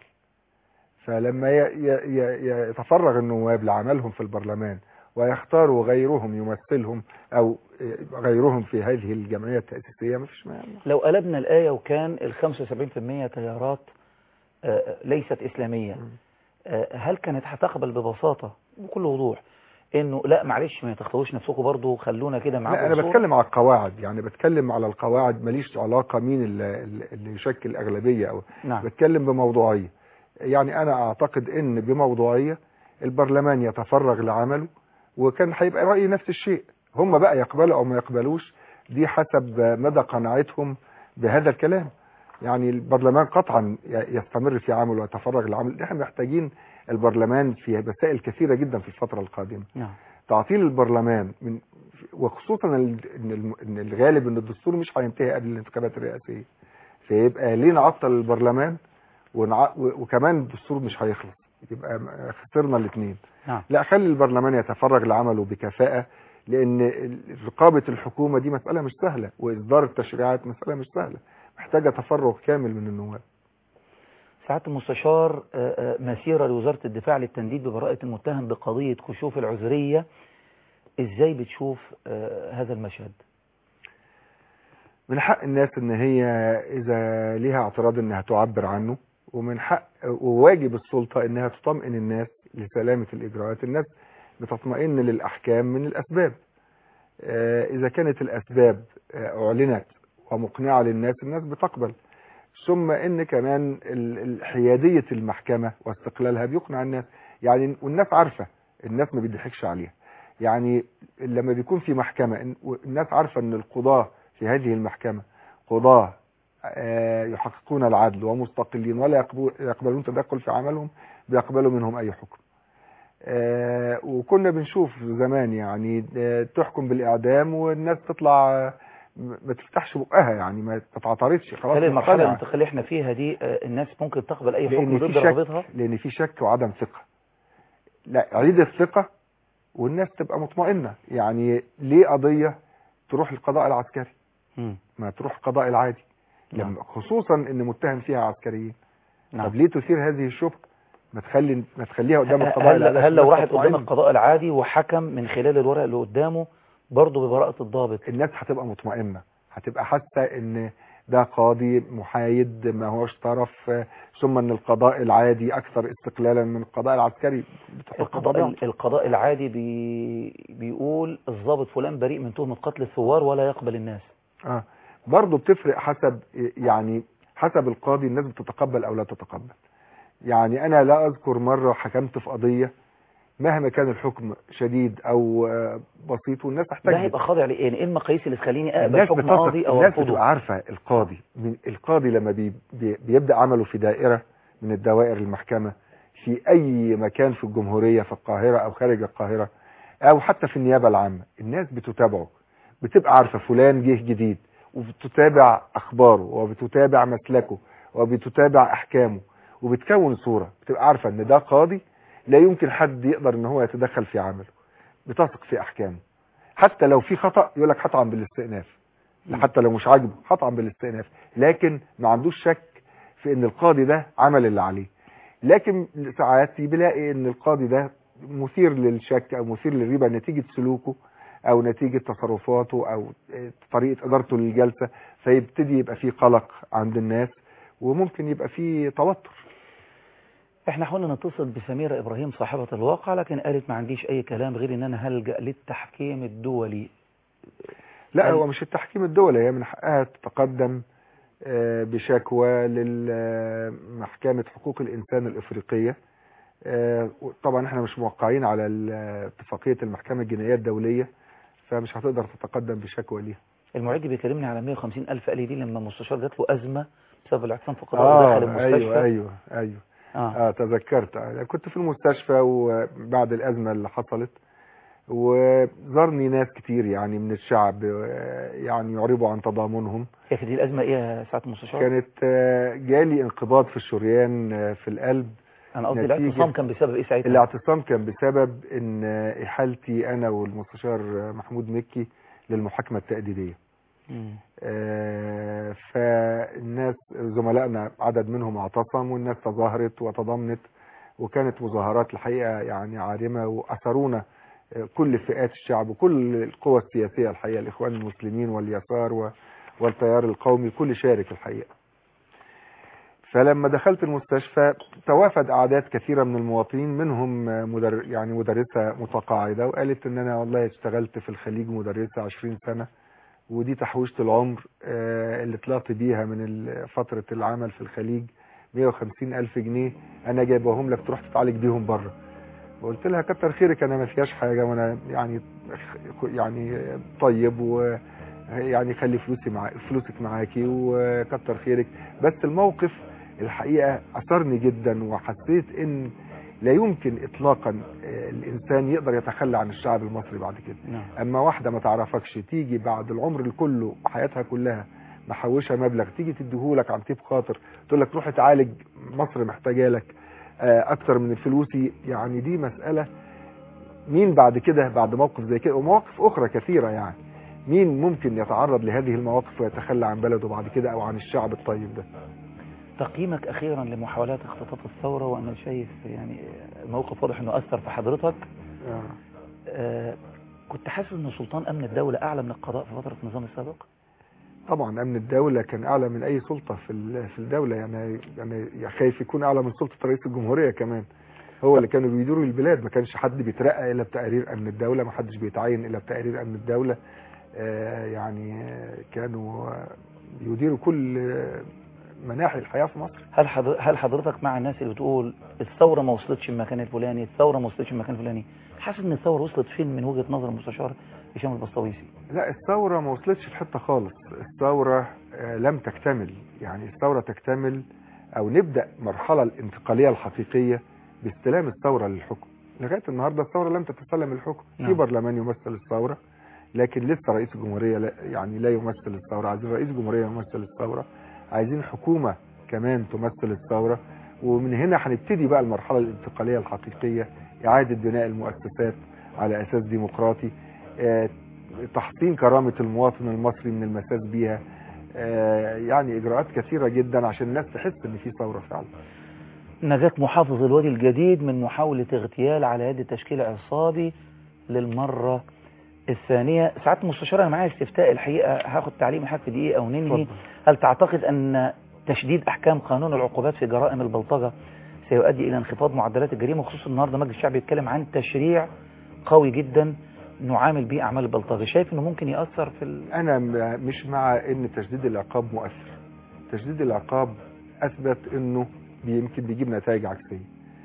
فلما ي- ي- ي- يتفرغ النواب لعملهم في البرلمان ويختاروا غيرهم يمثلهم او غيرهم في هذه الجمعيه التاسيسيه مفيش مانع لو قلبنا الآية وكان ال 75% تيارات آه، ليست إسلامية آه، هل كانت هتقبل ببساطة بكل وضوح انه لا معلش ما تختاروش نفسكم برضو خلونا كده معاكم لا انا بصورة؟ بتكلم على القواعد يعني بتكلم على القواعد ماليش علاقه مين اللي, اللي يشكل اغلبيه او نعم. بتكلم بموضوعيه يعني انا اعتقد ان بموضوعيه البرلمان يتفرغ لعمله وكان هيبقى رايي نفس الشيء هم بقى يقبلوا او ما يقبلوش دي حسب مدى قناعتهم بهذا الكلام يعني البرلمان قطعا ي- يستمر في عمله ويتفرغ لعمله احنا محتاجين البرلمان في مسائل كثيره جدا في الفتره القادمه نعم تعطيل البرلمان من وخصوصا ال- ان الم- إن الغالب ان الدستور مش هينتهي قبل الانتخابات الرئاسيه فيبقى ليه نعطل البرلمان ونع... و- وكمان الدستور مش هيخلص يبقى م- خسرنا الاثنين نعم لا خلي البرلمان يتفرغ لعمله بكفاءه لان ال- رقابه الحكومه دي مساله مش سهله واصدار التشريعات مساله مش سهله محتاجه تفرغ كامل من النواب سعادة المستشار آه، آه، مسيرة لوزارة الدفاع للتنديد ببراءة المتهم بقضية كشوف العذرية ازاي بتشوف آه، هذا المشهد من حق الناس ان هي اذا ليها اعتراض انها تعبر عنه ومن حق وواجب السلطة انها تطمئن الناس لسلامة الاجراءات الناس بتطمئن للاحكام من الاسباب آه، اذا كانت الاسباب آه، اعلنت ومقنعة للناس الناس بتقبل ثم ان كمان ال- ال- حيادية المحكمة واستقلالها بيقنع الناس يعني والناس عارفة الناس ما بيضحكش عليها يعني لما بيكون في محكمة إن- الناس عارفة ان القضاة في هذه المحكمة قضاة آه، يحققون العدل ومستقلين ولا يقبو- يقبلون تدخل في عملهم بيقبلوا منهم اي حكم آه، وكنا بنشوف زمان يعني آه، تحكم بالاعدام والناس تطلع آه، م- ما تفتحش بقها يعني ما تتعترضش خلاص هل المرحلة مقتنعة. الانتقالية احنا فيها دي آه، الناس ممكن تقبل اي حكم لان ضد في رغبتها شك لان في شك وعدم ثقه لا عيد الثقه والناس تبقى مطمئنه يعني ليه قضيه تروح القضاء العسكري مم. ما تروح القضاء العادي نعم. لما خصوصا ان متهم فيها عسكريين نعم. طب ليه تثير هذه الشبهه ما تخلي ما تخليها قدام القضاء هل, العادي هل لو عشان راحت قدام تطمئن. القضاء العادي وحكم من خلال الورق اللي قدامه برضه ببراءة الضابط الناس هتبقى مطمئنه هتبقى حاسه ان ده قاضي محايد ما هوش طرف آه، ثم ان القضاء العادي اكثر استقلالا من القضاء العسكري بتحكم القضاء, طبيعته. القضاء العادي بي بيقول الضابط فلان بريء من تهمة قتل الثوار ولا يقبل الناس اه برضه بتفرق حسب يعني حسب القاضي الناس بتتقبل او لا تتقبل يعني انا لا اذكر مره حكمت في قضيه مهما كان الحكم شديد او آه، بسيط والناس ده تحتاج هيبقى خاضع لايه يعني ايه المقاييس اللي تخليني اقبل الناس حكم بتثق قاضي او الناس ارفضه بتبقى عارفه القاضي من القاضي لما بي بي بيبدا عمله في دائره من الدوائر المحكمه في اي مكان في الجمهوريه في القاهره او خارج القاهره او حتى في النيابه العامه الناس بتتابعه بتبقى عارفه فلان جه جديد وبتتابع اخباره وبتتابع مسلكه وبتتابع احكامه وبتكون صوره بتبقى عارفه ان ده قاضي لا يمكن حد يقدر ان هو يتدخل في عمله بتثق في احكامه حتى لو في خطا يقول لك هطعن بالاستئناف حتى لو مش عاجبه هطعن بالاستئناف لكن ما عندوش شك في ان القاضي ده عمل اللي عليه لكن ساعات بيلاقي ان القاضي ده مثير للشك او مثير للريبه نتيجه سلوكه او نتيجه تصرفاته او طريقه ادارته للجلسه فيبتدي يبقى في قلق عند الناس وممكن يبقى في توتر احنا حاولنا نتصل بسميرة ابراهيم صاحبة الواقع لكن قالت ما عنديش اي كلام غير ان انا هلجأ للتحكيم الدولي لا هل- هو مش التحكيم الدولي هي من حقها تتقدم آه، بشكوى لمحكمة حقوق الإنسان الإفريقية آه، طبعا احنا مش موقعين على ال- اتفاقية المحكمة الجنائية الدولية فمش هتقدر تتقدم بشكوى ليها المعد بيكلمني على 150 الف قال لي دي لما المستشار جات له ازمة بسبب الاعتصام في القضاء اه ودخل المستشفى ايوه ايوه ايوه آه. اه تذكرت أنا كنت في المستشفى وبعد الأزمة اللي حصلت وزارني ناس كتير يعني من الشعب آه، يعني يعربوا عن تضامنهم يا اخي دي الازمة ايه يا سعادة المستشار كانت آه، جالي انقباض في الشريان آه، في القلب انا قصدي نتيجة- الاعتصام كان بسبب ايه ساعتها الاعتصام كان بسبب ان آه، احالتي انا والمستشار آه، محمود مكي للمحاكمة التأديبية مم. آه، فالناس زملائنا عدد منهم اعتصم والناس تظاهرت وتضامنت وكانت مظاهرات الحقيقة يعني عارمة وأثرونا آه، كل فئات الشعب وكل القوى السياسية الحقيقة الإخوان المسلمين واليسار و- والتيار القومي كل شارك الحقيقة فلما دخلت المستشفى توافد أعداد كثيرة من المواطنين منهم آه، مدر يعني مدرسة متقاعدة وقالت إن أنا والله اشتغلت في الخليج مدرسة 20 سنة ودي تحويشة العمر آه، اللي طلعت بيها من ال- فترة العمل في الخليج 150 ألف جنيه أنا جايبهم لك تروح تتعالج بيهم بره وقلت لها كتر خيرك أنا ما فيهاش حاجة وأنا يعني يعني طيب و يعني خلي فلوسي مع فلوسك معاكي وكتر خيرك بس الموقف الحقيقة أثرني جدا وحسيت إن لا يمكن إطلاقا آه، الإنسان يقدر يتخلى عن الشعب المصري بعد كده نعم اما واحده ما تعرفكش تيجي بعد العمر اللي كله حياتها كلها محوشه مبلغ تيجي تديهولك عن طيب خاطر تقول لك روح اتعالج مصر محتاجه لك آه، اكتر من فلوسي يعني دي مساله مين بعد كده بعد موقف زي كده ومواقف اخرى كثيره يعني مين ممكن يتعرض لهذه المواقف ويتخلى عن بلده بعد كده او عن الشعب الطيب ده تقييمك اخيرا لمحاولات اختطاف الثورة وانا شايف يعني الموقف واضح انه اثر في حضرتك آه. آه كنت حاسس ان سلطان امن الدولة اعلى من القضاء في فترة النظام السابق طبعا امن الدوله كان اعلى من اي سلطه في ال- في الدوله يعني يعني خايف يكون اعلى من سلطه رئيس الجمهوريه كمان هو اللي كانوا بيديروا البلاد ما كانش حد بيترقى الا بتقارير امن الدوله ما حدش بيتعين الا بتقارير امن الدوله آه، يعني آه، كانوا آه، بيديروا كل آه، مناحي الحياه في مصر هل حضر... هل حضرتك مع الناس اللي بتقول الثورة ما وصلتش المكان الفلاني الثورة ما وصلتش المكان الفلاني حاسس ان الثورة وصلت فين من وجهة نظر المستشار هشام البسطويسي لا الثورة ما وصلتش في حتة خالص الثورة آه، لم تكتمل يعني الثورة تكتمل أو نبدأ مرحلة الانتقالية الحقيقية باستلام الثورة للحكم لغاية النهاردة الثورة لم تتسلم الحكم في نعم. برلمان يمثل الثورة لكن لسه رئيس الجمهورية لا يعني لا يمثل الثورة عايزين رئيس جمهورية يمثل الثورة عايزين حكومة كمان تمثل الثورة ومن هنا هنبتدي بقى المرحلة الانتقالية الحقيقية إعادة بناء المؤسسات على أساس ديمقراطي آه، تحسين كرامة المواطن المصري من المساس بيها آه، يعني إجراءات كثيرة جدا عشان الناس تحس إن في ثورة فعلا نجاة محافظ الوادي الجديد من محاولة اغتيال على يد تشكيل عصابي للمرة الثانية ساعات المستشار أنا معايا استفتاء الحقيقة هاخد تعليق من حضرتك في دقيقة أو ننهي اتفضل. هل تعتقد أن تشديد أحكام قانون العقوبات في جرائم البلطجة سيؤدي إلى انخفاض معدلات الجريمة خصوصا النهاردة مجلس الشعب يتكلم عن تشريع قوي جدا نعامل به أعمال البلطجة شايف أنه ممكن يأثر في ال... أنا م- مش مع إن تشديد العقاب مؤثر تشديد العقاب أثبت إنه يمكن بيجيب نتائج عكسية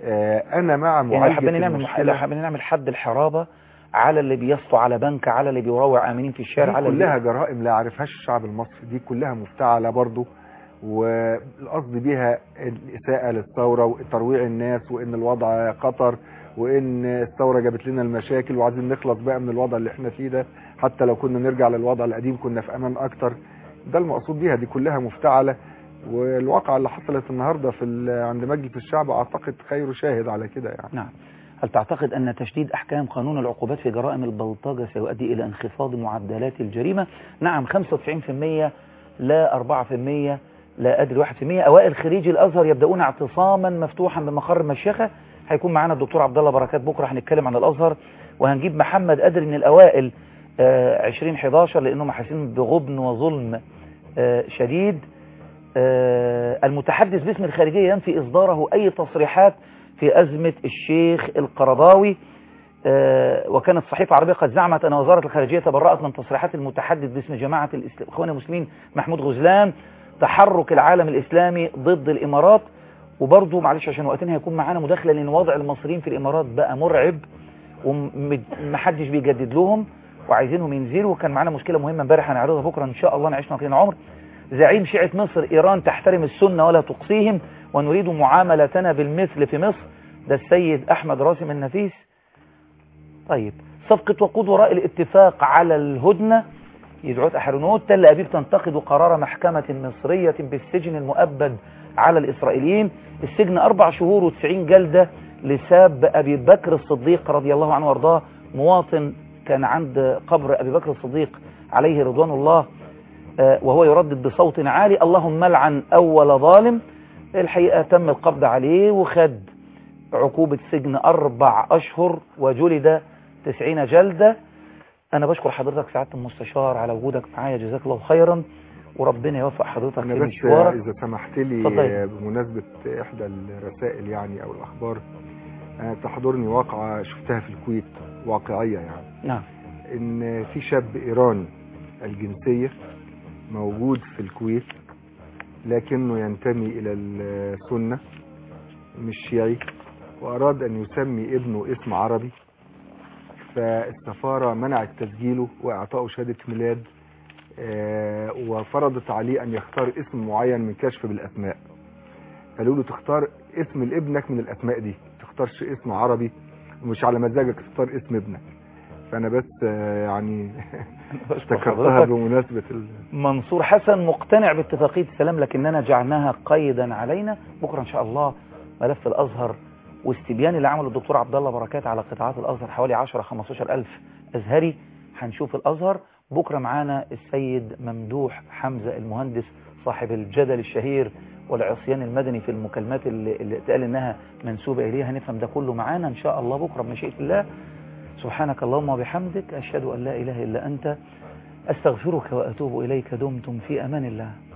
آه، انا مع يعني لو معالجه حبينا نعمل لو المشكله حبينا نعمل حد الحرابة على اللي بيسطو على بنك على اللي بيروع امنين في الشارع دي على اللي كلها جرائم لا يعرفهاش الشعب المصري دي كلها مفتعلة برضو والقصد بيها الإساءة للثورة وترويع الناس وإن الوضع خطر وإن الثورة جابت لنا المشاكل وعايزين نخلص بقى من الوضع اللي احنا فيه ده حتى لو كنا نرجع للوضع القديم كنا في أمان أكتر ده المقصود بيها دي كلها مفتعلة والواقعة اللي حصلت النهاردة في ال- عند مجلس الشعب أعتقد خير شاهد على كده يعني نعم هل تعتقد أن تشديد أحكام قانون العقوبات في جرائم البلطجة سيؤدي إلى انخفاض معدلات الجريمة؟ نعم 95% لا 4% لا أدري 1% أوائل خريجي الأزهر يبدأون اعتصاما مفتوحا بمقر المشيخة هيكون معانا الدكتور عبد الله بركات بكرة هنتكلم عن الأزهر وهنجيب محمد أدري من الأوائل آه، 2011 لأنهم حاسين بغبن وظلم آه، شديد آه، المتحدث باسم الخارجية ينفي إصداره أي تصريحات في أزمة الشيخ القرضاوي آه، وكانت صحيفة عربية قد زعمت أن وزارة الخارجية تبرأت من تصريحات المتحدث باسم جماعة الإسلام- الإخوان المسلمين محمود غزلان تحرك العالم الإسلامي ضد الإمارات وبرضه معلش عشان وقتنا هيكون معانا مداخلة لأن وضع المصريين في الإمارات بقى مرعب ومحدش بيجدد لهم وعايزينهم ينزلوا وكان معانا مشكلة مهمة امبارح هنعرضها بكرة إن شاء الله نعيش نقلين عمر زعيم شيعة مصر إيران تحترم السنة ولا تقصيهم ونريد معاملتنا بالمثل في مصر ده السيد أحمد راسم النفيس طيب صفقة وقود وراء الاتفاق على الهدنة يدعوت أحرنوت تل أبيب تنتقد قرار محكمة مصرية بالسجن المؤبد على الإسرائيليين السجن أربع شهور وتسعين جلدة لساب أبي بكر الصديق رضي الله عنه وارضاه مواطن كان عند قبر أبي بكر الصديق عليه رضوان الله آه، وهو يردد بصوت عالي اللهم لعن أول ظالم الحقيقة تم القبض عليه وخد عقوبة سجن أربع أشهر وجلد تسعين جلدة أنا بشكر حضرتك سعادة المستشار على وجودك معايا جزاك الله خيرا وربنا يوفق حضرتك أنا في بس مشوارك إذا سمحت لي اتفضل. بمناسبة إحدى الرسائل يعني أو الأخبار أنا تحضرني واقعة شفتها في الكويت واقعية يعني نعم إن في شاب إيراني الجنسية موجود في الكويت لكنه ينتمي إلى السنة مش شيعي وأراد أن يسمي ابنه اسم عربي فالسفارة منعت تسجيله وإعطائه شهادة ميلاد آه، وفرضت عليه أن يختار اسم معين من كشف بالأسماء قالوا له تختار اسم لابنك من الأسماء دي تختارش اسم عربي ومش على مزاجك تختار اسم ابنك فأنا بس آه، يعني افتكرتها حضرتك. بمناسبة ال... منصور حسن مقتنع باتفاقية السلام لكننا جعلناها قيدا علينا بكرة إن شاء الله ملف الأزهر واستبيان اللي عمله الدكتور عبد الله بركات على قطاعات الأزهر حوالي 10 15 ألف أزهري هنشوف الأزهر بكرة معانا السيد ممدوح حمزة المهندس صاحب الجدل الشهير والعصيان المدني في المكالمات اللي, اللي اتقال انها منسوبة اليها هنفهم ده كله معانا ان شاء الله بكرة بمشيئة الله سبحانك اللهم وبحمدك أشهد أن لا إله إلا أنت أستغفرك وأتوب إليك دمتم في أمان الله